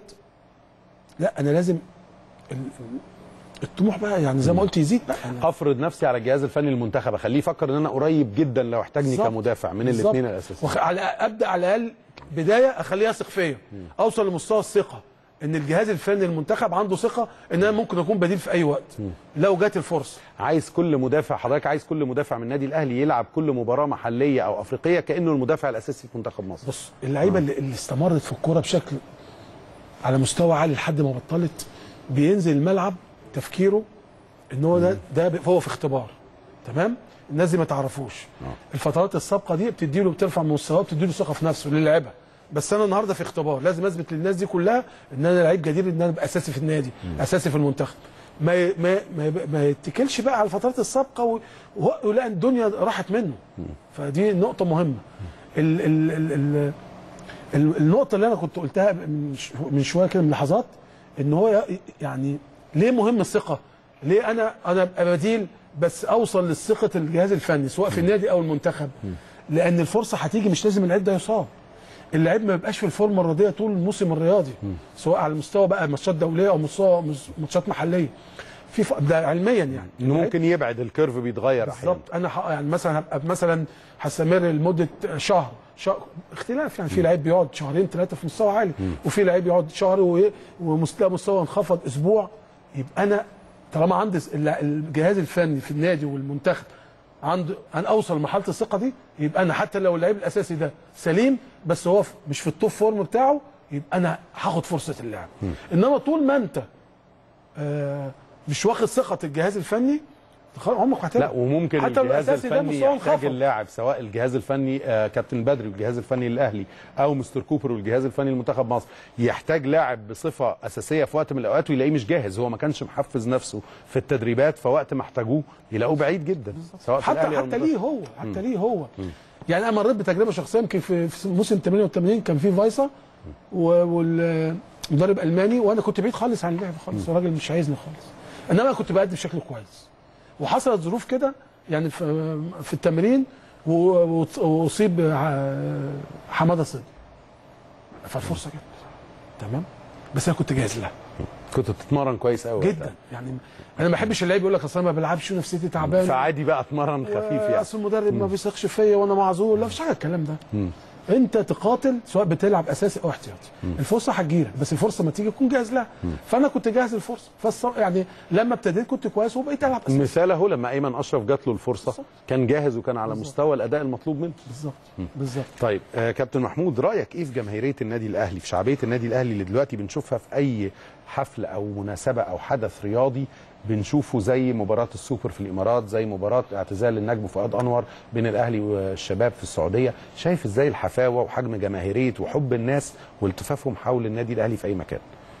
S12: لا انا لازم ال- الطموح بقى يعني زي ما قلت يزيد بقى أنا
S1: افرض نفسي على الجهاز الفني للمنتخب اخليه يفكر ان انا قريب جدا لو احتاجني
S12: بالظبط.
S1: كمدافع من
S12: بالظبط.
S1: الاثنين الاساسيين
S12: وخ... على ابدا على الاقل بدايه اخليه يثق فيا اوصل لمستوى الثقه ان الجهاز الفني للمنتخب عنده ثقه ان انا ممكن اكون بديل في اي وقت لو جات الفرصه
S1: عايز كل مدافع حضرتك عايز كل مدافع من النادي الاهلي يلعب كل مباراه محليه او افريقيه كانه المدافع الاساسي في منتخب مصر
S12: بص اللعيبه اللي, اللي استمرت في الكوره بشكل على مستوى عالي لحد ما بطلت بينزل الملعب تفكيره ان هو ده ده ب- هو في اختبار تمام الناس دي ما تعرفوش الفترات السابقه دي بتدي له بترفع من مستواه بتدي له ثقه في نفسه اللي لعبها بس انا النهارده في اختبار لازم اثبت للناس دي كلها ان انا لعيب جدير ان انا ابقى اساسي في النادي اساسي في المنتخب ما ي- ما ما, يبقى- ما يتكلش بقى على الفترات السابقه و- و- ويلاقي الدنيا راحت منه فدي نقطه مهمه ال ال ال ال ال- النقطه اللي انا كنت قلتها من ش- من شويه كده من لحظات ان هو ي- يعني ليه مهم الثقه ليه انا انا ابقى بديل بس اوصل لثقه الجهاز الفني سواء في النادي او المنتخب لان الفرصه هتيجي مش لازم اللعيب ده يصاب اللعيب ما يبقاش في الفورمه الرياضيه طول الموسم الرياضي سواء على مستوى بقى ماتشات دوليه او مستوى ماتشات محليه في ف... ده علميا يعني
S1: انه ممكن يبعد الكيرف بيتغير احيانا
S12: بالظبط انا ح... يعني مثلا هبقى مثلا هستمر لمده شهر شهر اختلاف يعني في لعيب بيقعد شهرين ثلاثه في مستوى عالي وفي لعيب يقعد شهر و... ومستوى مستوى انخفض اسبوع يبقى انا طالما عندي ال- الجهاز الفني في النادي والمنتخب عنده انا اوصل لمرحله الثقه دي يبقى انا حتى لو اللعيب الاساسي ده سليم بس هو في- مش في التوب فورم بتاعه يبقى انا هاخد فرصه اللعب انما طول ما انت آه مش واخد ثقه الجهاز الفني خلاص عمرك هتلعب
S1: لا وممكن
S12: حتى لو
S1: الجهاز
S12: الأساسي ده
S1: الفني
S12: مستواه
S1: يحتاج
S12: انخفض.
S1: اللاعب سواء الجهاز الفني آه كابتن بدري والجهاز الفني الاهلي او مستر كوبر والجهاز الفني لمنتخب مصر يحتاج لاعب بصفه اساسيه في وقت من الاوقات ويلاقيه مش جاهز هو ما كانش محفز نفسه في التدريبات فوقت ما احتاجوه يلاقوه بعيد جدا سواء في
S12: حتى
S1: الاهلي أو
S12: حتى
S1: المنتخب.
S12: ليه هو حتى ليه هو يعني انا مريت بتجربه شخصيه يمكن في في موسم 88 كان في فايسا والمدرب الماني وانا كنت بعيد خالص عن اللعب خالص الراجل مش عايزني خالص انما انا كنت بأدي بشكل كويس وحصلت ظروف كده يعني في في التمرين و- و- واصيب ع- حماده صدقي فالفرصه جت تمام بس انا كنت جاهز لها
S1: كنت بتتمرن كويس قوي
S12: جدا يعني انا ما بحبش اللعيب يقول لك اصل انا ما بلعبش ونفسيتي تعبان
S1: فعادي بقى اتمرن خفيف يعني
S12: اصل المدرب ما بيثقش فيا وانا معذور لا مفيش حاجه الكلام ده
S1: مم.
S12: انت تقاتل سواء بتلعب اساسي او احتياطي الفرصه هتجيلك بس الفرصه ما تيجي تكون جاهز لها فانا كنت جاهز للفرصه فالص... يعني لما ابتديت كنت كويس وبقيت العب اساسي
S1: مثال اهو لما ايمن اشرف جات له الفرصه كان جاهز وكان على مستوى الاداء المطلوب منه
S12: بالظبط بالظبط
S1: طيب آه كابتن محمود رايك ايه في جماهيريه النادي الاهلي في شعبيه النادي الاهلي اللي دلوقتي بنشوفها في اي حفل او مناسبه او حدث رياضي بنشوفه زي مباراه السوبر في الامارات زي مباراه اعتزال النجم فؤاد انور بين الاهلي والشباب في السعوديه شايف ازاي الحفاوه وحجم جماهيريه وحب الناس والتفافهم حول النادي الاهلي في اي مكان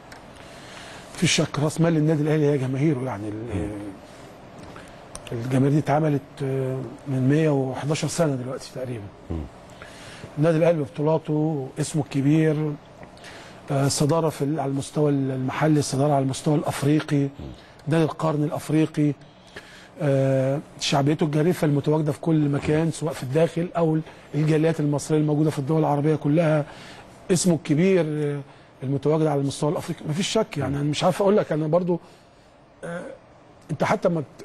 S12: في شك راس مال النادي الاهلي هي جماهيره يعني ال- الجماهير دي اتعملت آه، من 111 سنه دلوقتي تقريبا النادي الاهلي ببطولاته اسمه الكبير آه، صداره في ال- على المستوى المحلي صداره على المستوى الافريقي نادي القرن الافريقي آه، شعبيته الجارفه المتواجده في كل مكان سواء في الداخل او الجاليات المصريه الموجوده في الدول العربيه كلها اسمه الكبير آه، المتواجد على المستوى الافريقي مفيش شك يعني انا مش عارف اقول لك انا برضو آه، انت حتى ما بت...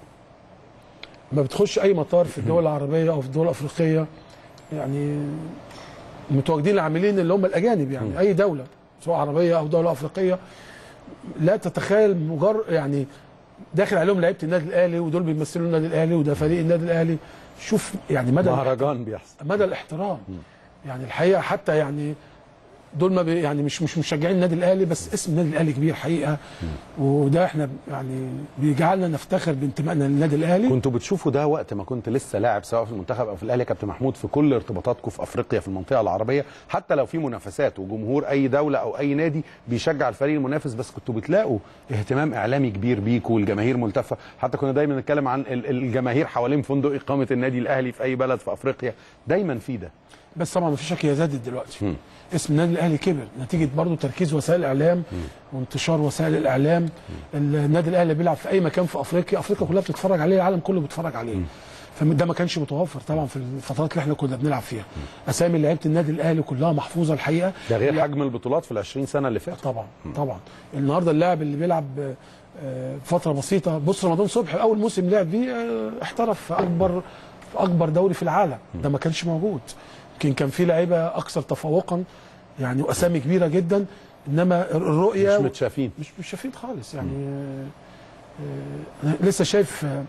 S12: ما بتخش اي مطار في الدول العربيه او في الدول الافريقيه يعني المتواجدين العاملين اللي هم الاجانب يعني اي دوله سواء عربيه او دوله افريقيه لا تتخيل مجرد يعني داخل عليهم لعيبه النادي الاهلي ودول بيمثلوا النادي الاهلي وده فريق النادي الاهلي شوف يعني مدى
S1: مهرجان بيحصل
S12: مدى الاحترام يعني الحقيقه حتى يعني دول ما بي يعني مش مش مشجعين النادي الاهلي بس اسم النادي الاهلي كبير حقيقه وده احنا يعني بيجعلنا نفتخر بانتمائنا للنادي الاهلي
S1: كنتوا بتشوفوا ده وقت ما كنت لسه لاعب سواء في المنتخب او في الاهلي يا كابتن محمود في كل ارتباطاتكم في افريقيا في المنطقه العربيه حتى لو في منافسات وجمهور اي دوله او اي نادي بيشجع الفريق المنافس بس كنتوا بتلاقوا اهتمام اعلامي كبير بيكوا والجماهير ملتفه حتى كنا دايما نتكلم عن ال- الجماهير حوالين فندق اقامه النادي الاهلي في اي بلد في افريقيا دايما في ده
S12: بس طبعا مفيش شك هي زادت دلوقتي اسم النادي الاهلي كبر نتيجه برضو تركيز وسائل الاعلام وانتشار وسائل الاعلام النادي الاهلي بيلعب في اي مكان في افريقيا افريقيا كلها بتتفرج عليه العالم كله بيتفرج عليه فده ما كانش متوفر طبعا في الفترات اللي احنا كنا بنلعب فيها اسامي لعيبه النادي الاهلي كلها محفوظه الحقيقه
S1: ده غير حجم البطولات في ال 20 سنه اللي فاتوا
S12: طبعا طبعا النهارده اللاعب اللي بيلعب آه، فتره بسيطه بص رمضان صبحي اول موسم لعب بيه آه، احترف في اكبر في اكبر دوري في العالم ده ما كانش موجود يمكن كان في لعيبه اكثر تفوقا يعني واسامي كبيره جدا انما الرؤيه
S1: مش متشافين
S12: مش مش شايفين خالص يعني آه، آه، أنا لسه شايف آه،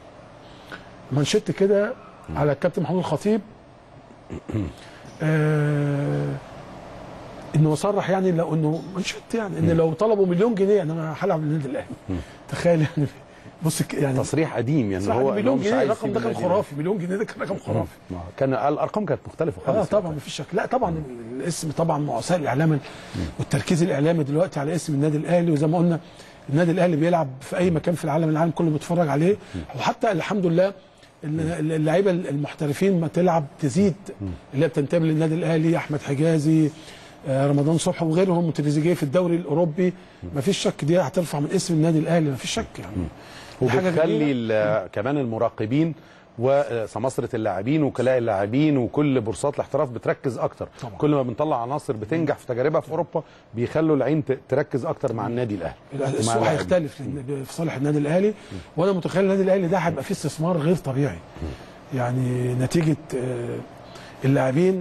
S12: منشط كده على الكابتن محمود الخطيب آه، انه صرح يعني لو انه منشط يعني ان لو طلبوا مليون جنيه انا هلعب للنادي الاهلي تخيل يعني بص ك- يعني
S1: تصريح قديم يعني
S12: صح،
S1: هو إن هو
S12: مليون
S1: مش
S12: جنيه
S1: عايز
S12: الرقم
S1: يسيب
S12: ده كان
S1: النادي
S12: خرافي مليون جنيه ده كان رقم خرافي
S1: الأهلي. كان الارقام كانت مختلفه
S12: اه
S1: خالص
S12: طبعا مفيش شك لا طبعا الاسم طبعا مع وسائل الاعلام والتركيز الاعلامي دلوقتي على اسم النادي الاهلي وزي ما قلنا النادي الاهلي بيلعب في اي مكان في العالم العالم كله بيتفرج عليه وحتى الحمد لله ال- اللعيبه المحترفين ما تلعب تزيد اللي هي بتنتمي للنادي الاهلي احمد حجازي آه، رمضان صبحي وغيرهم وتريزيجيه في الدوري الاوروبي ما فيش شك دي هترفع من اسم النادي الاهلي ما فيش شك يعني دي حاجة
S1: وبتخلي
S12: جميلة.
S1: ال- كمان المراقبين وسماسره اللاعبين وكلاء اللاعبين وكل بورصات الاحتراف بتركز اكتر
S12: طبعا.
S1: كل ما بنطلع عناصر بتنجح في تجاربها في اوروبا بيخلوا العين ت- تركز اكتر مع النادي الاهلي ومع
S12: السوق
S1: اللاعبين.
S12: هيختلف لأن- في صالح النادي الاهلي وانا متخيل النادي الاهلي ده هيبقى فيه استثمار غير طبيعي يعني نتيجه آه، اللاعبين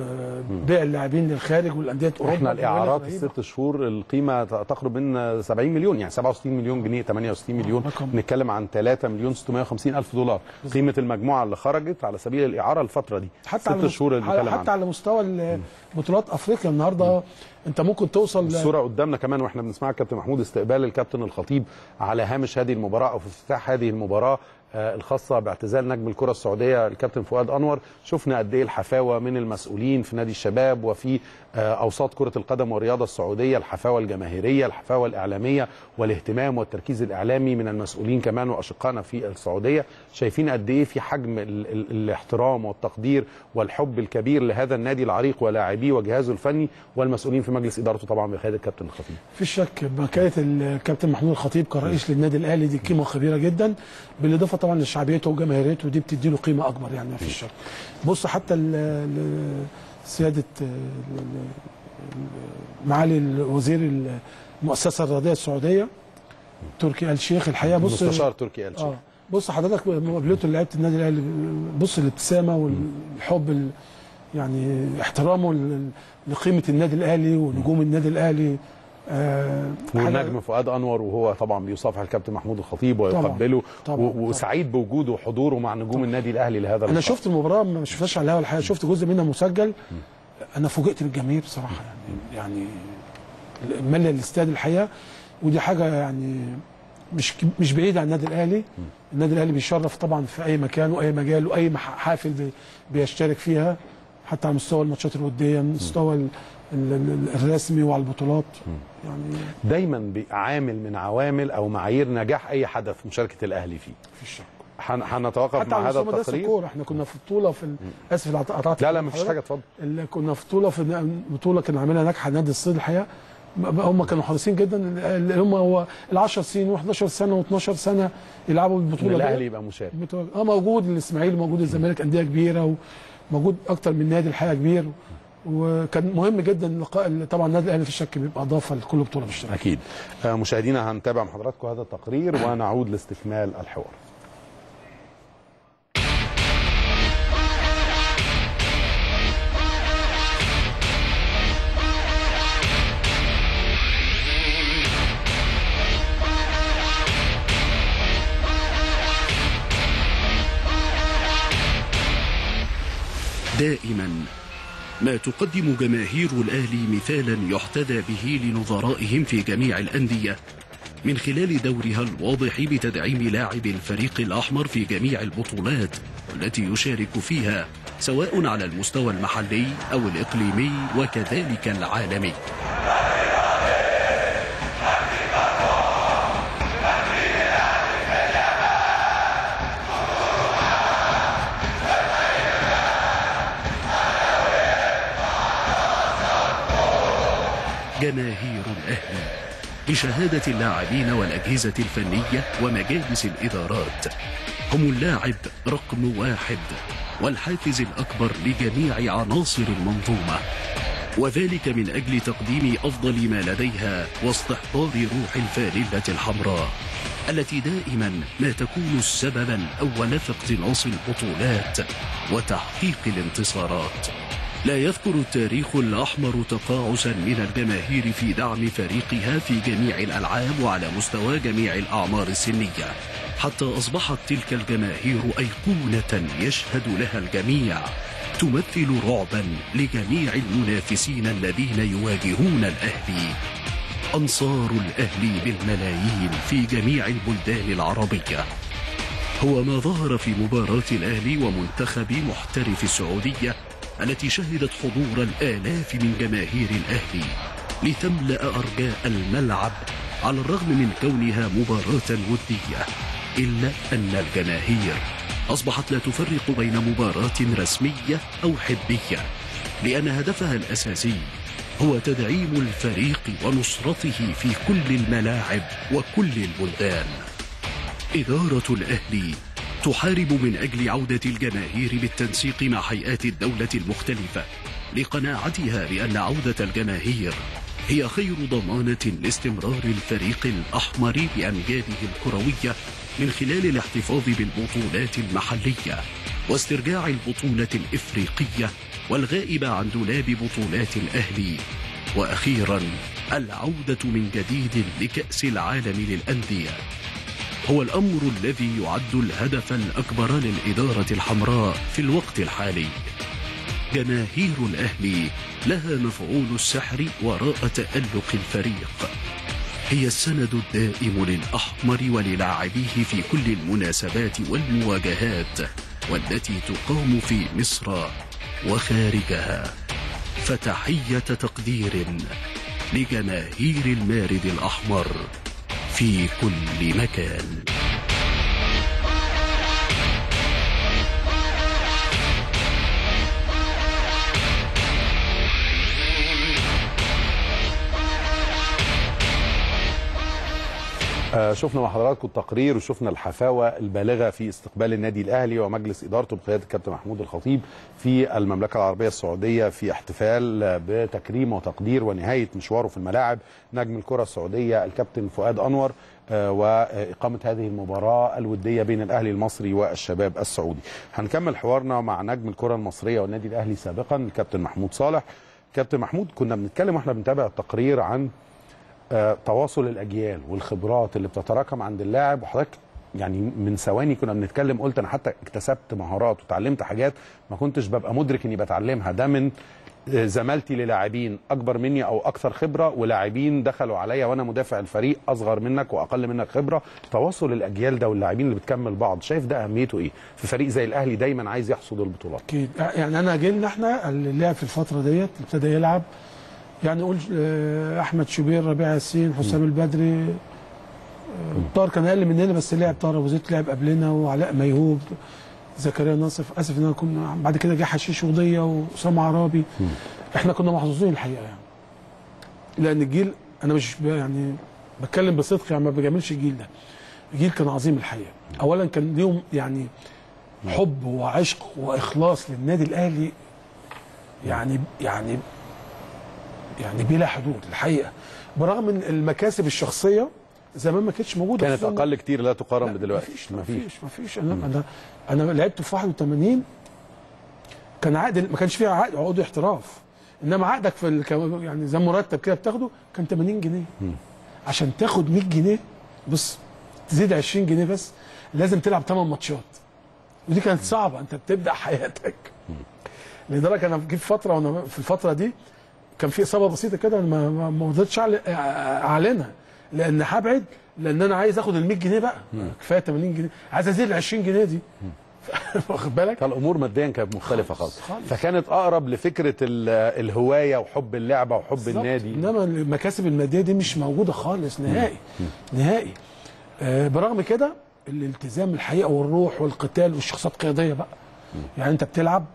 S12: وبيع اللاعبين للخارج والانديه اوروبا
S1: احنا الاعارات
S12: رهيبة.
S1: الست شهور القيمه ت- تقرب من 70 مليون يعني 67 مليون جنيه 68 مليون
S12: رقم.
S1: نتكلم عن 3 مليون 650 الف دولار قيمه المجموعه اللي خرجت على سبيل الاعاره الفتره دي
S12: حتى
S1: ست
S12: على
S1: شهور اللي
S12: على-
S1: بنتكلم
S12: حتى
S1: عنها
S12: على مستوى ال- بطولات افريقيا النهارده انت ممكن توصل ل-
S1: الصوره قدامنا كمان واحنا بنسمع الكابتن محمود استقبال الكابتن الخطيب على هامش هذه المباراه او في افتتاح هذه المباراه آه، الخاصه باعتزال نجم الكره السعوديه الكابتن فؤاد انور شفنا قد ايه الحفاوه من المسؤولين في نادي الشباب وفي آه، اوساط كره القدم والرياضه السعوديه الحفاوه الجماهيريه الحفاوه الاعلاميه والاهتمام والتركيز الاعلامي من المسؤولين كمان واشقائنا في السعوديه شايفين قد ايه في حجم ال ال الاحترام والتقدير والحب الكبير لهذا النادي العريق ولاعبيه وجهازه الفني والمسؤولين في مجلس ادارته طبعا بقياده الكابتن الخطيب
S12: في شك مكانه الكابتن محمود الخطيب كرئيس للنادي الاهلي دي قيمه كبيره جدا بالاضافه طبعا لشعبيته وجماهيريته دي بتدي له قيمه اكبر يعني ما فيش شك بص حتى ال- ال- سياده ال- معالي وزير المؤسسه الرياضيه السعوديه تركي آل شيخ الحقيقه بص
S1: المستشار تركي آل شيخ.
S12: اه بص حضرتك مقابلته لعيبه النادي الاهلي بص الابتسامه والحب ال- يعني احترامه ل- لقيمه النادي الاهلي ونجوم النادي الاهلي آه حاجة-
S1: والنجم فؤاد انور وهو طبعا بيصافح الكابتن محمود الخطيب
S12: طبعاً،
S1: ويقبله
S12: طبعاً،
S1: و-
S12: طبعاً.
S1: وسعيد بوجوده وحضوره مع نجوم النادي الاهلي لهذا
S12: انا
S1: اللقاء.
S12: شفت المباراه ما شفتهاش على الهوا الحقيقه شفت جزء منها مسجل انا فوجئت بالجماهير بصراحه يعني يعني ملى الاستاد الحقيقه ودي حاجه يعني مش مش بعيده عن النادي الاهلي النادي الاهلي بيشرف طبعا في اي مكان واي مجال واي مح- حافل بي- بيشترك فيها حتى على مستوى الماتشات الوديه مستوى ال- ال- ال- الرسمي وعلى البطولات يعني
S1: دايما بيبقى عامل من عوامل او معايير نجاح اي حدث مشاركه الاهلي فيه
S12: في الشك
S1: هن- هنتوقف
S12: حتى
S1: مع
S12: على
S1: هذا
S12: مستوى مدرسه
S1: التقرير
S12: الكوره احنا كنا في بطوله في ال- اسف العط- قطعت
S1: لا لا مفيش
S12: حضرتك.
S1: حاجه اتفضل
S12: اللي كنا في بطوله في بطوله كان عاملها ناجحه نادي الصيد الحقيقه م- هم كانوا حريصين جدا اللي هم هو ال 10 سنين و11 سنه و12 سنه يلعبوا
S1: ان
S12: البطوله
S1: الاهلي
S12: دي.
S1: يبقى مشارك
S12: متواجد- اه موجود الاسماعيلي موجود الزمالك انديه كبيره وموجود اكتر من نادي الحقيقه كبير وكان مهم جدا اللقاء طبعا النادي الاهلي في الشك بيبقى اضافه لكل بطوله بالشركه
S1: اكيد آه، مشاهدينا هنتابع مع حضراتكم هذا التقرير ونعود لاستكمال الحوار
S14: دائما ما تقدم جماهير الأهلي مثالا يحتذى به لنظرائهم في جميع الأندية من خلال دورها الواضح بتدعيم لاعب الفريق الأحمر في جميع البطولات التي يشارك فيها سواء على المستوى المحلي أو الإقليمي وكذلك العالمي جماهير الأهلي بشهادة اللاعبين والأجهزة الفنية ومجالس الإدارات هم اللاعب رقم واحد والحافز الأكبر لجميع عناصر المنظومة وذلك من أجل تقديم أفضل ما لديها واستحضار روح الفانلة الحمراء التي دائما ما تكون السبب الأول في اقتناص البطولات وتحقيق الانتصارات لا يذكر التاريخ الأحمر تقاعسا من الجماهير في دعم فريقها في جميع الألعاب وعلى مستوى جميع الأعمار السنية حتى أصبحت تلك الجماهير أيقونة يشهد لها الجميع تمثل رعبا لجميع المنافسين الذين يواجهون الأهلي أنصار الأهلي بالملايين في جميع البلدان العربية هو ما ظهر في مباراة الأهلي ومنتخب محترف السعودية التي شهدت حضور الآلاف من جماهير الأهلي لتملأ أرجاء الملعب على الرغم من كونها مباراة ودية إلا أن الجماهير أصبحت لا تفرق بين مباراة رسمية أو حبية لأن هدفها الأساسي هو تدعيم الفريق ونصرته في كل الملاعب وكل البلدان إدارة الأهلي تحارب من أجل عودة الجماهير بالتنسيق مع هيئات الدولة المختلفة لقناعتها بأن عودة الجماهير هي خير ضمانة لاستمرار الفريق الأحمر بأمجاده الكروية من خلال الاحتفاظ بالبطولات المحلية واسترجاع البطولة الإفريقية والغائبة عن دولاب بطولات الأهلي وأخيرا العودة من جديد لكأس العالم للأندية هو الأمر الذي يعد الهدف الأكبر للإدارة الحمراء في الوقت الحالي جماهير الأهلي لها مفعول السحر وراء تألق الفريق هي السند الدائم للأحمر وللاعبيه في كل المناسبات والمواجهات والتي تقام في مصر وخارجها فتحية تقدير لجماهير المارد الأحمر في كل مكان
S1: آه، شفنا مع حضراتكم التقرير وشفنا الحفاوه البالغه في استقبال النادي الاهلي ومجلس ادارته بقياده الكابتن محمود الخطيب في المملكه العربيه السعوديه في احتفال آه، بتكريم وتقدير ونهايه مشواره في الملاعب نجم الكره السعوديه الكابتن فؤاد انور آه، واقامه هذه المباراه الوديه بين الاهلي المصري والشباب السعودي. هنكمل حوارنا مع نجم الكره المصريه والنادي الاهلي سابقا الكابتن محمود صالح. كابتن محمود كنا بنتكلم واحنا بنتابع التقرير عن آه، تواصل الاجيال والخبرات اللي بتتراكم عند اللاعب وحضرتك يعني من ثواني كنا بنتكلم قلت انا حتى اكتسبت مهارات وتعلمت حاجات ما كنتش ببقى مدرك اني بتعلمها ده من آه، زمالتي للاعبين اكبر مني او اكثر خبره ولاعبين دخلوا عليا وانا مدافع الفريق اصغر منك واقل منك خبره تواصل الاجيال ده واللاعبين اللي بتكمل بعض شايف ده اهميته ايه في فريق زي الاهلي دايما عايز يحصد البطولات
S12: اكيد يعني انا جيلنا احنا اللي لعب في الفتره ديت ابتدى يلعب يعني قول آه، احمد شوبير ربيع ياسين حسام البدري آه، طاهر كان اقل مننا بس لعب طاهر ابو زيد لعب قبلنا وعلاء ميهوب زكريا ناصف اسف ان انا كنا بعد كده جه حشيش وضيه واسامه عرابي احنا كنا محظوظين الحقيقه يعني لان الجيل انا مش ب- يعني بتكلم بصدق يعني ما بجاملش الجيل ده الجيل كان عظيم الحقيقه اولا كان ليهم يعني حب وعشق واخلاص للنادي الاهلي يعني يعني يعني بلا حدود الحقيقه برغم ان المكاسب الشخصيه زمان ما كانتش موجوده
S1: كانت
S12: خصوصاً-
S1: اقل كتير لا تقارن
S12: لا،
S1: بدلوقتي
S12: مفيش مفيش مفيش انا انا انا لعبت في 81 كان عقد ما كانش فيها عقد عقود احتراف انما عقدك في ال- يعني زي مرتب كده بتاخده كان 80 جنيه عشان تاخد 100 جنيه بص تزيد 20 جنيه بس لازم تلعب 8 ماتشات ودي كانت صعبه انت بتبدا حياتك لدرجه انا جيت فتره وانا في الفتره دي كان في اصابه بسيطه كده أنا ما ما- ما رضيتش أعل- اعلنها لان هبعد لان انا عايز اخد ال 100 جنيه بقى كفايه 80 جنيه عايز ازيد ال 20 جنيه دي واخد بالك
S1: فالامور ماديا كانت مختلفه خالص فكانت اقرب لفكره ال- الهوايه وحب اللعبه وحب
S12: بالظبط.
S1: النادي
S12: انما المكاسب الماديه دي مش موجوده خالص نهائي نهائي آه برغم كده الالتزام الحقيقه والروح والقتال والشخصيات القياديه بقى يعني انت بتلعب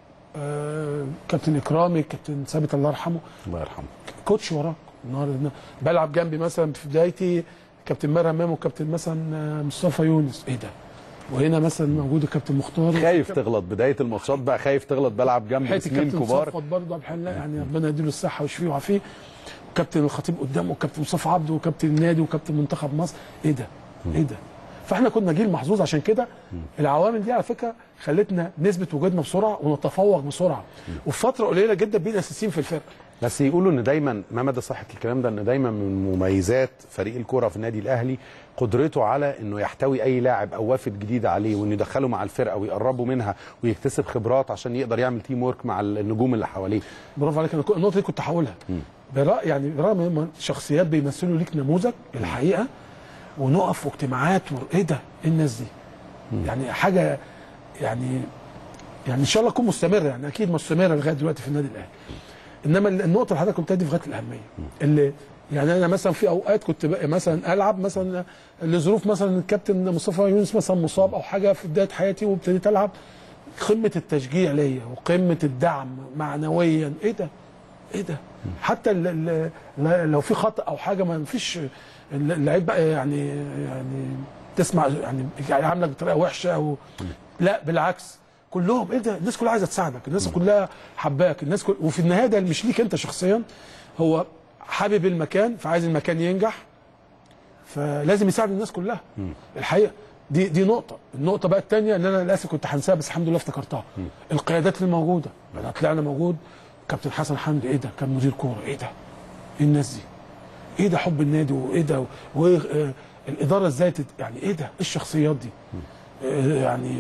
S12: آه كابتن اكرامي كابتن ثابت الله يرحمه
S1: الله يرحمه
S12: كوتش وراك النهارده بلعب جنبي مثلا في بدايتي كابتن ماهر همام وكابتن مثلا آه، مصطفى يونس ايه ده وهنا مثلا موجود الكابتن مختار
S1: خايف تغلط بدايه الماتشات بقى خايف تغلط بلعب جنب
S12: حياتي
S1: سنين
S12: كابتن
S1: كبار
S12: صفوت برضه عبد الحلال يعني ربنا يديله الصحه ويشفيه ويعافيه وكابتن الخطيب قدامه وكابتن مصطفى عبده وكابتن النادي وكابتن منتخب مصر ايه ده؟ ايه ده؟ فاحنا كنا جيل محظوظ عشان كده العوامل دي على فكره خلتنا نثبت وجودنا بسرعه ونتفوق بسرعه وفي فتره قليله جدا بقينا اساسيين في الفرقه
S1: بس يقولوا ان دايما ما مدى صحه الكلام ده ان دايما من مميزات فريق الكره في النادي الاهلي قدرته على انه يحتوي اي لاعب او وافد جديد عليه وانه يدخله مع الفرقه ويقربوا منها ويكتسب خبرات عشان يقدر يعمل تيم ورك مع النجوم اللي حواليه
S12: برافو عليك انا كو- النقطه دي كنت هقولها برا يعني برغم ان هم شخصيات بيمثلوا ليك نموذج الحقيقه ونقف واجتماعات وايه ده؟ ايه الناس دي؟ يعني حاجه يعني يعني ان شاء الله تكون مستمره يعني اكيد مستمره لغايه دلوقتي في النادي الاهلي. انما النقطه اللي حضرتك قلتها دي في غايه الاهميه اللي يعني انا مثلا في اوقات كنت بقى مثلا العب مثلا لظروف مثلا الكابتن مصطفى يونس مثلا مصاب او حاجه في بدايه حياتي وابتديت العب قمه التشجيع ليا وقمه الدعم معنويا ايه ده؟ ايه ده؟ حتى ال- ال- ل- لو في خطا او حاجه ما فيش اللعيب بقى يعني يعني تسمع يعني يعاملك بطريقه وحشه او لا بالعكس كلهم ايه ده الناس كلها عايزه تساعدك الناس كلها حباك الناس كل... وفي النهايه ده مش ليك انت شخصيا هو حابب المكان فعايز المكان ينجح فلازم يساعد الناس كلها الحقيقه دي دي نقطه النقطه بقى الثانيه ان انا للاسف كنت هنساها بس الحمد لله افتكرتها القيادات اللي موجوده انا طلعنا موجود كابتن حسن حمدي ايه ده كان مدير كوره ايه ده ايه الناس دي ايه ده حب النادي وايه ده والاداره ازاي تت... يعني ايه ده ايه الشخصيات دي آه، يعني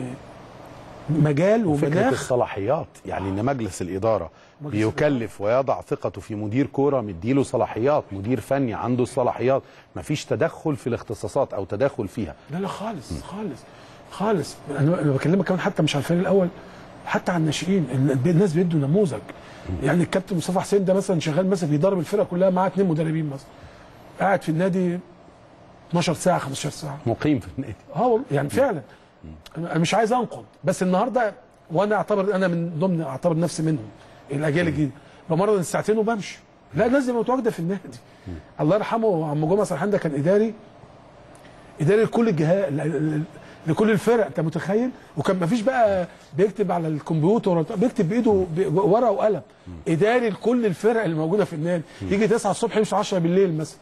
S12: مجال
S1: فكره
S12: ومناخ
S1: الصلاحيات يعني ان مجلس الاداره
S12: مجلس
S1: بيكلف ويضع ثقته في مدير كوره مديله صلاحيات مدير فني عنده الصلاحيات مفيش تدخل في الاختصاصات او تدخل فيها
S12: لا لا خالص خالص خالص انا أنا بكلمك كمان حتى مش على الفريق الاول حتى على الناشئين ال- الناس بيدوا نموذج يعني الكابتن مصطفى حسين ده مثلا شغال مثلا بيدرب الفرقه كلها معاه اثنين مدربين مثلا قاعد في النادي 12 ساعه 15 ساعه
S1: مقيم في النادي
S12: اه والله يعني فعلا انا مش عايز انقد بس النهارده وانا اعتبر انا من ضمن اعتبر نفسي منهم الاجيال الجديده بمرض الساعتين وبمشي لا الناس دي متواجده في النادي الله يرحمه عم جمعه سرحان ده كان اداري اداري لكل الجهات ل- ل- لكل الفرق انت متخيل وكان ما فيش بقى بيكتب على الكمبيوتر ولا بتاع، بيكتب بايده ب- ورقه وقلم اداري لكل الفرق اللي موجوده في النادي يجي 9 الصبح يمشي 10 بالليل مثلا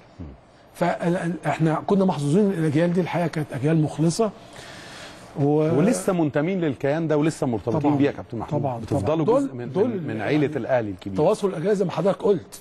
S12: فاحنا كنا محظوظين الاجيال دي الحقيقه كانت اجيال مخلصه و...
S1: ولسه منتمين للكيان ده ولسه مرتبطين
S12: طبعاً.
S1: بيه يا كابتن محمود
S12: طبعاً،
S1: بتفضلوا
S12: طبعاً.
S1: جزء
S12: دول-
S1: من
S12: دول
S1: من, من
S12: يعني
S1: عيله الاهلي الكبير
S12: تواصل الاجيال زي ما حضرتك قلت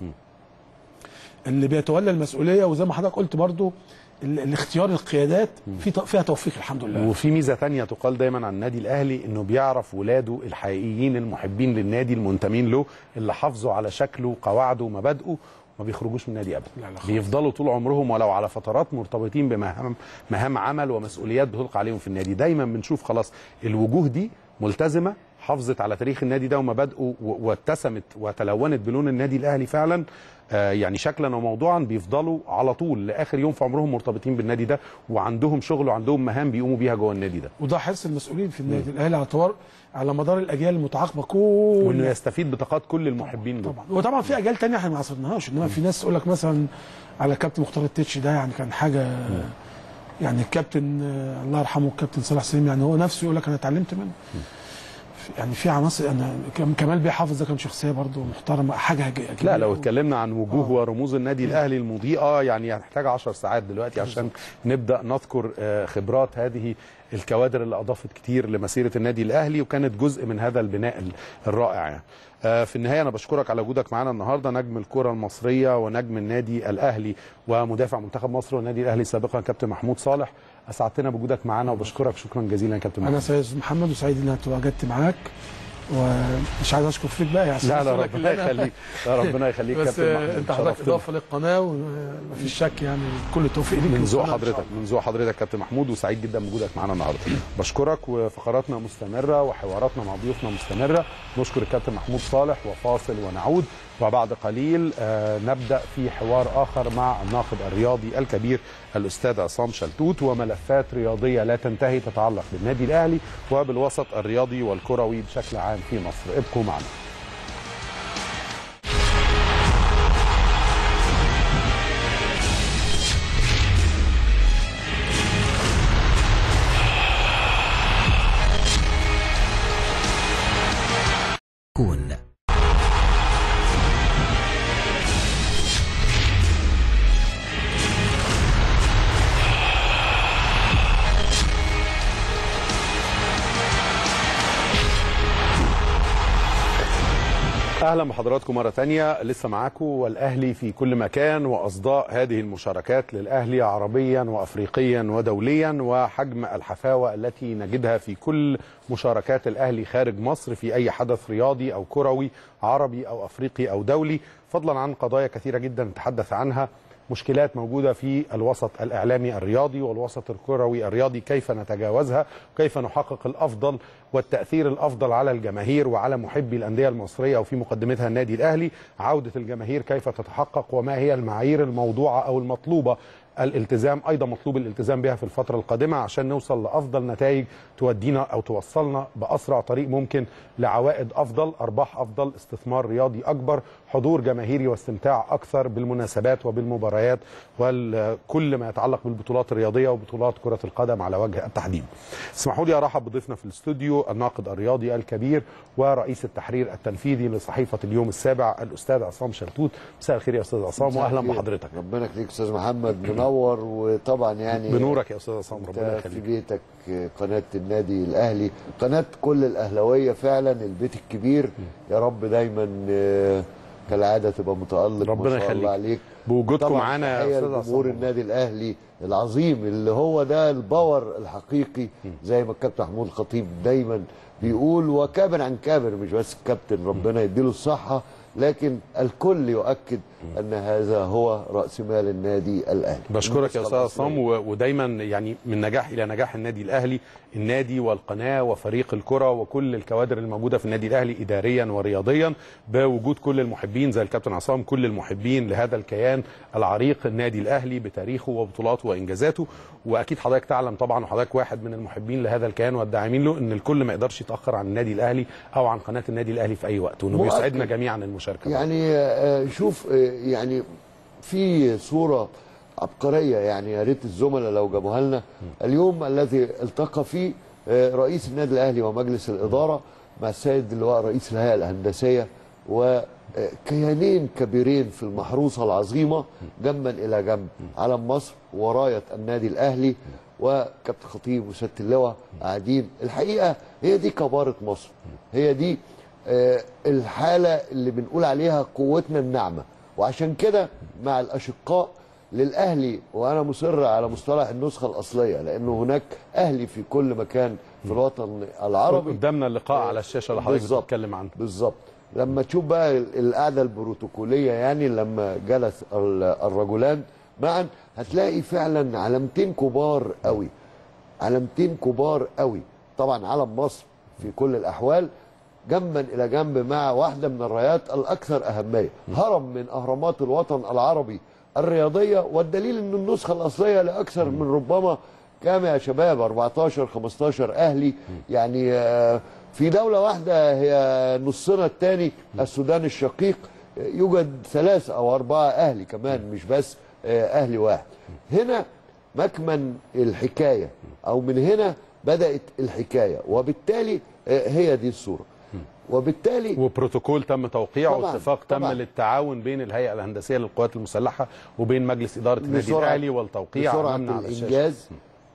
S12: اللي بيتولى المسؤوليه وزي ما حضرتك قلت برضو ال- الاختيار القيادات في ت- فيها توفيق الحمد لله
S1: وفي ميزه تانية تقال دايما عن النادي الاهلي انه بيعرف ولاده الحقيقيين المحبين للنادي المنتمين له اللي حافظوا على شكله وقواعده ومبادئه ما بيخرجوش من النادي ابدا
S12: لا لا خالص.
S1: بيفضلوا طول عمرهم ولو على فترات مرتبطين بمهام مهام عمل ومسؤوليات بتلقى عليهم في النادي دايما بنشوف خلاص الوجوه دي ملتزمه حافظت على تاريخ النادي ده ومبادئه و- واتسمت وتلونت بلون النادي الاهلي فعلا آه، يعني شكلا وموضوعا بيفضلوا على طول لاخر يوم في عمرهم مرتبطين بالنادي ده وعندهم شغل وعندهم مهام بيقوموا بيها جوه النادي ده
S12: وده حرص المسؤولين في النادي الاهلي على طوار على مدار الاجيال المتعاقبه
S1: وانه
S12: كل
S1: يستفيد بطاقات كل المحبين دول
S12: طبعا وطبعا في اجيال تانية احنا ما عصرناهاش انما في ناس تقول لك مثلا على كابتن مختار التتش ده يعني كان حاجه يعني الكابتن آه، الله يرحمه الكابتن صلاح سليم يعني هو نفسه يقول لك انا اتعلمت منه يعني في عناصر انا كم- كمال بيحافظ ده كان شخصيه برضه محترمه حاجه ج-
S1: لا
S12: جميلة
S1: لو
S12: أوي.
S1: اتكلمنا عن وجوه ورموز النادي الاهلي المضيئه يعني هنحتاج 10 ساعات دلوقتي عشان نبدا نذكر آه، خبرات هذه الكوادر اللي اضافت كتير لمسيره النادي الاهلي وكانت جزء من هذا البناء ال- الرائع يعني. آه، في النهايه انا بشكرك على وجودك معانا النهارده نجم الكره المصريه ونجم النادي الاهلي ومدافع منتخب مصر والنادي الاهلي سابقا كابتن محمود صالح اسعدتنا بوجودك معانا وبشكرك شكرا جزيلا يا كابتن
S12: انا
S1: محمود
S12: سيد أستاذ محمد وسعيد ان انا تواجدت معاك ومش عايز اشكر فيك بقى يعني
S1: لا لا
S12: أقول لك
S1: ربنا
S12: اللي أنا-
S1: يخليك لا ربنا يخليك
S12: بس
S1: كابتن محمود
S12: انت حضرتك
S1: شرفتنا.
S12: اضافه للقناه ومفيش شك يعني كل التوفيق ليك
S1: من ذوق
S12: وللقناة إن شاء
S1: حضرتك من ذوق حضرتك كابتن محمود وسعيد جدا بوجودك معانا النهارده بشكرك وفقراتنا مستمره وحواراتنا مع ضيوفنا مستمره نشكر الكابتن محمود صالح وفاصل ونعود وبعد قليل آه نبدا في حوار اخر مع الناقد الرياضي الكبير الاستاذ عصام شلتوت وملفات رياضيه لا تنتهي تتعلق بالنادي الاهلي وبالوسط الرياضي والكروي بشكل عام في مصر ابقوا معنا
S15: كون
S1: اهلا بحضراتكم مره تانية لسه معاكم والاهلي في كل مكان واصداء هذه المشاركات للاهلي عربيا وافريقيا ودوليا وحجم الحفاوه التي نجدها في كل مشاركات الاهلي خارج مصر في اي حدث رياضي او كروي عربي او افريقي او دولي فضلا عن قضايا كثيره جدا نتحدث عنها مشكلات موجوده في الوسط الاعلامي الرياضي والوسط الكروي الرياضي كيف نتجاوزها وكيف نحقق الافضل والتاثير الافضل على الجماهير وعلى محبي الانديه المصريه وفي مقدمتها النادي الاهلي عوده الجماهير كيف تتحقق وما هي المعايير الموضوعه او المطلوبه الالتزام ايضا مطلوب الالتزام بها في الفتره القادمه عشان نوصل لافضل نتائج تودينا او توصلنا باسرع طريق ممكن لعوائد افضل ارباح افضل استثمار رياضي اكبر حضور جماهيري واستمتاع اكثر بالمناسبات وبالمباريات وكل ما يتعلق بالبطولات الرياضيه وبطولات كره القدم على وجه التحديد. اسمحوا لي ارحب بضيفنا في الاستوديو الناقد الرياضي الكبير ورئيس التحرير التنفيذي لصحيفه اليوم السابع الاستاذ عصام شلتوت مساء الخير يا استاذ عصام
S16: مساء
S1: واهلا
S16: الخير.
S1: بحضرتك.
S16: ربنا يخليك استاذ محمد منور وطبعا يعني
S1: بنورك يا استاذ عصام
S16: أنت
S1: ربنا
S16: في
S1: يخليك.
S16: بيتك قناه النادي الاهلي قناه كل الاهلاويه فعلا البيت الكبير يا رب دايما آه، كالعاده تبقى متالق
S1: ربنا
S16: ما شاء
S1: يخليك.
S16: الله عليك
S1: بوجودكم
S16: طبعاً
S1: معانا يا
S16: تحية
S1: أستاذ
S16: لجمهور
S1: عصام.
S16: النادي الاهلي العظيم اللي هو ده الباور الحقيقي زي ما الكابتن محمود الخطيب دايما بيقول وكابر عن كابر مش بس الكابتن ربنا يديله الصحه لكن الكل يؤكد ان هذا هو راس مال النادي الاهلي
S1: بشكرك يا
S16: النسخة
S1: استاذ عصام
S16: الأصلية.
S1: و- ودايما يعني من نجاح الى نجاح النادي الاهلي النادي والقناه وفريق الكره وكل الكوادر الموجوده في النادي الاهلي اداريا ورياضيا بوجود كل المحبين زي الكابتن عصام كل المحبين لهذا الكيان العريق النادي الاهلي بتاريخه وبطولاته وانجازاته واكيد حضرتك تعلم طبعا وحضرتك واحد من المحبين لهذا الكيان والداعمين له ان الكل ما يقدرش يتاخر عن النادي الاهلي او عن قناه النادي الاهلي في اي وقت وانه
S16: مؤكد.
S1: بيسعدنا جميعا المشاركه
S16: يعني آه، شوف آه، يعني في صورة عبقريه يعني يا ريت الزملاء لو جابوها لنا اليوم الذي التقى فيه آه، رئيس النادي الاهلي ومجلس الاداره مع السيد اللواء رئيس الهيئه الهندسيه وكيانين كبيرين في المحروسه العظيمه جنبا الى جنب علم مصر ورايه النادي الاهلي وكابتن خطيب وسياده اللواء قاعدين الحقيقه هي دي كباره مصر هي دي آه، الحاله اللي بنقول عليها قوتنا الناعمه وعشان كده مع الاشقاء للاهلي وانا مصر على مصطلح النسخه الاصليه لانه هناك اهلي في كل مكان في الوطن العربي
S1: قدامنا اللقاء على الشاشه اللي حضرتك
S16: بالظبط.
S1: بتتكلم عنه
S16: بالظبط لما تشوف بقى ال- القعده البروتوكوليه يعني لما جلس ال- الرجلان معا هتلاقي فعلا علامتين كبار قوي علامتين كبار قوي طبعا علم مصر في كل الاحوال جنبا الى جنب مع واحده من الرايات الاكثر اهميه هرم من اهرامات الوطن العربي الرياضيه والدليل ان النسخه الاصليه لاكثر من ربما كام يا شباب 14 15 اهلي يعني آه، في دوله واحده هي نصنا الثاني السودان الشقيق آه، يوجد ثلاث او اربعه اهلي كمان مش بس آه، اهلي واحد هنا مكمن الحكايه او من هنا بدات الحكايه وبالتالي آه، هي دي الصوره وبالتالي
S1: وبروتوكول تم توقيعه
S16: طبعاً،
S1: واتفاق تم
S16: طبعاً.
S1: للتعاون بين الهيئه الهندسيه للقوات المسلحه وبين مجلس اداره النادي
S16: بسرعة-
S1: الاهلي والتوقيع
S16: بسرعة
S1: أمامنا على الشاشة.
S16: الإنجاز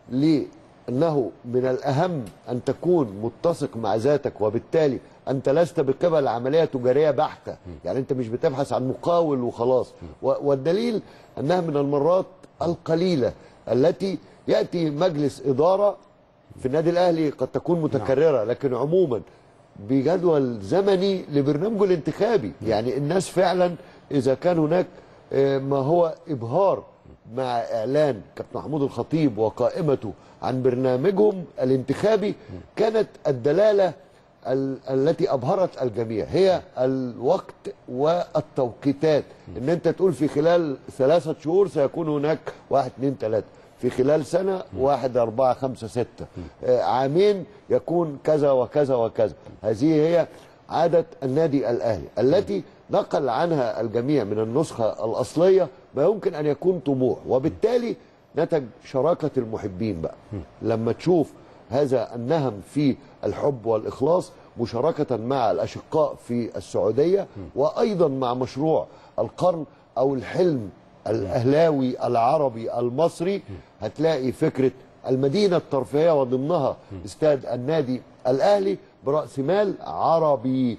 S16: لأنه من الأهم أن تكون متسق مع ذاتك وبالتالي أنت لست بقبل عملية تجارية بحتة يعني أنت مش بتبحث عن مقاول وخلاص و- والدليل أنها من المرات القليلة التي يأتي مجلس إدارة في النادي الأهلي قد تكون متكررة لكن عموما بجدول زمني لبرنامجه الانتخابي يعني الناس فعلا إذا كان هناك آه، ما هو إبهار مع إعلان كابتن محمود الخطيب وقائمته عن برنامجهم الانتخابي كانت الدلالة ال- التي أبهرت الجميع هي الوقت والتوقيتات إن أنت تقول في خلال ثلاثة شهور سيكون هناك واحد اثنين ثلاثة في خلال سنة واحد أربعة خمسة ستة آه، عامين يكون كذا وكذا وكذا هذه هي عادة النادي الأهلي التي نقل عنها الجميع من النسخة الأصلية ما يمكن أن يكون طموح وبالتالي نتج شراكة المحبين بقى لما تشوف هذا النهم في الحب والإخلاص مشاركة مع الأشقاء في السعودية وأيضا مع مشروع القرن أو الحلم الأهلاوي العربي المصري هتلاقي فكرة المدينة الترفيهية وضمنها استاد النادي الأهلي برأس مال عربي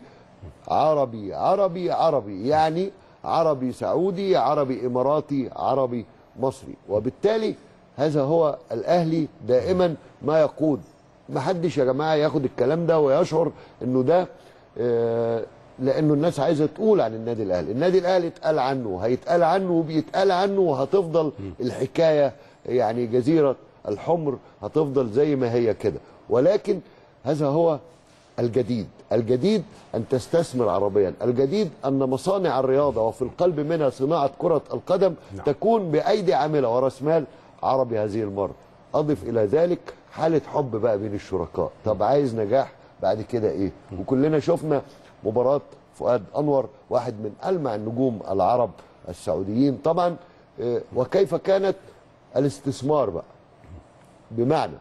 S16: عربي عربي عربي يعني عربي سعودي عربي إماراتي عربي مصري وبالتالي هذا هو الأهلي دائما ما يقود ما حدش يا جماعة ياخد الكلام ده ويشعر انه ده آه، لانه الناس عايزه تقول عن النادي الاهلي النادي الاهلي اتقال عنه هيتقال عنه وبيتقال عنه وهتفضل الحكايه يعني جزيره الحمر هتفضل زي ما هي كده ولكن هذا هو الجديد الجديد أن تستثمر عربيا الجديد أن مصانع الرياضة وفي القلب منها صناعة كرة القدم نعم. تكون بأيدي عاملة ورأس مال عربي هذه المرة أضف إلى ذلك حالة حب بقى بين الشركاء طب عايز نجاح بعد كده إيه وكلنا شفنا مباراة فؤاد أنور واحد من ألمع النجوم العرب السعوديين طبعا آه، وكيف كانت الاستثمار بقى بمعنى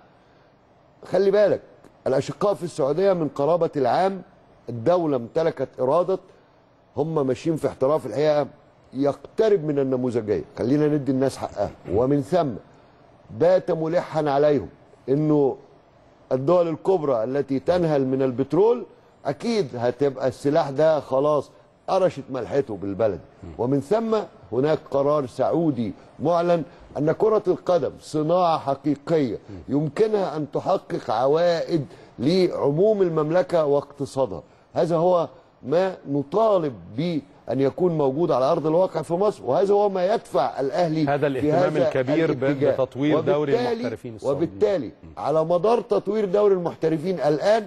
S16: خلي بالك الاشقاء في السعوديه من قرابه العام الدوله امتلكت اراده هم ماشيين في احتراف الحقيقه يقترب من النموذجيه خلينا ندي الناس حقها ومن ثم بات ملحا عليهم انه الدول الكبرى التي تنهل من البترول اكيد هتبقى السلاح ده خلاص قرشت ملحته بالبلد ومن ثم هناك قرار سعودي معلن ان كره القدم صناعه حقيقيه يمكنها ان تحقق عوائد لعموم المملكه واقتصادها هذا هو ما نطالب به ان يكون موجود على ارض الواقع في مصر وهذا هو ما يدفع الاهلي
S1: هذا
S16: في
S1: الاهتمام
S16: هذا
S1: الكبير ب-
S16: الاتجاه.
S1: بتطوير دوري
S16: وبالتالي-
S1: المحترفين السعوديين.
S16: وبالتالي على مدار تطوير دوري المحترفين الان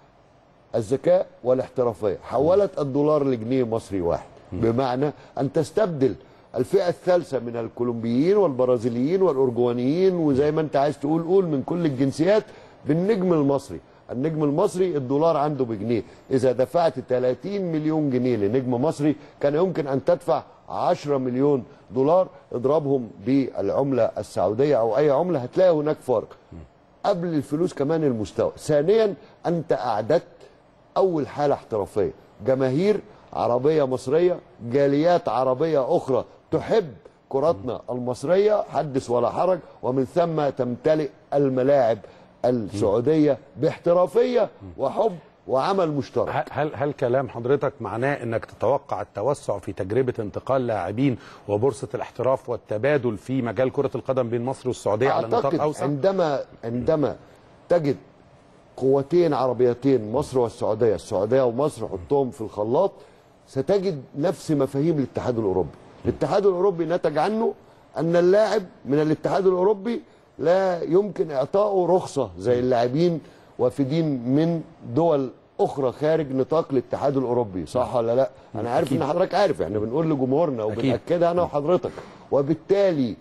S16: الذكاء والاحترافيه حولت الدولار لجنيه مصري واحد بمعنى ان تستبدل الفئه الثالثه من الكولومبيين والبرازيليين والاورجوانيين وزي ما انت عايز تقول قول من كل الجنسيات بالنجم المصري النجم المصري الدولار عنده بجنيه اذا دفعت 30 مليون جنيه لنجم مصري كان يمكن ان تدفع 10 مليون دولار اضربهم بالعمله السعوديه او اي عمله هتلاقي هناك فرق قبل الفلوس كمان المستوى ثانيا انت اعددت اول حاله احترافيه جماهير عربيه مصريه جاليات عربيه اخرى تحب كرتنا المصريه حدث ولا حرج ومن ثم تمتلئ الملاعب السعوديه باحترافيه وحب وعمل مشترك
S1: هل هل كلام حضرتك معناه انك تتوقع التوسع في تجربه انتقال لاعبين وبورصه الاحتراف والتبادل في مجال كره القدم بين مصر والسعوديه على نطاق
S16: اعتقد
S1: اوسع؟
S16: عندما عندما تجد قوتين عربيتين مصر والسعوديه السعوديه ومصر حطهم في الخلاط ستجد نفس مفاهيم الاتحاد الاوروبي الاتحاد الاوروبي نتج عنه ان اللاعب من الاتحاد الاوروبي لا يمكن اعطائه رخصه زي اللاعبين وافدين من دول اخرى خارج نطاق الاتحاد الاوروبي صح ولا لا انا عارف
S1: أكيد.
S16: ان حضرتك عارف احنا بنقول لجمهورنا
S1: أكيد.
S16: وبناكدها انا وحضرتك وبالتالي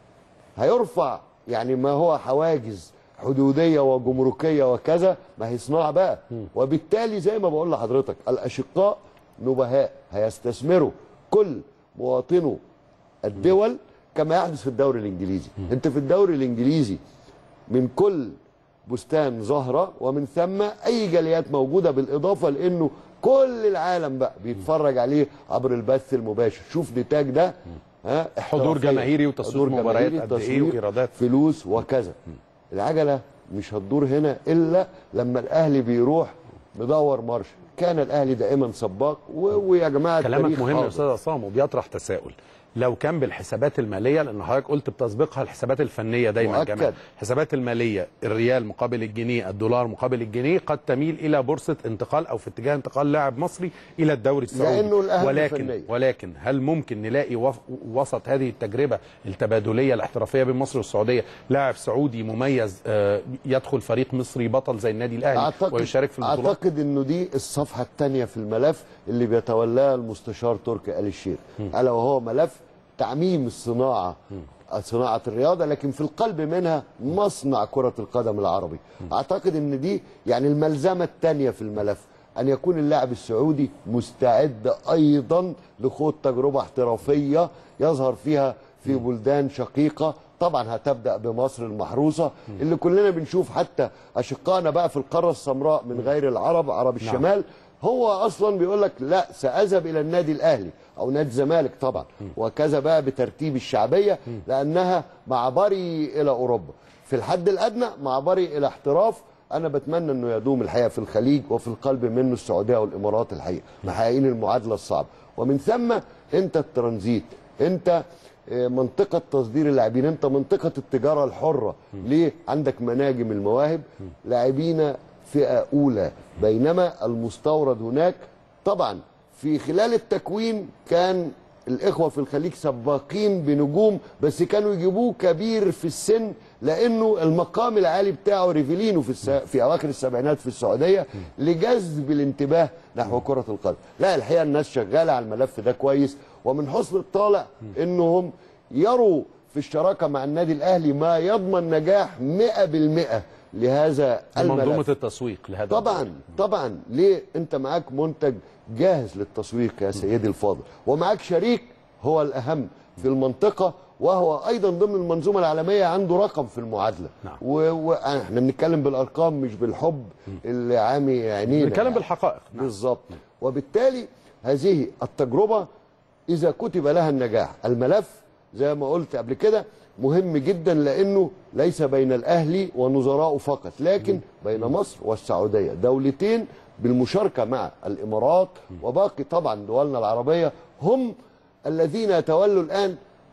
S16: هيرفع يعني ما هو حواجز حدوديه وجمركيه وكذا ما هي صناعه بقى وبالتالي زي ما بقول لحضرتك الاشقاء نبهاء هيستثمروا كل مواطنو الدول كما يحدث في الدوري الانجليزي انت في الدوري الانجليزي من كل بستان زهره ومن ثم اي جاليات موجوده بالاضافه لانه كل العالم بقى بيتفرج عليه عبر البث المباشر شوف نتاج ده ها
S1: حضور
S16: احترافية.
S1: جماهيري وتسويق
S16: حضور
S1: مباريات
S16: جماهيري،
S1: قد إيه
S16: تسويق،
S1: وإيرادات.
S16: فلوس وكذا العجله مش هتدور هنا الا لما الاهلي بيروح مدور مارش كان الاهلي دائما سباق و- ويا جماعه
S1: كلامك
S16: التاريخ
S1: مهم يا
S16: حاضر.
S1: استاذ عصام وبيطرح تساؤل لو كان بالحسابات الماليه لان حضرتك قلت بتسبقها الحسابات الفنيه دايما
S16: مؤكد.
S1: كمان الحسابات الماليه الريال مقابل الجنيه الدولار مقابل الجنيه قد تميل الى بورصه انتقال او في اتجاه انتقال لاعب مصري الى الدوري السعودي
S16: لأنه الأهم
S1: ولكن
S16: فنياً.
S1: ولكن هل ممكن نلاقي وف- وسط هذه التجربه التبادليه الاحترافيه بين مصر والسعوديه لاعب سعودي مميز آه، يدخل فريق مصري بطل زي النادي الاهلي ويشارك في البطولات
S16: اعتقد انه دي الصفحه الثانيه في الملف اللي بيتولاها المستشار تركي آل الشيخ الا وهو ملف تعميم الصناعه صناعه الرياضه لكن في القلب منها مصنع كره القدم العربي اعتقد ان دي يعني الملزمه الثانيه في الملف ان يكون اللاعب السعودي مستعد ايضا لخوض تجربه احترافيه يظهر فيها في بلدان شقيقه طبعا هتبدا بمصر المحروسه اللي كلنا بنشوف حتى اشقائنا بقى في القاره السمراء من غير العرب عرب
S1: نعم.
S16: الشمال هو اصلا بيقول لك لا ساذهب الى النادي الاهلي او نادي الزمالك طبعا وكذا بقى بترتيب الشعبيه لانها معبري الى اوروبا في الحد الادنى معبري الى احتراف انا بتمنى انه يدوم الحقيقه في الخليج وفي القلب منه السعوديه والامارات الحقيقه محققين المعادله الصعبه ومن ثم انت الترانزيت انت آه، منطقة تصدير اللاعبين انت منطقة التجارة الحرة ليه عندك مناجم المواهب لاعبين فئة أولى بينما المستورد هناك طبعا في خلال التكوين كان الإخوة في الخليج سباقين بنجوم بس كانوا يجيبوه كبير في السن لأنه المقام العالي بتاعه ريفيلينو في, الس... في أواخر السبعينات في السعودية لجذب الانتباه نحو كرة القدم لا الحقيقة الناس شغالة على الملف ده كويس ومن حسن الطالع انهم يروا في الشراكه مع النادي الاهلي ما يضمن نجاح 100% لهذا
S1: منظومه
S16: الملف
S1: التسويق لهذا
S16: طبعا طبعا ليه انت معاك منتج جاهز للتسويق يا سيدي الفاضل ومعاك شريك هو الاهم في المنطقه وهو ايضا ضمن المنظومه العالميه عنده رقم في المعادله
S1: نعم.
S16: واحنا بنتكلم بالارقام مش بالحب اللي عامي عينينا
S1: بنتكلم
S16: يعني.
S1: بالحقائق نعم.
S16: بالظبط وبالتالي هذه التجربه اذا كتب لها النجاح الملف زي ما قلت قبل كده مهم جدا لانه ليس بين الاهلي ونظراءه فقط لكن بين مصر والسعوديه دولتين بالمشاركه مع الامارات وباقي طبعا دولنا العربيه هم الذين يتولوا الان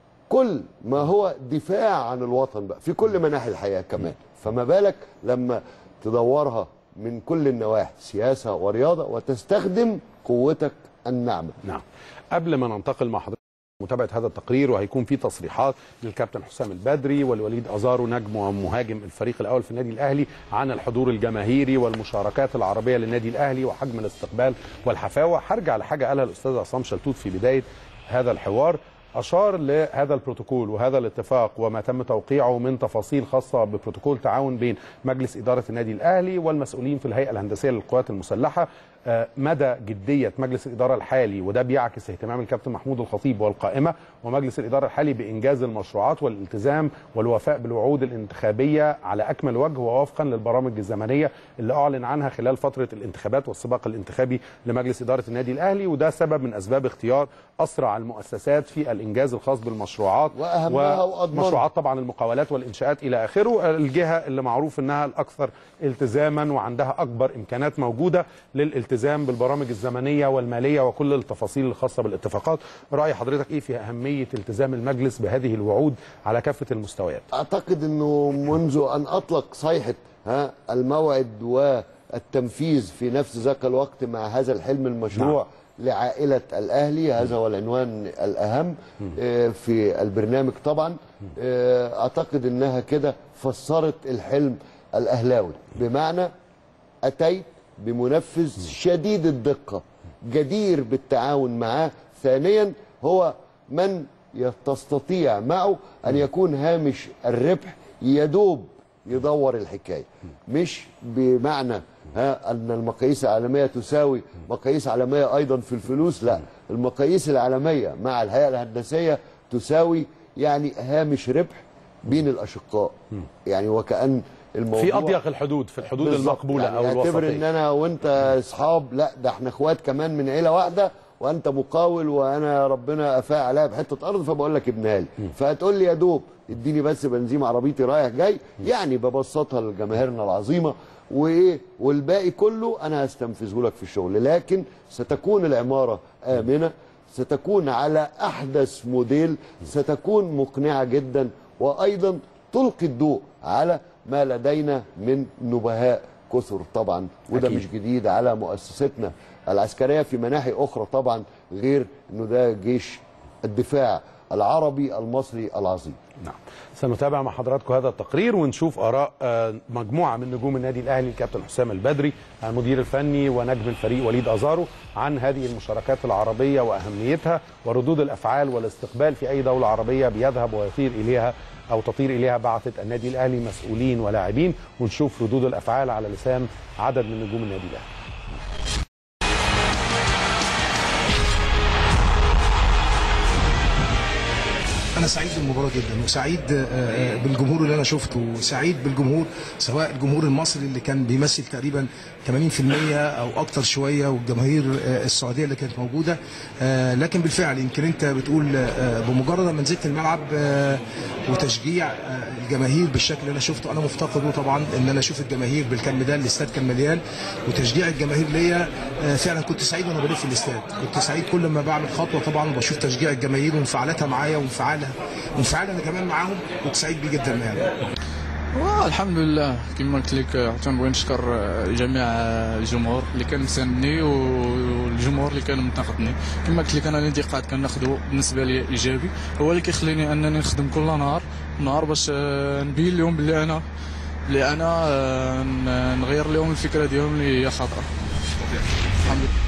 S16: كل ما هو دفاع عن الوطن بقى في كل مناحي الحياه كمان فما بالك لما تدورها من كل النواحي سياسه ورياضه وتستخدم قوتك الناعمه
S1: نعم قبل ما ننتقل مع حضرتك متابعه هذا التقرير وهيكون في تصريحات للكابتن حسام البدري والوليد ازارو نجم ومهاجم الفريق الاول في النادي الاهلي عن الحضور الجماهيري والمشاركات العربيه للنادي الاهلي وحجم الاستقبال والحفاوه هرجع لحاجه قالها الاستاذ عصام شلتوت في بدايه هذا الحوار اشار لهذا البروتوكول وهذا الاتفاق وما تم توقيعه من تفاصيل خاصه ببروتوكول تعاون بين مجلس اداره النادي الاهلي والمسؤولين في الهيئه الهندسيه للقوات المسلحه آه، مدى جديه مجلس الاداره الحالي وده بيعكس اهتمام الكابتن محمود الخطيب والقائمه ومجلس الاداره الحالي بانجاز المشروعات والالتزام والوفاء بالوعود الانتخابيه على اكمل وجه ووفقا للبرامج الزمنيه اللي اعلن عنها خلال فتره الانتخابات والسباق الانتخابي لمجلس اداره النادي الاهلي وده سبب من اسباب اختيار اسرع المؤسسات في الانجاز الخاص بالمشروعات
S16: وأهمها وأضمنها.
S1: ومشروعات طبعا المقاولات والانشاءات الى اخره الجهه اللي معروف انها الاكثر التزاما وعندها اكبر امكانات موجوده للالتزام بالبرامج الزمنيه والماليه وكل التفاصيل الخاصه بالاتفاقات راي حضرتك ايه في اهميه التزام المجلس بهذه الوعود على كافه المستويات
S16: اعتقد انه منذ ان اطلق صيحه ها الموعد والتنفيذ في نفس ذاك الوقت مع هذا الحلم المشروع نعم. لعائله الاهلي هذا هو العنوان الاهم آه، في البرنامج طبعا آه، اعتقد انها كده فسرت الحلم الاهلاوي بمعنى اتيت بمنفذ شديد الدقه جدير بالتعاون معاه ثانيا هو من تستطيع معه ان يكون هامش الربح يدوب يدور الحكايه مش بمعنى ها ان المقاييس العالميه تساوي مقاييس عالميه ايضا في الفلوس لا المقاييس العالميه مع الهيئه الهندسيه تساوي يعني هامش ربح بين الاشقاء يعني وكان الموضوع
S1: في اضيق الحدود في الحدود
S16: بالظبط.
S1: المقبوله
S16: يعني
S1: او
S16: اعتبر ان
S1: الوسطيه
S16: انا وانت اصحاب لا ده احنا اخوات كمان من عيله واحده وانت مقاول وانا ربنا افاء عليا بحته ارض فبقول لك ابنها لي فهتقول لي يا دوب اديني بس بنزين عربيتي رايح جاي يعني ببسطها لجماهيرنا العظيمه وايه والباقي كله انا هستنفذه لك في الشغل لكن ستكون العماره امنه ستكون على احدث موديل ستكون مقنعه جدا وايضا تلقي الضوء على ما لدينا من نبهاء كثر طبعا وده
S1: أكيد.
S16: مش جديد على مؤسستنا العسكريه في مناحي اخرى طبعا غير انه ده جيش الدفاع العربي المصري العظيم
S1: نعم سنتابع مع حضراتكم هذا التقرير ونشوف اراء آه، مجموعه من نجوم النادي الاهلي الكابتن حسام البدري المدير الفني ونجم الفريق وليد ازارو عن هذه المشاركات العربيه واهميتها وردود الافعال والاستقبال في اي دوله عربيه بيذهب ويطير اليها او تطير اليها بعثه النادي الاهلي مسؤولين ولاعبين ونشوف ردود الافعال على لسان عدد من نجوم النادي الاهلي
S15: انا سعيد بالمباراه جدا وسعيد آه، آه، بالجمهور اللي انا شفته وسعيد بالجمهور سواء الجمهور المصري اللي كان بيمثل تقريبا 80% او اكتر شويه والجماهير آه، السعوديه اللي كانت موجوده آه، لكن بالفعل يمكن انت بتقول آه، بمجرد ما نزلت الملعب آه، وتشجيع آه، الجماهير بالشكل اللي انا شفته انا مفتقده طبعا ان انا اشوف الجماهير بالكم ده الاستاد كان مليان وتشجيع الجماهير ليا آه، فعلا كنت سعيد وانا بلف في الاستاد كنت سعيد كل ما بعمل خطوه طبعا وبشوف تشجيع الجماهير وانفعالاتها معايا وانفعالها وانفعال انا كمان معاهم كنت سعيد بيه جدا يعني
S17: والحمد لله كما قلت لك حتى نبغي نشكر جميع الجمهور اللي كان مساندني والجمهور اللي كان منتقدني كما قلت لك انا الانتقاد كناخذه بالنسبه لي ايجابي هو اللي كيخليني انني نخدم كل نهار نهار باش آه، نبين لهم بلي انا بلي انا آه، ن- نغير لهم الفكره ديالهم اللي هي خاطئه الحمد لله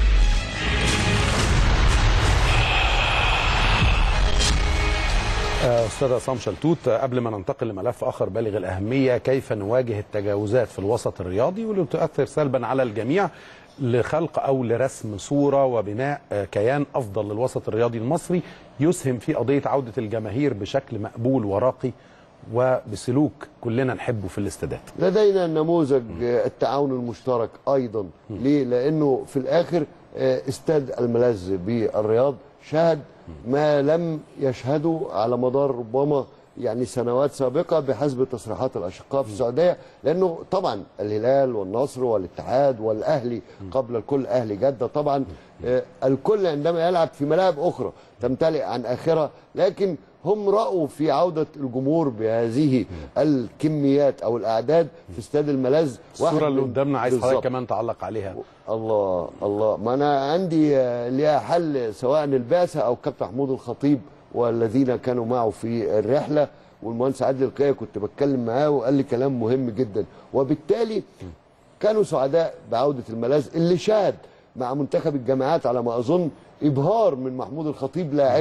S1: آه، استاذ عصام شلتوت آه، قبل ما ننتقل لملف اخر بالغ الاهميه كيف نواجه التجاوزات في الوسط الرياضي واللي تؤثر سلبا على الجميع لخلق او لرسم صوره وبناء آه، كيان افضل للوسط الرياضي المصري يسهم في قضيه عوده الجماهير بشكل مقبول وراقي وبسلوك كلنا نحبه في الاستادات
S16: لدينا نموذج آه، التعاون المشترك ايضا ليه لانه في الاخر آه، استاد الملاذ بالرياض شهد ما لم يشهده على مدار ربما يعني سنوات سابقه بحسب تصريحات الاشقاء في السعوديه لانه طبعا الهلال والنصر والاتحاد والاهلي قبل الكل اهلي جده طبعا آه، الكل عندما يلعب في ملاعب اخرى تمتلئ عن اخره لكن هم راوا في عوده الجمهور بهذه الكميات او الاعداد في استاد الملاذ واحد
S1: الصوره اللي
S16: من-
S1: قدامنا عايز حضرتك
S16: بالظبط.
S1: كمان تعلق عليها
S16: الله الله ما انا عندي آه، ليها حل سواء البعثه او كابتن محمود الخطيب والذين كانوا معه في الرحله والمهندس عادل القيا كنت بتكلم معاه وقال لي كلام مهم جدا وبالتالي كانوا سعداء بعوده الملاذ اللي شهد مع منتخب الجامعات على ما اظن ابهار من محمود الخطيب لاعبا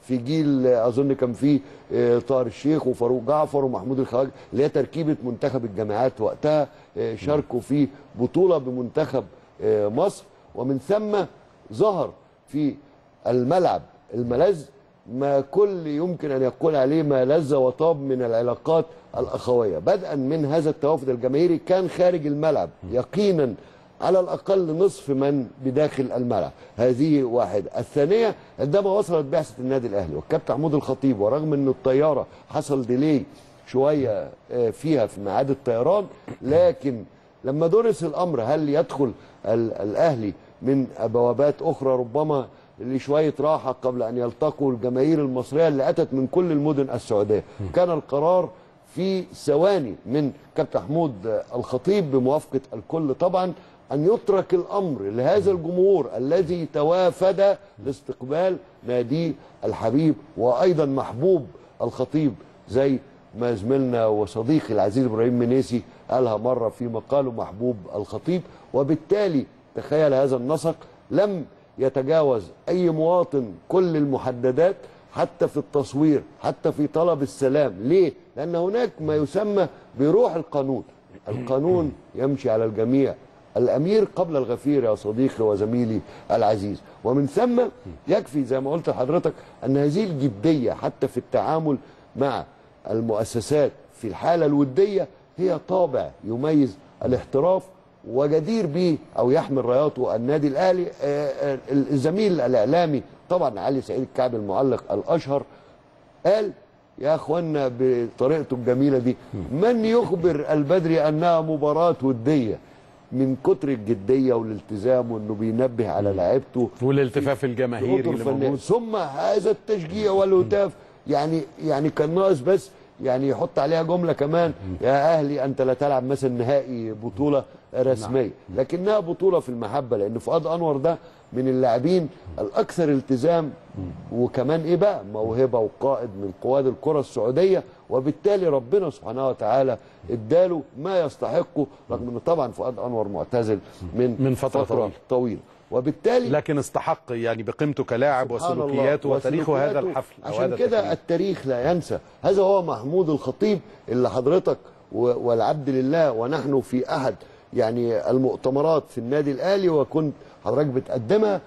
S16: في جيل آه، اظن كان فيه آه، طاهر الشيخ وفاروق جعفر ومحمود الخواجه اللي هي تركيبه منتخب الجامعات وقتها آه، شاركوا في بطوله بمنتخب آه، مصر ومن ثم ظهر في الملعب الملاذ ما كل يمكن ان يقول عليه ما لذ وطاب من العلاقات الاخويه بدءا من هذا التوافد الجماهيري كان خارج الملعب يقينا على الاقل نصف من بداخل الملعب هذه واحده الثانيه عندما وصلت بعثه النادي الاهلي والكابتن محمود الخطيب ورغم ان الطياره حصل ديلي شويه آه، فيها في ميعاد الطيران لكن لما درس الامر هل يدخل ال- الاهلي من بوابات اخرى ربما لشويه راحه قبل ان يلتقوا الجماهير المصريه اللي اتت من كل المدن السعوديه كان القرار في ثواني من كابتن محمود الخطيب بموافقه الكل طبعا ان يترك الامر لهذا الجمهور الذي توافد لاستقبال ناديه الحبيب وايضا محبوب الخطيب زي ما زميلنا وصديقي العزيز ابراهيم منيسي قالها مره في مقاله محبوب الخطيب وبالتالي تخيل هذا النسق لم يتجاوز اي مواطن كل المحددات حتى في التصوير حتى في طلب السلام ليه لان هناك ما يسمى بروح القانون القانون يمشي على الجميع الامير قبل الغفير يا صديقي وزميلي العزيز ومن ثم يكفي زي ما قلت لحضرتك ان هذه الجديه حتى في التعامل مع المؤسسات في الحاله الوديه هي طابع يميز الاحتراف وجدير به او يحمل راياته النادي الاهلي آه، آه، الزميل الاعلامي طبعا علي سعيد الكعبي المعلق الاشهر قال يا اخوانا بطريقته الجميله دي من يخبر البدري انها مباراه وديه من كتر الجديه والالتزام وانه بينبه على لعيبته
S1: والالتفاف الجماهيري
S16: الأطر
S1: اللي
S16: الفنية.
S1: موجود
S16: ثم هذا التشجيع والهتاف يعني يعني كان ناقص بس يعني يحط عليها جمله كمان يا اهلي انت لا تلعب مثلا نهائي بطوله رسميه لكنها بطوله في المحبه لان فؤاد انور ده من اللاعبين الاكثر التزام وكمان ايه بقى موهبه وقائد من قواد الكره السعوديه وبالتالي ربنا سبحانه وتعالى اداله ما يستحقه رغم ان طبعا فؤاد انور معتزل من
S1: من فترة طويلة.
S16: طويله وبالتالي
S1: لكن استحق يعني بقيمته كلاعب
S16: سبحان الله.
S1: وسلوكياته وتاريخه هذا
S16: وسلوكياته.
S1: الحفل أو
S16: عشان
S1: هذا
S16: كده
S1: التكريم.
S16: التاريخ لا ينسى هذا هو محمود الخطيب اللي حضرتك و- والعبد لله ونحن في احد يعني المؤتمرات في النادي الاهلي وكنت حضرتك بتقدمها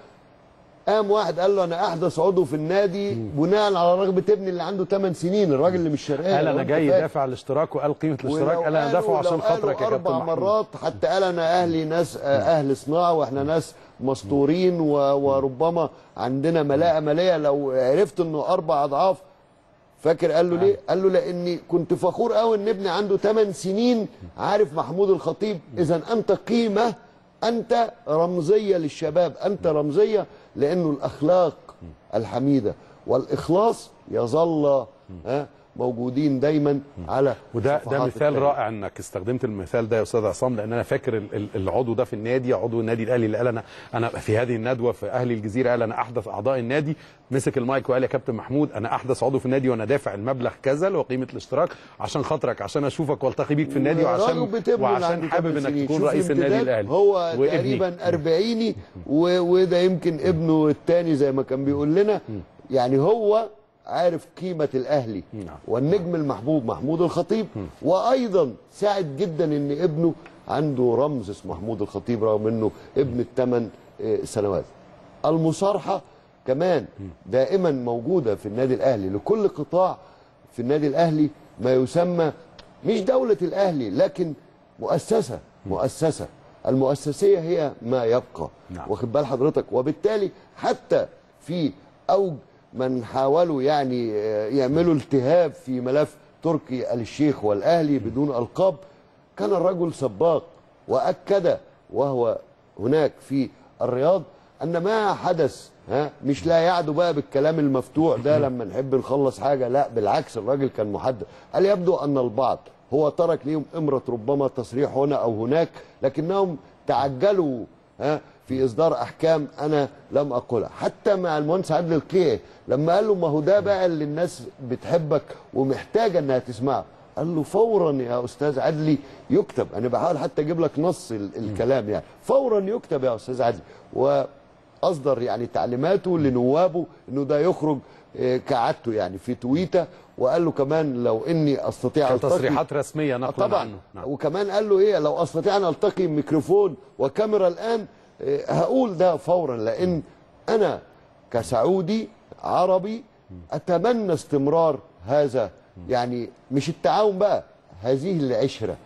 S16: قام واحد قال له انا احدث عضو في النادي بناء على رغبه ابني اللي عنده 8 سنين الراجل اللي مش شرقاوي
S1: قال
S16: لو
S1: انا
S16: أنت
S1: جاي
S16: فاكر.
S1: دافع الاشتراك وقال قيمه الاشتراك
S16: ولو
S1: قال انا
S16: قالوا-
S1: دافعه عشان
S16: لو قالوا
S1: خاطرك يا كابتن
S16: اربع
S1: محمود
S16: مرات حتى قال انا اهلي ناس آه، اهل صناعه واحنا ناس مستورين و- وربما عندنا ملاءه ماليه لو عرفت انه اربع اضعاف فاكر قال له ليه؟ قال له لاني كنت فخور قوي ان ابني عنده 8 سنين عارف محمود الخطيب اذا انت قيمه انت رمزيه للشباب انت رمزيه لانه الاخلاق الحميده والاخلاص يظل ها موجودين دايما على
S1: وده ده
S16: صفحات
S1: مثال
S16: التاريخ.
S1: رائع انك استخدمت المثال ده يا استاذ عصام لان انا فاكر ال- ال- العضو ده في النادي عضو النادي الاهلي اللي قال انا انا في هذه الندوه في اهلي الجزيره قال انا احدث اعضاء النادي مسك المايك وقال يا كابتن محمود انا احدث عضو في النادي وانا دافع المبلغ كذا اللي هو قيمه الاشتراك عشان خاطرك عشان اشوفك والتقي بيك في النادي وعشان
S16: رغبة ابنه اللي
S1: وعشان
S16: عنده
S1: حابب
S16: 8
S1: انك
S16: سنين.
S1: تكون
S16: شوف
S1: رئيس النادي
S16: الامتداد
S1: الاهلي
S16: هو
S1: وابني.
S16: تقريبا أربعيني و- وده يمكن ابنه الثاني زي ما كان بيقول لنا يعني هو عارف قيمة الأهلي والنجم المحبوب محمود الخطيب وأيضا ساعد جدا إن ابنه عنده رمز اسمه محمود الخطيب رغم إنه ابن الثمان آه، سنوات المصارحة كمان دائما موجودة في النادي الأهلي لكل قطاع في النادي الأهلي ما يسمى مش دولة الأهلي لكن مؤسسة مؤسسة المؤسسية هي ما يبقى
S1: نعم.
S16: واخد بال حضرتك وبالتالي حتى في أوج من حاولوا يعني آه، يعملوا التهاب في ملف تركي آل الشيخ والأهلي بدون ألقاب كان الرجل سباق وأكد وهو هناك في الرياض أن ما حدث ها مش لا يعدو بقى بالكلام المفتوح ده لما نحب نخلص حاجة لا بالعكس الراجل كان محدد قال يبدو أن البعض هو ترك ليهم إمرة ربما تصريح هنا أو هناك لكنهم تعجلوا ها في اصدار احكام انا لم اقولها حتى مع المهندس عادل القيعي لما قال له ما هو ده بقى اللي الناس بتحبك ومحتاجه انها تسمعه قال له فورا يا استاذ عدلي يكتب انا بحاول حتى اجيب لك نص ال- الكلام يعني فورا يكتب يا استاذ عدلي اصدر يعني تعليماته لنوابه انه ده يخرج آه، كعادته يعني في تويته وقال له كمان لو اني استطيع
S1: كان
S16: ألتقي-
S1: تصريحات رسميه
S16: آه
S1: نقلا
S16: طبعا
S1: عنه نعم.
S16: وكمان قال له ايه لو استطيع ان التقي ميكروفون وكاميرا الان آه، هقول ده فورا لان انا كسعودي عربي اتمنى استمرار هذا يعني مش التعاون بقى هذه العشره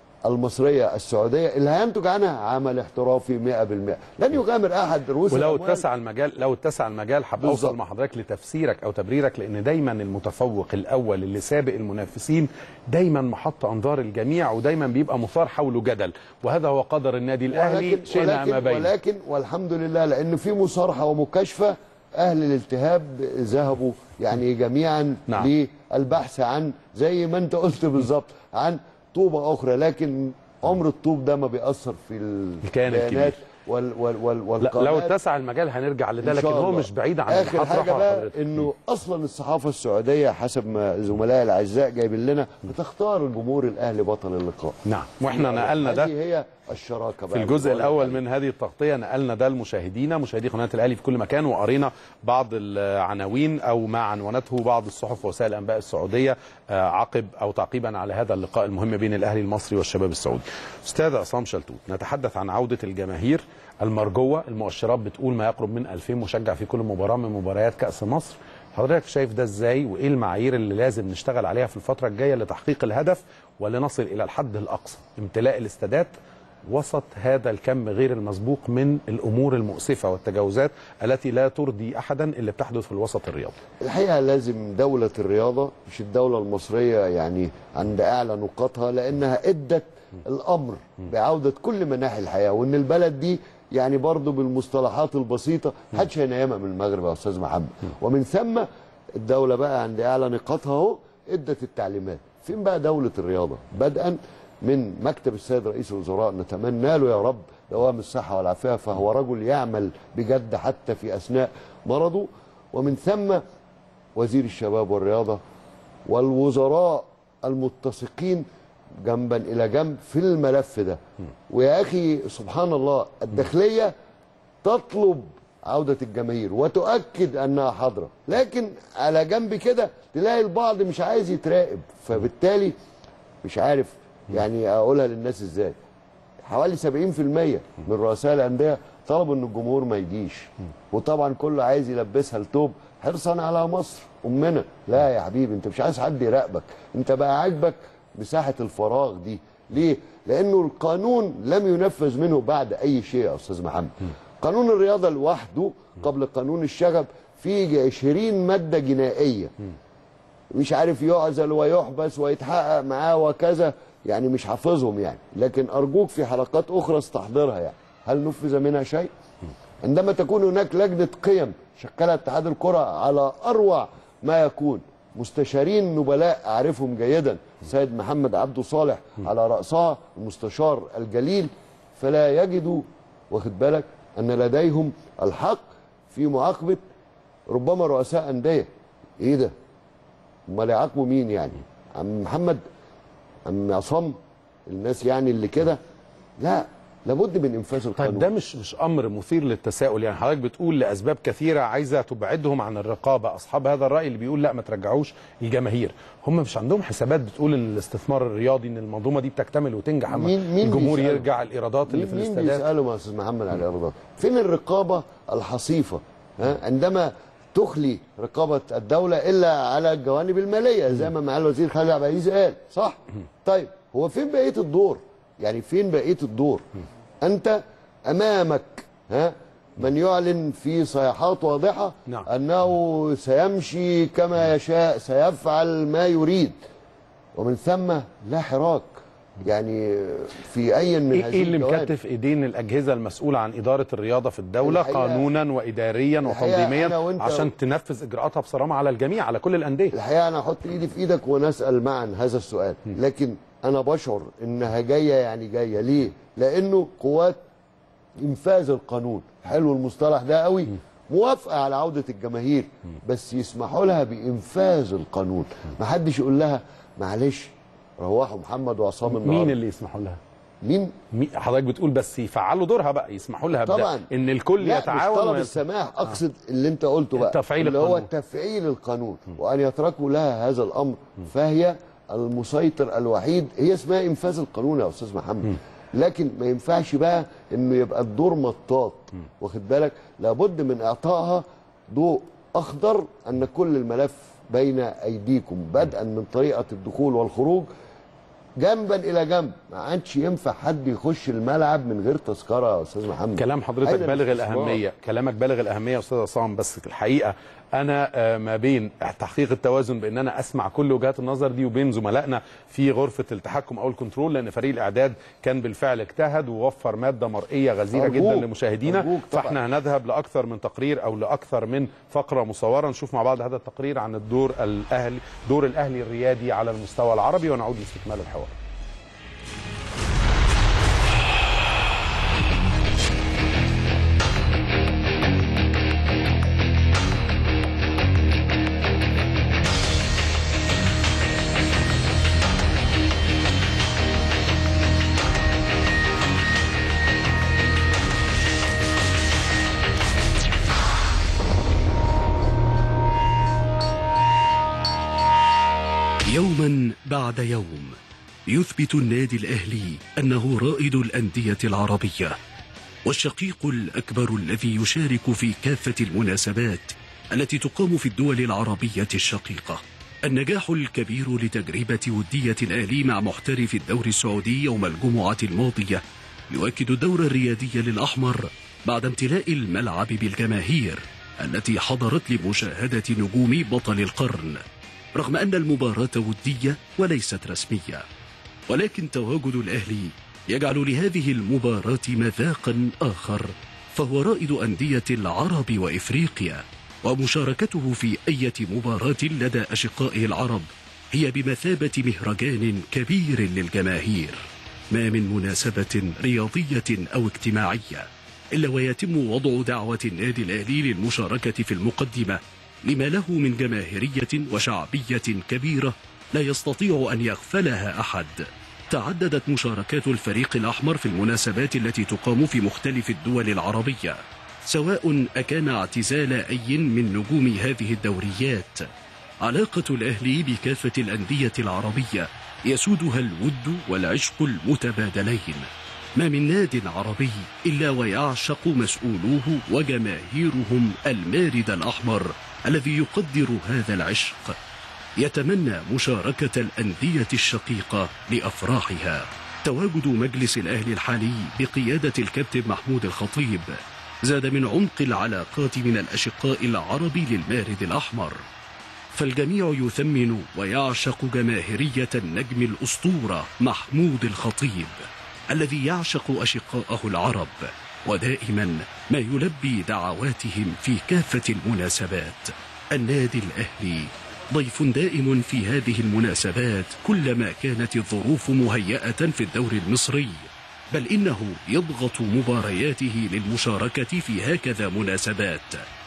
S16: المصريه السعوديه اللي هينتج عنها عمل احترافي 100% لن يغامر احد رؤوس
S1: ولو
S16: الأموال.
S1: اتسع المجال لو اتسع المجال حاب اوصل
S16: بالظبط.
S1: مع حضرتك لتفسيرك او تبريرك لان دايما المتفوق الاول اللي سابق المنافسين دايما محط انظار الجميع ودايما بيبقى مثار حوله جدل وهذا هو قدر النادي الاهلي
S16: ولكن
S1: شئنا ما
S16: ولكن,
S1: بين
S16: ولكن والحمد لله لان في مصارحه ومكاشفه اهل الالتهاب ذهبوا يعني جميعا
S1: نعم.
S16: للبحث عن زي ما انت قلت بالظبط عن طوبه اخرى لكن عمر الطوب ده ما بيأثر في
S1: الكيان
S16: البيانات
S1: الكبير.
S16: وال وال وال
S1: لا
S16: والقناة
S1: لو اتسع المجال هنرجع لده
S16: إن
S1: لكن
S16: شاء
S1: هو
S16: الله.
S1: مش بعيد عن
S16: اخر
S1: اللي
S16: حاجه
S1: هطرحه
S16: بقى
S1: حضرتك.
S16: انه اصلا الصحافه السعوديه حسب ما زملائي الاعزاء جايبين لنا بتختار الجمهور الاهلي بطل اللقاء
S1: نعم واحنا نقلنا ده
S16: هذه هي الشراكه بقى
S1: في الجزء الاول من هذه التغطيه نقلنا ده لمشاهدينا مشاهدي قناه الاهلي في كل مكان وقرينا بعض العناوين او ما عنونته بعض الصحف ووسائل الانباء السعوديه آه، عقب او تعقيبا على هذا اللقاء المهم بين الاهلي المصري والشباب السعودي. استاذ عصام شلتوت نتحدث عن عوده الجماهير المرجوه المؤشرات بتقول ما يقرب من 2000 مشجع في كل مباراه من مباريات كاس مصر. حضرتك شايف ده ازاي وايه المعايير اللي لازم نشتغل عليها في الفتره الجايه لتحقيق الهدف ولنصل الى الحد الاقصى امتلاء الاستادات وسط هذا الكم غير المسبوق من الامور المؤسفه والتجاوزات التي لا ترضي احدا اللي بتحدث في الوسط الرياضي.
S16: الحقيقه لازم دوله الرياضه مش الدوله المصريه يعني عند اعلى نقاطها لانها ادت الامر بعوده كل مناحي الحياه وان البلد دي يعني برضه بالمصطلحات البسيطه محدش هينامها من المغرب يا استاذ محمد ومن ثم الدوله بقى عند اعلى نقاطها اهو ادت التعليمات فين بقى دوله الرياضه بدءا من مكتب السيد رئيس الوزراء نتمنى له يا رب دوام الصحه والعافيه فهو رجل يعمل بجد حتى في اثناء مرضه ومن ثم وزير الشباب والرياضه والوزراء المتسقين جنبا الى جنب في الملف ده ويا اخي سبحان الله الداخليه تطلب عوده الجماهير وتؤكد انها حاضره لكن على جنب كده تلاقي البعض مش عايز يتراقب فبالتالي مش عارف يعني اقولها للناس ازاي حوالي 70% من رؤساء الانديه طلبوا ان الجمهور ما يجيش وطبعا كله عايز يلبسها التوب حرصا على مصر امنا لا يا حبيبي انت مش عايز حد يراقبك انت بقى عاجبك مساحه الفراغ دي ليه لانه القانون لم ينفذ منه بعد اي شيء يا استاذ محمد قانون الرياضه لوحده قبل قانون الشغب فيه 20 ماده جنائيه مش عارف يعزل ويحبس ويتحقق معاه وكذا يعني مش حافظهم يعني لكن ارجوك في حلقات اخرى استحضرها يعني هل نفذ منها شيء عندما تكون هناك لجنه قيم شكلها اتحاد الكره على اروع ما يكون مستشارين نبلاء اعرفهم جيدا سيد محمد عبده صالح على راسها المستشار الجليل فلا يجدوا واخد بالك ان لديهم الحق في معاقبه ربما رؤساء انديه ايه ده امال يعاقبوا مين يعني عم محمد عم عصام الناس يعني اللي كده لا لابد من انفاذ القانون
S1: طيب ده مش مش امر مثير للتساؤل يعني حضرتك بتقول لاسباب كثيره عايزه تبعدهم عن الرقابه اصحاب هذا الراي اللي بيقول لا ما ترجعوش الجماهير هم مش عندهم حسابات بتقول ان الاستثمار الرياضي ان المنظومه دي بتكتمل وتنجح اما
S16: مين- مين
S1: الجمهور
S16: بيسأله؟
S1: يرجع الايرادات اللي
S16: مين
S1: في
S16: مين
S1: الاستادات
S16: بيسالوا يا استاذ محمد على الايرادات فين الرقابه الحصيفه ها عندما تخلي رقابه الدوله الا على الجوانب الماليه زي ما معالي الوزير خالد عبد العزيز قال صح طيب هو فين بقيه الدور يعني فين بقيه الدور انت امامك ها من يعلن في صيحات واضحه
S1: نعم.
S16: انه سيمشي كما يشاء سيفعل ما يريد ومن ثم لا حراك يعني في اي من
S1: ايه
S16: هذه
S1: إيه اللي
S16: الجوانب.
S1: مكتف ايدين الاجهزه المسؤوله عن اداره الرياضه في الدوله
S16: الحقيقة-
S1: قانونا واداريا
S16: الحقيقة أنا
S1: وتنظيميا
S16: وأنت-
S1: عشان تنفذ اجراءاتها بصرامه على الجميع على كل الانديه
S16: الحقيقه انا احط ايدي في ايدك ونسال معا هذا السؤال لكن انا بشعر انها جايه يعني جايه ليه لانه قوات انفاذ القانون حلو المصطلح ده قوي موافقه على عوده الجماهير بس يسمحوا لها بانفاذ القانون ما حدش يقول لها معلش روحوا محمد وعصام النهارده
S1: مين اللي يسمحوا لها
S16: مين
S1: مي- حضرتك بتقول بس يفعلوا دورها بقى يسمحوا لها بده
S16: طبعا
S1: ان الكل
S16: لا
S1: يتعاون
S16: مش طلب
S1: ويت-
S16: السماح اقصد اللي انت قلته بقى
S1: تفعيل
S16: اللي هو
S1: القانون.
S16: تفعيل القانون وان يتركوا لها هذا الامر فهي المسيطر الوحيد هي اسمها انفاذ القانون يا استاذ محمد لكن ما ينفعش بقى انه يبقى الدور مطاط واخد بالك لابد من اعطائها ضوء اخضر ان كل الملف بين ايديكم بدءا من طريقه الدخول والخروج جنبا الى جنب ما عادش ينفع حد يخش الملعب من غير تذكره يا استاذ محمد
S1: كلام حضرتك
S16: أين
S1: بالغ
S16: الاستثمار؟
S1: الاهميه كلامك بالغ الاهميه يا استاذ عصام بس الحقيقه انا آه، ما بين تحقيق التوازن بان انا اسمع كل وجهات النظر دي وبين زملائنا في غرفه التحكم او الكنترول لان فريق الاعداد كان بالفعل اجتهد ووفر ماده مرئيه غزيره
S16: أرجوك،
S1: جدا لمشاهدينا
S16: أرجوك طبعاً.
S1: فاحنا هنذهب لاكثر من تقرير او لاكثر من فقره مصوره نشوف مع بعض هذا التقرير عن الدور الاهلي دور الاهلي الريادي على المستوى العربي ونعود لاستكمال الحوار
S14: يوما بعد يوم يثبت النادي الأهلي أنه رائد الأندية العربية والشقيق الأكبر الذي يشارك في كافة المناسبات التي تقام في الدول العربية الشقيقة النجاح الكبير لتجربة ودية الأهلي مع محترف الدوري السعودي يوم الجمعة الماضية يؤكد الدور الريادي للأحمر بعد امتلاء الملعب بالجماهير التي حضرت لمشاهدة نجوم بطل القرن رغم أن المباراة ودية وليست رسمية ولكن تواجد الأهلي يجعل لهذه المباراة مذاقا آخر فهو رائد أندية العرب وإفريقيا ومشاركته في أي مباراة لدى أشقائه العرب هي بمثابة مهرجان كبير للجماهير ما من مناسبة رياضية أو اجتماعية إلا ويتم وضع دعوة النادي الأهلي للمشاركة في المقدمة لما له من جماهيرية وشعبية كبيرة لا يستطيع أن يغفلها أحد تعددت مشاركات الفريق الأحمر في المناسبات التي تقام في مختلف الدول العربية سواء أكان اعتزال أي من نجوم هذه الدوريات علاقة الأهلي بكافة الأندية العربية يسودها الود والعشق المتبادلين ما من ناد عربي إلا ويعشق مسؤولوه وجماهيرهم المارد الأحمر الذي يقدر هذا العشق يتمنى مشاركة الأندية الشقيقة لأفراحها تواجد مجلس الأهلي الحالي بقيادة الكابتن محمود الخطيب زاد من عمق العلاقات من الأشقاء العرب للمارد الأحمر فالجميع يثمن ويعشق جماهيرية النجم الأسطورة محمود الخطيب الذي يعشق أشقاءه العرب ودائما ما يلبي دعواتهم في كافة المناسبات النادي الأهلي ضيف دائم في هذه المناسبات كلما كانت الظروف مهيئة في الدوري المصري بل إنه يضغط مبارياته للمشاركة في هكذا مناسبات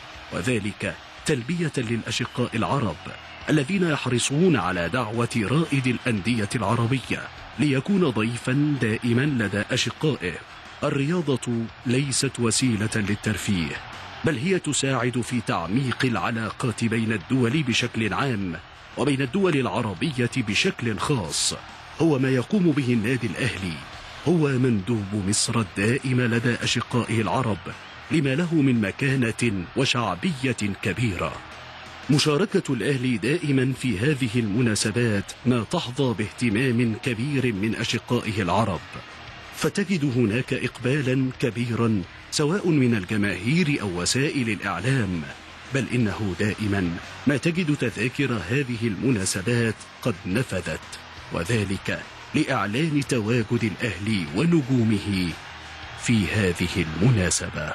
S14: وذلك تلبية للأشقاء العرب الذين يحرصون على دعوة رائد الأندية العربية ليكون ضيفا دائما لدى أشقائه الرياضة ليست وسيلة للترفيه بل هي تساعد في تعميق العلاقات بين الدول بشكل عام وبين الدول العربية بشكل خاص هو ما يقوم به النادي الأهلي هو مندوب مصر الدائم لدى أشقائه العرب لما له من مكانة وشعبية كبيرة مشاركة الأهلي دائما في هذه المناسبات ما تحظى باهتمام كبير من أشقائه العرب فتجد هناك إقبالا كبيرا سواء من الجماهير أو وسائل الإعلام بل إنه دائما ما تجد تذاكر هذه المناسبات قد نفذت وذلك لإعلان تواجد الأهلي ونجومه في هذه المناسبة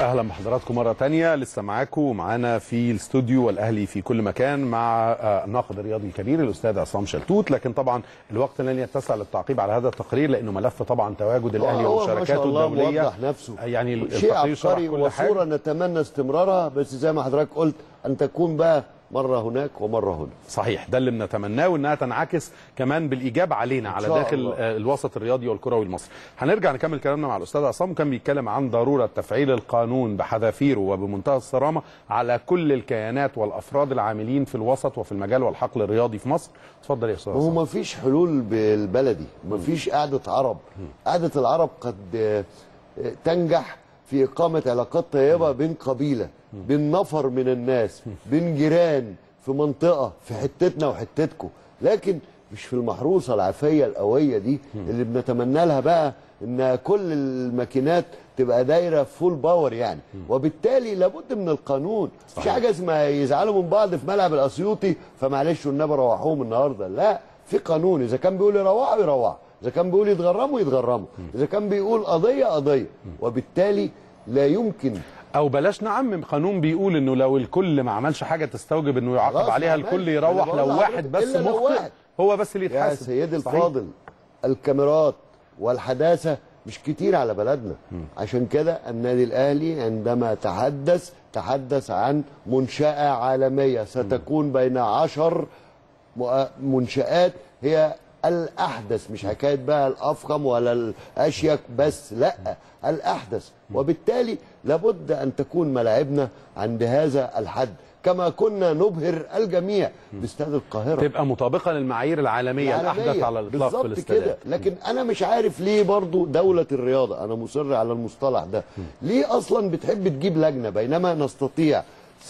S1: اهلا بحضراتكم مره تانية لسه معاكم ومعانا في الاستوديو والاهلي في كل مكان مع آه، الناقد الرياضي الكبير الاستاذ عصام شلتوت لكن طبعا الوقت لن يتسع للتعقيب على هذا التقرير لانه ملف طبعا تواجد الاهلي
S16: هو ما شاء
S1: ومشاركاته
S16: الله
S1: الدوليه
S16: موضح نفسه
S1: يعني
S16: شيء
S1: التقرير شرح
S16: عبقري
S1: كل حاجه
S16: وصوره نتمنى استمرارها بس زي ما حضرتك قلت ان تكون بقى مره هناك ومره هنا
S1: صحيح ده اللي بنتمناه وانها تنعكس كمان بالايجاب علينا على
S16: شاء
S1: داخل
S16: الله.
S1: آه، الوسط الرياضي والكروي المصري. هنرجع نكمل كلامنا مع الاستاذ عصام وكان بيتكلم عن ضروره تفعيل القانون بحذافيره وبمنتهى الصرامه على كل الكيانات والافراد العاملين في الوسط وفي المجال والحقل الرياضي في مصر. اتفضل يا استاذ
S16: ما هو
S1: عصام.
S16: ما فيش حلول بالبلدي ما فيش قعدة عرب قعدة العرب قد آه، آه، تنجح في إقامة علاقات طيبة بين قبيلة بين نفر من الناس بين جيران في منطقة في حتتنا وحتتكم لكن مش في المحروسة العافية القوية دي اللي بنتمنى لها بقى ان كل الماكينات تبقى دايره فول باور يعني وبالتالي لابد من القانون مش حاجه اسمها يزعلوا من بعض في ملعب الاسيوطي فمعلش والنبي روحوهم النهارده لا في قانون اذا كان بيقول يروحوا يروحوا اذا كان بيقول يتغرموا يتغرموا اذا كان بيقول قضيه قضيه وبالتالي لا يمكن
S1: او بلاش نعمم قانون بيقول انه لو الكل ما عملش حاجه تستوجب انه يعاقب
S16: خلاص
S1: عليها
S16: ما
S1: الكل
S16: عملش.
S1: يروح
S16: أنا
S1: لو
S16: بقول
S1: واحد
S16: لحضرتك
S1: بس
S16: إلا لو
S1: مخطئ
S16: واحد.
S1: هو بس اللي
S16: يا
S1: يتحاسب
S16: سيدي
S1: صحيح.
S16: الفاضل الكاميرات والحداثه مش كتير على بلدنا عشان كده النادي الاهلي عندما تحدث تحدث عن منشاه عالميه ستكون بين عشر مؤ- منشآت هي الأحدث مش حكاية بقى الأفخم ولا الأشيك بس لا الأحدث وبالتالي لابد أن تكون ملاعبنا عند هذا الحد كما كنا نبهر الجميع باستاد القاهرة
S1: تبقى مطابقه للمعايير العالميه الاحدث على الاطلاق في
S16: بالظبط
S1: الاستادات
S16: كده لكن انا مش عارف ليه برضو دولة الرياضة انا مصر على المصطلح ده ليه اصلا بتحب تجيب لجنة بينما نستطيع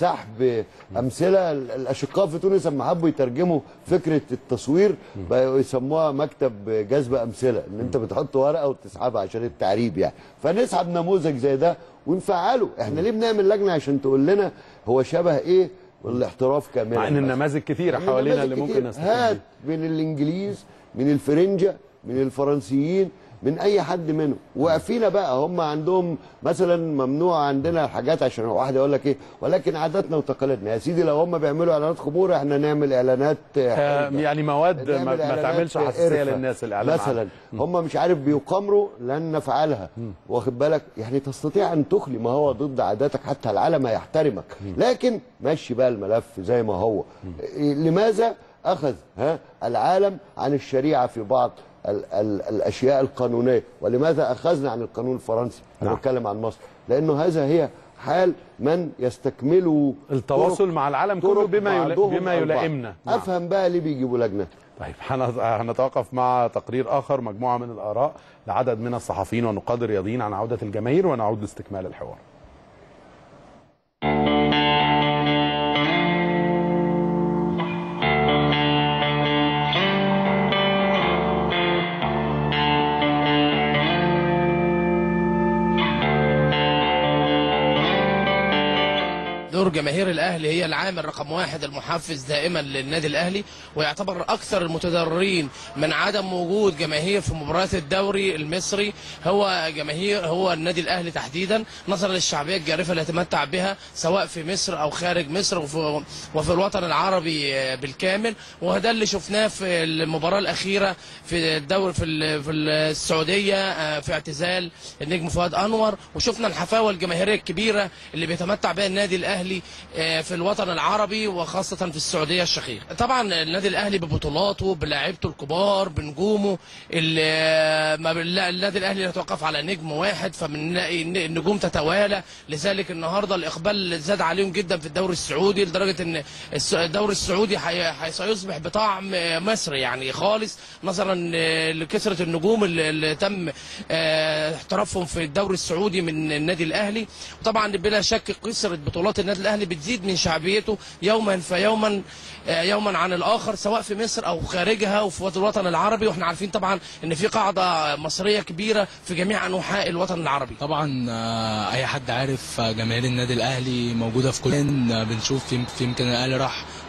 S16: سحب امثله ال- الاشقاء في تونس لما حبوا يترجموا فكره التصوير بقوا يسموها مكتب جذب امثله ان انت بتحط ورقه وتسحبها عشان التعريب يعني فنسحب نموذج زي ده ونفعله احنا ليه بنعمل لجنه عشان تقول لنا هو شبه ايه والاحتراف كاملا
S1: مع ان
S16: بس.
S1: النماذج كثيره
S16: يعني
S1: حوالينا
S16: نماذج
S1: اللي ممكن
S16: كتير.
S1: نستفيد
S16: هات
S1: بيها.
S16: من الانجليز من الفرنجه من الفرنسيين من اي حد منهم وفينا بقى هم عندهم مثلا ممنوع عندنا الحاجات عشان واحد يقول لك ايه ولكن عاداتنا وتقاليدنا يا سيدي لو هم بيعملوا اعلانات خمور احنا نعمل اعلانات
S1: آه،
S16: حلوة.
S1: يعني مواد ما,
S16: نعمل
S1: ما
S16: إعلانات
S1: تعملش حساسيه
S16: قرفة.
S1: للناس الاعلام
S16: مثلا
S1: عنها.
S16: هم مش عارف بيقامروا لن نفعلها واخد بالك يعني تستطيع ان تخلي ما هو ضد عاداتك حتى العالم يحترمك لكن مشي بقى الملف زي ما هو إيه، لماذا اخذ ها العالم عن الشريعه في بعض ال ال الاشياء القانونيه ولماذا اخذنا عن القانون الفرنسي انا
S1: نعم.
S16: بتكلم عن مصر لانه هذا هي حال من يستكملوا
S1: التواصل
S16: طرق-
S1: مع العالم كله
S16: طرق
S1: بما يلا-
S16: بعضهم
S1: بما
S16: البعض.
S1: يلائمنا. نعم.
S16: افهم بقى ليه بيجيبوا لجنه
S1: طيب هن- هنتوقف مع تقرير اخر مجموعه من الاراء لعدد من الصحفيين والنقاد الرياضيين عن عوده الجماهير ونعود لاستكمال الحوار
S18: دور جماهير الاهلي هي العامل رقم واحد المحفز دائما للنادي الاهلي ويعتبر اكثر المتضررين من عدم وجود جماهير في مباريات الدوري المصري هو جماهير هو النادي الاهلي تحديدا نظرا للشعبيه الجارفه اللي يتمتع بها سواء في مصر او خارج مصر وفي, وفي الوطن العربي آه، بالكامل وده اللي شفناه في المباراه الاخيره في الدوري في ال- في السعوديه آه، في اعتزال النجم فؤاد انور وشفنا الحفاوه الجماهيريه الكبيره اللي بيتمتع بها النادي الاهلي آه، في الوطن العربي وخاصه في السعوديه الشقيقه. طبعا النادي الاهلي ببطولاته بلاعيبته الكبار بنجومه اللي ما بال- لا، النادي الاهلي يتوقف على نجم واحد فبنلاقي إن النجوم تتوالى لذلك النهارده الاقبال زاد عليهم جدا في الدوري السعودي لدرجه ان الس- الدوري السعودي حي- حي- سيصبح بطعم مصري يعني خالص نظرا لكثره النجوم اللي اللي تم آه، احترافهم في الدوري السعودي من النادي الاهلي وطبعا بلا شك كثره بطولات النادي الاهلي بتزيد من شعبيته يوما فيوما آه، يوما عن الاخر سواء في مصر او خارجها وفي الوطن العربي واحنا عارفين طبعا ان في قاعده مصريه كبيره في جميع انحاء الوطن العربي
S19: طبعا آه، اي حد عارف آه، جماهير النادي الاهلي موجوده في كل آه، بنشوف في في يمكن الاهلي راح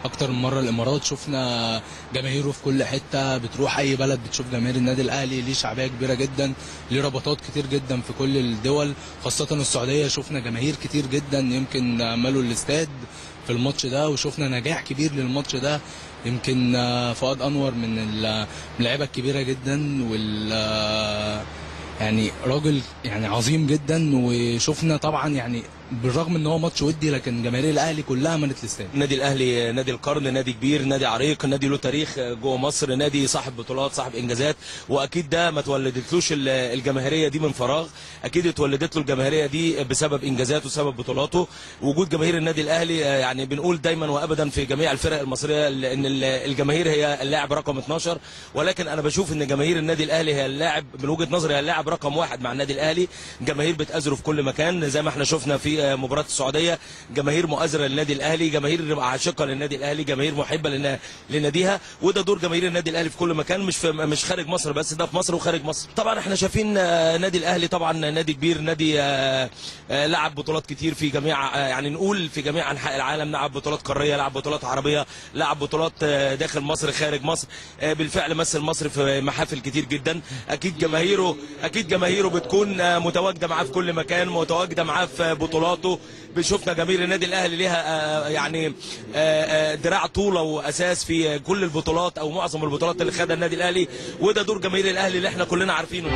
S17: اكتر من مره الامارات شفنا جماهيره في كل حته بتروح اي بلد بتشوف جماهير النادي الاهلي ليه شعبيه كبيره جدا ليه ربطات كتير جدا في كل الدول خاصه السعوديه شفنا جماهير كتير جدا يمكن مالوا الاستاد في الماتش ده وشفنا نجاح كبير للماتش ده يمكن آه، فؤاد انور من ال- من اللعيبه الكبيره جدا وال آه، يعني راجل يعني عظيم جدا وشفنا طبعا يعني بالرغم ان هو ماتش ودي لكن جماهير الاهلي كلها ملت الاستاد
S19: النادي الاهلي نادي القرن نادي كبير نادي عريق نادي له تاريخ جوه مصر نادي صاحب بطولات صاحب انجازات واكيد ده ما تولدتلوش ال- الجماهيريه دي من فراغ اكيد اتولدت له الجماهيريه دي بسبب انجازاته وسبب بطولاته وجود جماهير النادي الاهلي آه، يعني بنقول دايما وابدا في جميع الفرق المصريه ان ال- الجماهير هي اللاعب رقم 12 ولكن انا بشوف ان جماهير النادي الاهلي هي اللاعب من وجهه نظري هي اللاعب رقم واحد مع النادي الاهلي جماهير بتأزره في كل مكان زي ما احنا شفنا في آه، مباراه السعوديه جماهير مؤازره للنادي الاهلي جماهير عاشقه للنادي الاهلي جماهير محبه لنا- لناديها وده دور جماهير النادي الاهلي في كل مكان مش في مش خارج مصر بس ده في مصر وخارج مصر طبعا احنا شايفين آه، نادي الاهلي طبعا نادي كبير نادي آه، آه، لعب بطولات كتير في جميع آه، يعني نقول في جميع انحاء العالم لعب بطولات قاريه لعب بطولات عربيه لعب بطولات آه، داخل مصر خارج مصر آه، بالفعل مثل مصر في محافل كتير جدا اكيد جماهيره اكيد جماهيره بتكون آه، متواجده معاه في كل مكان متواجده معاه في بطولاته بشوفنا جماهير النادي الاهلي ليها آه، يعني آه، آه، دراع طوله واساس في كل البطولات او معظم البطولات اللي خدها النادي الاهلي وده دور جماهير الاهلي اللي احنا كلنا عارفينه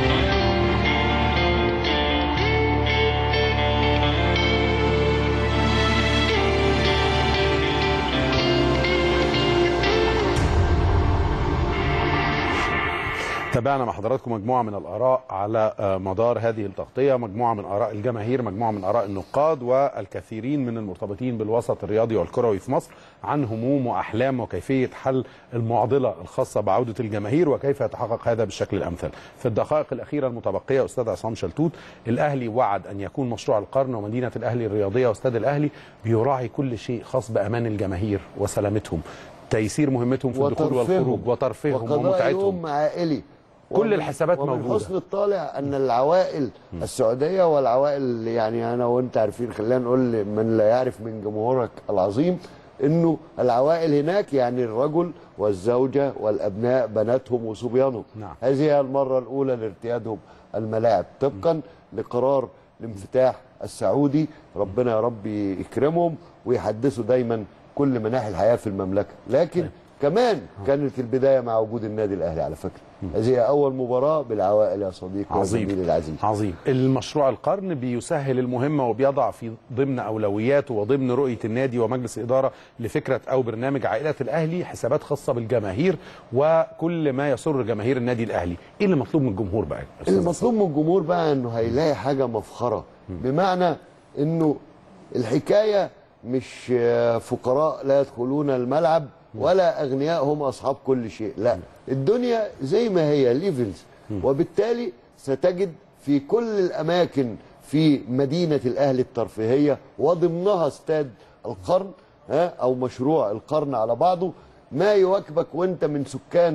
S1: تابعنا مع حضراتكم مجموعة من الآراء على آه، مدار هذه التغطية مجموعة من آراء الجماهير مجموعة من آراء النقاد والكثيرين من المرتبطين بالوسط الرياضي والكروي في مصر عن هموم وأحلام وكيفية حل المعضلة الخاصة بعودة الجماهير وكيف يتحقق هذا بالشكل الأمثل في الدقائق الأخيرة المتبقية أستاذ عصام شلتوت الأهلي وعد أن يكون مشروع القرن ومدينة الأهلي الرياضية واستاد الأهلي بيراعي كل شيء خاص بأمان الجماهير وسلامتهم تيسير مهمتهم في الدخول والخروج وترفيههم
S16: وقضاء
S1: ومتعتهم
S16: يوم عائلي
S1: كل
S16: ومن-
S1: الحسابات
S16: ومن
S1: موجودة.
S16: حسن الطالع ان العوائل السعوديه والعوائل يعني انا وانت عارفين خلينا نقول من لا يعرف من جمهورك العظيم انه العوائل هناك يعني الرجل والزوجه والابناء بناتهم وصبيانهم
S1: نعم.
S16: هذه هي المره الاولى لارتيادهم الملاعب طبقا لقرار الانفتاح السعودي ربنا يا رب يكرمهم ويحدثوا دايما كل مناحي الحياه في المملكه لكن كمان كانت البدايه مع وجود النادي الاهلي على فكره هذه هي اول مباراه بالعوائل يا صديقي
S1: عظيم.
S16: وزميلي العزيز
S1: عظيم المشروع القرن بيسهل المهمة وبيضع في ضمن أولوياته وضمن رؤية النادي ومجلس الإدارة لفكرة أو برنامج عائلة الأهلي حسابات خاصة بالجماهير وكل ما يسر جماهير النادي الأهلي إيه اللي مطلوب من الجمهور بقى يا أستاذ
S16: اللي مطلوب من الجمهور بقى انه هيلاقي حاجه مفخره بمعنى انه الحكايه مش آه، فقراء لا يدخلون الملعب ولا اغنياء هم اصحاب كل شيء لا الدنيا زي ما هي ليفلز وبالتالي ستجد في كل الاماكن في مدينه الاهلي الترفيهيه وضمنها استاد القرن ها او مشروع القرن على بعضه ما يواكبك وانت من سكان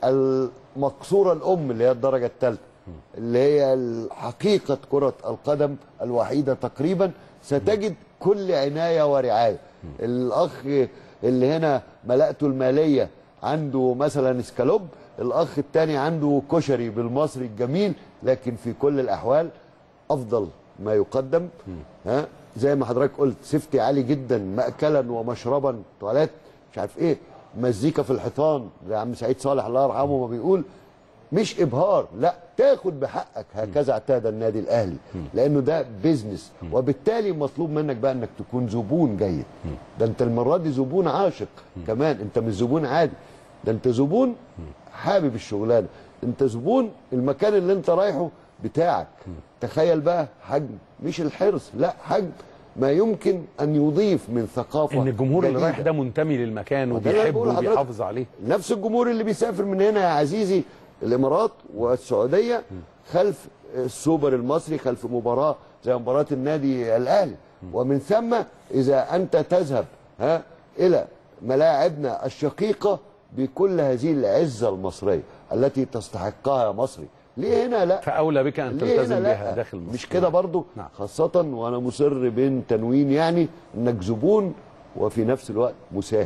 S16: المقصوره الام اللي هي الدرجه الثالثه اللي هي حقيقه كره القدم الوحيده تقريبا ستجد كل عنايه ورعايه الاخ اللي هنا ملأته الماليه عنده مثلا اسكالوب الاخ الثاني عنده كشري بالمصري الجميل لكن في كل الاحوال افضل ما يقدم ها زي ما حضرتك قلت سيفتي عالي جدا مأكلا ومشربا تواليت مش عارف ايه مزيكا في الحيطان زي عم سعيد صالح الله يرحمه ما بيقول مش ابهار لا تاخد بحقك هكذا اعتاد النادي الاهلي لانه ده بيزنس وبالتالي مطلوب منك بقى انك تكون زبون جيد ده انت المره دي زبون عاشق كمان انت مش زبون عادي ده انت زبون حابب الشغلانه انت زبون المكان اللي انت رايحه بتاعك تخيل بقى حجم مش الحرص لا حجم ما يمكن ان يضيف من ثقافه
S1: إن الجمهور اللي
S16: جديدة.
S1: رايح ده منتمي للمكان
S16: وده اللي
S1: وبيحبه
S16: بقوله لحضرتك.
S1: وبيحافظ عليه
S16: نفس الجمهور اللي بيسافر من هنا يا عزيزي الامارات والسعوديه خلف السوبر المصري خلف مباراه زي مباراه النادي الاهلي ومن ثم اذا انت تذهب ها الى ملاعبنا الشقيقه بكل هذه العزه المصريه التي تستحقها يا مصري ليه هنا لا
S1: فاولى بك ان
S16: ليه
S1: تلتزم
S16: هنا لا؟
S1: بها داخل مصر
S16: مش كده برضو
S1: نعم.
S16: خاصة وأنا مصر بين تنوين يعني إنك زبون وفي نفس الوقت مساهم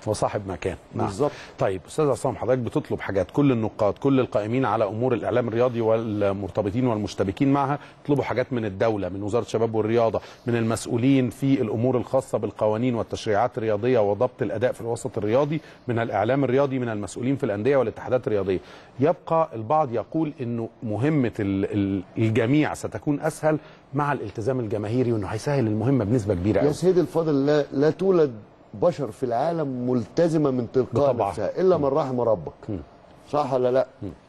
S1: وصاحب مكان نعم.
S16: بالظبط.
S1: طيب استاذ عصام حضرتك بتطلب حاجات كل النقاد كل القائمين على امور الاعلام الرياضي والمرتبطين والمشتبكين معها يطلبوا حاجات من الدوله من وزاره الشباب والرياضه من المسؤولين في الامور الخاصه بالقوانين والتشريعات الرياضيه وضبط الاداء في الوسط الرياضي من الاعلام الرياضي من المسؤولين في الانديه والاتحادات الرياضيه يبقى البعض يقول انه مهمه ال- ال- الجميع ستكون اسهل مع الالتزام الجماهيري وانه هيسهل المهمه بنسبه كبيره
S16: يا
S1: قوي
S16: سيدي الفاضل لا, لا تولد بشر في العالم ملتزمه من تلقاء
S1: بطبعها.
S16: نفسها الا من رحم ربك صح ولا لا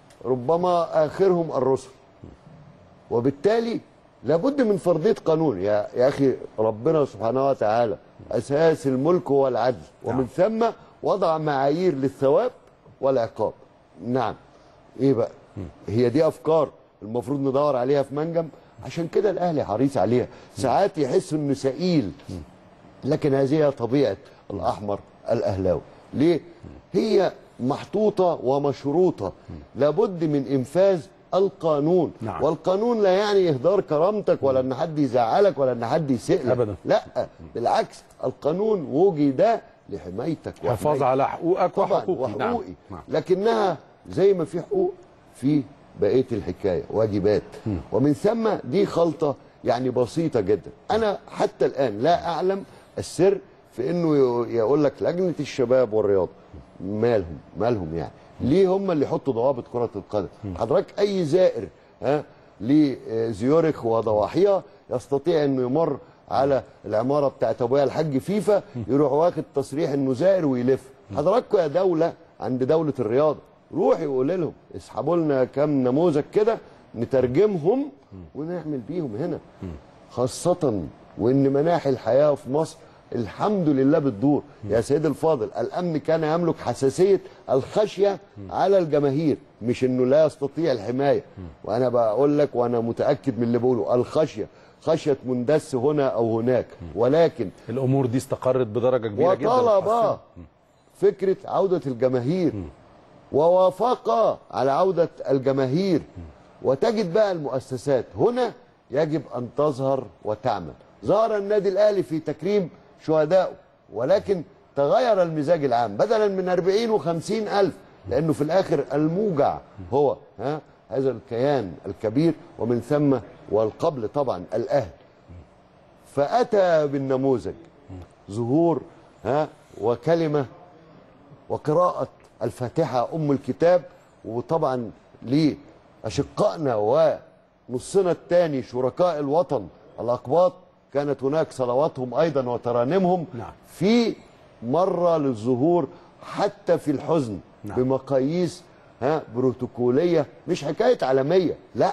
S16: ربما اخرهم الرسل وبالتالي لابد من فرضيه قانون يا يا اخي ربنا سبحانه وتعالى اساس الملك هو العدل ومن ثم وضع معايير للثواب والعقاب نعم ايه بقى هي دي افكار المفروض ندور عليها في منجم عشان كده الاهلي حريص عليها ساعات يحس انه سئيل لكن هذه هي طبيعه الاحمر الاهلاوي ليه هي محطوطه ومشروطه لابد من انفاذ القانون
S1: نعم.
S16: والقانون لا يعني اهدار كرامتك ولا ان حد يزعلك ولا ان حد يسئلك
S1: أبداً.
S16: لا بالعكس القانون وجد لحمايتك
S1: حفاظ
S16: وحماية
S1: على حقوقك
S16: طبعا
S1: وحقوقي
S16: وحقوقي
S1: نعم. نعم.
S16: لكنها زي ما في حقوق في بقيه الحكايه واجبات ومن ثم دي خلطه يعني بسيطه جدا انا حتى الان لا اعلم السر في انه ي- يقول لك لجنه الشباب والرياضه مالهم مالهم يعني ليه هم اللي يحطوا ضوابط كره القدم حضرتك اي زائر ها لزيورخ وضواحيها يستطيع انه يمر على العماره بتاعت ابويا الحاج فيفا يروح واخد تصريح انه زائر ويلف حضراتكم يا دوله عند دوله الرياضه روح يقول لهم اسحبوا لنا كام نموذج كده نترجمهم ونعمل بيهم هنا خاصة وإن مناحي الحياة في مصر الحمد لله بتدور يا سيدي الفاضل الأمن كان يملك حساسية الخشية على الجماهير مش إنه لا يستطيع الحماية وأنا بقول لك وأنا متأكد من اللي بقوله الخشية خشية مندس هنا أو هناك ولكن
S1: الامور دي استقرت بدرجه كبيره جدا
S16: وطلب
S1: اتحسنت.
S16: فكرة عودة الجماهير ووافق على عودة الجماهير وتجد بقى المؤسسات هنا يجب أن تظهر وتعمل ظهر النادي الأهلي في تكريم شهدائه ولكن تغير المزاج العام بدلا من 40 و50 ألف لأنه في الآخر الموجع هو ها هذا الكيان الكبير ومن ثم والقبل طبعا الأهل فأتى بالنموذج ظهور ها وكلمة وقراءة الفاتحة أم الكتاب وطبعا لأشقائنا ونصنا الثاني شركاء الوطن الأقباط كانت هناك صلواتهم أيضا وترانيمهم
S1: نعم.
S16: في مرة للظهور حتى في الحزن
S1: نعم.
S16: بمقاييس ها بروتوكولية مش حكاية عالمية لا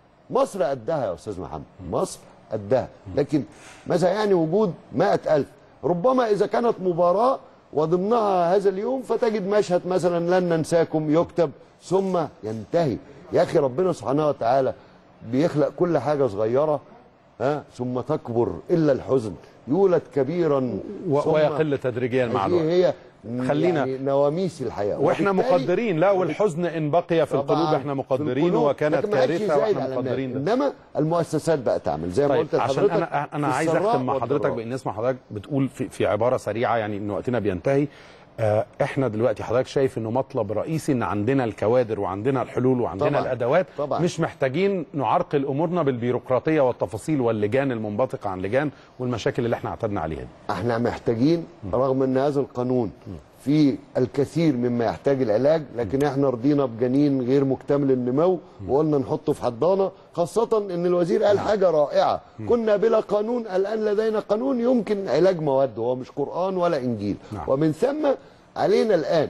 S16: مصر قدها يا أستاذ محمد مصر قدها لكن ماذا يعني وجود مائة ألف ربما إذا كانت مباراة وضمنها هذا اليوم فتجد مشهد مثلا لن ننساكم يكتب ثم ينتهي يا أخي ربنا سبحانه وتعالى بيخلق كل حاجة صغيرة ها ثم تكبر إلا الحزن يولد كبيرا
S1: و-
S16: ثم
S1: ويقل تدريجيا مع
S16: هذه
S1: الوقت
S16: هي
S1: خلينا-
S16: يعني نواميس الحياة
S1: واحنا
S16: وبالتالي
S1: مقدرين لا والحزن ان بقي في القلوب
S16: طبعاً
S1: احنا
S16: في
S1: مقدرين
S16: القلوب،
S1: وكانت
S16: لكن ما عادش
S1: كارثه
S16: زايد
S1: واحنا
S16: على الناس.
S1: مقدرين ده
S16: انما المؤسسات بقى تعمل زي ما
S1: طيب
S16: قلت
S1: عشان
S16: لحضرتك
S1: انا انا
S16: في
S1: عايز
S16: السراء
S1: اختم مع حضرتك
S16: والضراء.
S1: بان نسمع حضرتك بتقول في, في عباره سريعه يعني ان وقتنا بينتهي آه، احنا دلوقتي حضرتك شايف انه مطلب رئيسي ان عندنا الكوادر وعندنا الحلول وعندنا
S16: طبعاً.
S1: الادوات
S16: طبعاً.
S1: مش محتاجين نعرقل امورنا بالبيروقراطيه والتفاصيل واللجان المنبثقه عن لجان والمشاكل اللي احنا اعتدنا عليها دي.
S16: احنا محتاجين رغم ان هذا القانون في الكثير مما يحتاج العلاج لكن احنا رضينا بجنين غير مكتمل النمو وقلنا نحطه في حضانه خاصه ان الوزير قال حاجه رائعه كنا بلا قانون الان لدينا قانون يمكن علاج مواد هو مش قران ولا انجيل
S1: نعم.
S16: ومن ثم علينا الان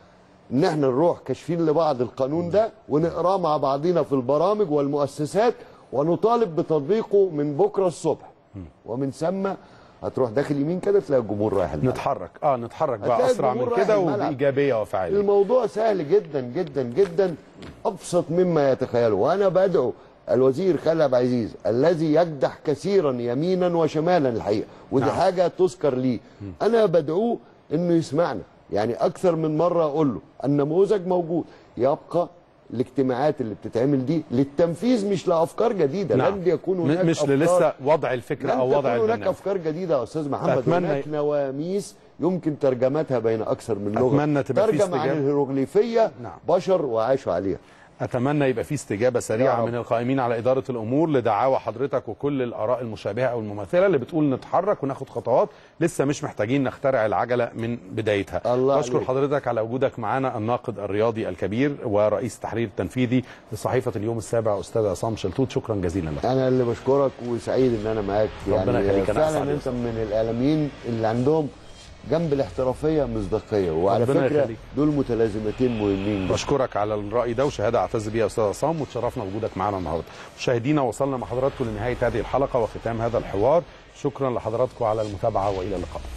S16: ان احنا نروح كاشفين لبعض القانون ده ونقراه مع بعضينا في البرامج والمؤسسات ونطالب بتطبيقه من بكره الصبح ومن ثم هتروح داخل يمين كده تلاقي الجمهور رايح الملعب.
S1: نتحرك اه نتحرك بقى
S16: هتلاقي
S1: اسرع من
S16: الجمهور
S1: كده
S16: رايح الملعب.
S1: وبايجابيه وفعاليه
S16: الموضوع سهل جدا جدا جدا ابسط مما يتخيله وانا بدعو الوزير خالد عبد العزيز الذي يكدح كثيرا يمينا وشمالا الحقيقه ودي
S1: نعم.
S16: حاجه تذكر لي انا بدعوه انه يسمعنا يعني اكثر من مره اقول له النموذج موجود يبقى الاجتماعات اللي بتتعمل دي للتنفيذ مش لافكار جديده
S1: نعم.
S16: لن يكون
S1: م-
S16: هناك
S1: مش
S16: أفكار
S1: لسه وضع الفكره
S16: لن
S1: او وضع
S16: تكون هناك
S1: البرنامج
S16: افكار جديده يا استاذ محمد
S1: أتمنى-
S16: هناك نواميس يمكن ترجمتها بين اكثر من لغه
S1: أتمنى تبقى في
S16: ترجم عن
S1: استجابة.
S16: الهيروغليفيه
S1: نعم.
S16: بشر وعاشوا عليها
S1: اتمنى يبقى في استجابه
S16: يا
S1: سريعه
S16: رب.
S1: من القائمين على اداره الامور لدعاوى حضرتك وكل الاراء المشابهه او المماثله اللي بتقول نتحرك وناخد خطوات لسه مش محتاجين نخترع العجله من بدايتها
S16: الله
S1: بشكر
S16: عليك.
S1: حضرتك على وجودك معنا الناقد الرياضي الكبير ورئيس التحرير التنفيذي لصحيفه اليوم السابع استاذ عصام شلتوت شكرا جزيلا لك
S16: انا اللي بشكرك وسعيد ان انا معاك
S1: ربنا
S16: يعني
S1: يخليك، أنا أسعد
S16: فعلا
S1: يا
S16: انت من الاعلاميين اللي عندهم جنب الاحترافيه مصداقيه وعلى
S1: ربنا
S16: فكره
S1: يخليك.
S16: دول متلازمتين مهمين جدا.
S1: بشكرك على الراي ده وشهاده اعتز بيها يا استاذ عصام وتشرفنا بوجودك معنا النهارده مشاهدينا وصلنا مع حضراتكم لنهايه هذه الحلقه وختام هذا الحوار شكرا لحضراتكم على المتابعه والى اللقاء